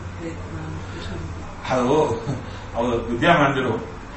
ಅದು ಅವರು ವಿದ್ಯಾಮಾನ್ಯರು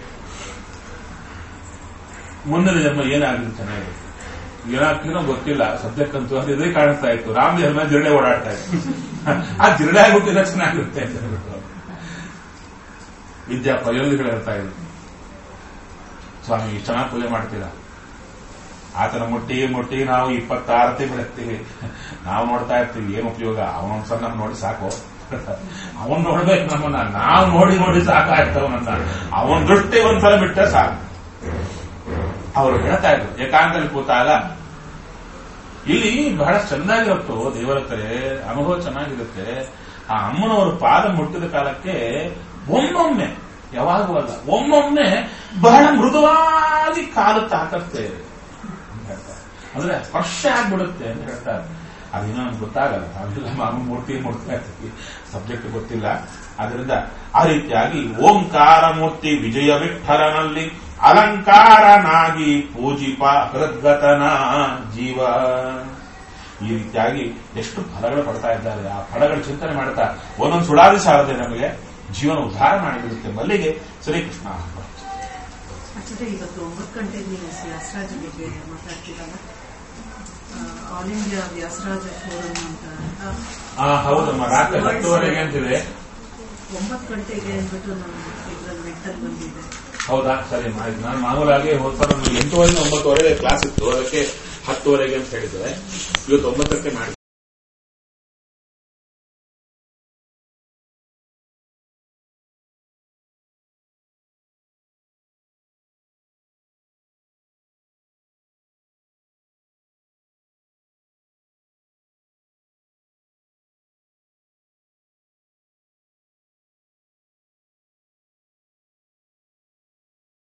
ಮುಂದಿನ ಜನ್ಮ ಏನಾಗಿದೆ ಚೆನ್ನಾಗಿದೆ ಏನಾಗ್ತೀನೋ ಗೊತ್ತಿಲ್ಲ ಸದ್ಯಕ್ಕಂತೂ ಅದು ಇದೇ ಕಾಣಿಸ್ತಾ ಇತ್ತು ರಾಮ ಜನ್ಮ ಜಿರಳೆ ಓಡಾಡ್ತಾ ಇತ್ತು ಆ ಜಿರಳೆ ಆಗ್ಬಿಟ್ಟಿದ್ರೆ ಚೆನ್ನಾಗಿರುತ್ತೆ ಅಂತ ಹೇಳ್ಬಿಟ್ಟು ವಿದ್ಯಾ ಪ್ರಯೋಗಿಗಳು ಹೇಳ್ತಾ ಇದ್ರು ಸ್ವಾಮಿ ಇಷ್ಟು ಚೆನ್ನಾಗಿ ಪೂಜೆ ಮಾಡ್ತೀರಾ ಆತನ ಮುಟ್ಟಿ ಮುಟ್ಟಿ ನಾವು ಇಪ್ಪತ್ತಾರು ತಿಂಗಳಿರ್ತೀವಿ ನಾವು ನೋಡ್ತಾ ಇರ್ತೀವಿ ಏನು ಉಪಯೋಗ ಅವನೊಂದ್ಸಲ ನಮ್ ನೋಡಿ ಸಾಕು ಅವನ್ ನೋಡ್ಬೇಕು ನಮ್ಮನ್ನ ನಾವು ನೋಡಿ ನೋಡಿ ಸಾಕಾಗ್ತವನನ್ನ ಅವನ್ ದೃಷ್ಟಿ ಒಂದ್ಸಲ ಬಿಟ್ಟರೆ ಸಾಕು ಅವರು ಹೇಳ್ತಾ ಇದ್ರು ಏಕಾಂತಲ್ಲಿ ಕೂತಾಗ ಇಲ್ಲಿ ಬಹಳ ಚೆನ್ನಾಗಿರುತ್ತೋ ದೇವರ ಕಡೆ ಅನುಭವ ಚೆನ್ನಾಗಿರುತ್ತೆ ಆ ಅಮ್ಮನವರು ಪಾದ ಮುಟ್ಟಿದ ಕಾಲಕ್ಕೆ ಒಮ್ಮೊಮ್ಮೆ ಯಾವಾಗೂ ಅಲ್ಲ ಒಮ್ಮೊಮ್ಮೆ ಬಹಳ ಮೃದುವಾಗಿ ಕಾಲು ತಾಕತ್ತೆ ಅಂತ ಹೇಳ್ತಾರೆ. ಅಂದ್ರೆ ಸ್ಪರ್ಶ ಆಗ್ಬಿಡುತ್ತೆ ಅಂತ ಹೇಳ್ತಾರೆ ಅದಿನ್ನೂ ನಮ್ಗೆ ಗೊತ್ತಾಗಲ್ಲ ಅವೆಲ್ಲ ಮಾಮೂಲು ಮೂರ್ತಿ ಮೂರ್ತಿ ಆಗ್ತೈತಿ ಸಬ್ಜೆಕ್ಟ್ ಗೊತ್ತಿಲ್ಲ ಅದರಿಂದ ಆ ರೀತಿಯಾಗಿ ಓಂಕಾರ ಮೂರ್ತಿ ವಿಜಯ ವಿಠಲನಲ್ಲಿ ಅಲಂಕಾರನಾಗಿ ಪೂಜಿಪ ಹೃದ್ಗತನ ಜೀವ ಈ ರೀತಿಯಾಗಿ ಎಷ್ಟು ಫಲಗಳು ಪಡ್ತಾ ಇದ್ದಾರೆ ಆ ಫಲಗಳ ಚಿಂತನೆ ಮಾಡ್ತಾ ಒಂದೊಂದು ಸುಡಾದಿ ಸಾರದೆ ನಮಗೆ ಜೀವನ ಉದ್ಧಾರ ಮಾಡಿಬಿಡುತ್ತೆ ಮಲ್ಲಿಗೆ ಶ್ರೀಕೃಷ್ಣ ಆಕ್ಚುಲಿ ಇವತ್ತು ಒಂಬತ್ತು ಗಂಟೆಗೆ ನೀವು ವ್ಯಾಸರಾಜ ಬಗ್ಗೆ ಮಾತಾಡ್ತೀರಲ್ಲ ಆಲ್ ಇಂಡಿಯಾ ವ್ಯಾಸರಾಜ ಫೋರಂ ಅಂತ ಆ ಹೌದಮ್ಮ ರಾತ್ರಿ ಹತ್ತುವರೆಗೆ ಅಂತಿದೆ ಒಂಬತ್ತು ಗಂಟೆಗೆ ಅಂದ್ಬಿಟ್ಟು ನಮ್ಮ ಇದ್ರಲ್ಲಿ ಮೆಟ್ಟಲ್ ಬಂದಿದೆ ಹೌದಾ ಸರಿ ಆಯ್ತು ನಾನು ಮಾಮೂಲಾಗಿ ಹೋದ್ಸಲ ಎಂಟುವರೆಗೆ ಒಂಬತ್ತುವರೆಗೆ ಕ್ಲಾಸ್ ಇತ್ತು ಅದಕ್ಕೆ ಹತ್ತುವರೆಗೆ ಅಂತ ಹೇಳಿದ್ರೆ ಇವತ್ತು ಒಂಬತ್ತಕ್ಕೆ ಮಾಡಿ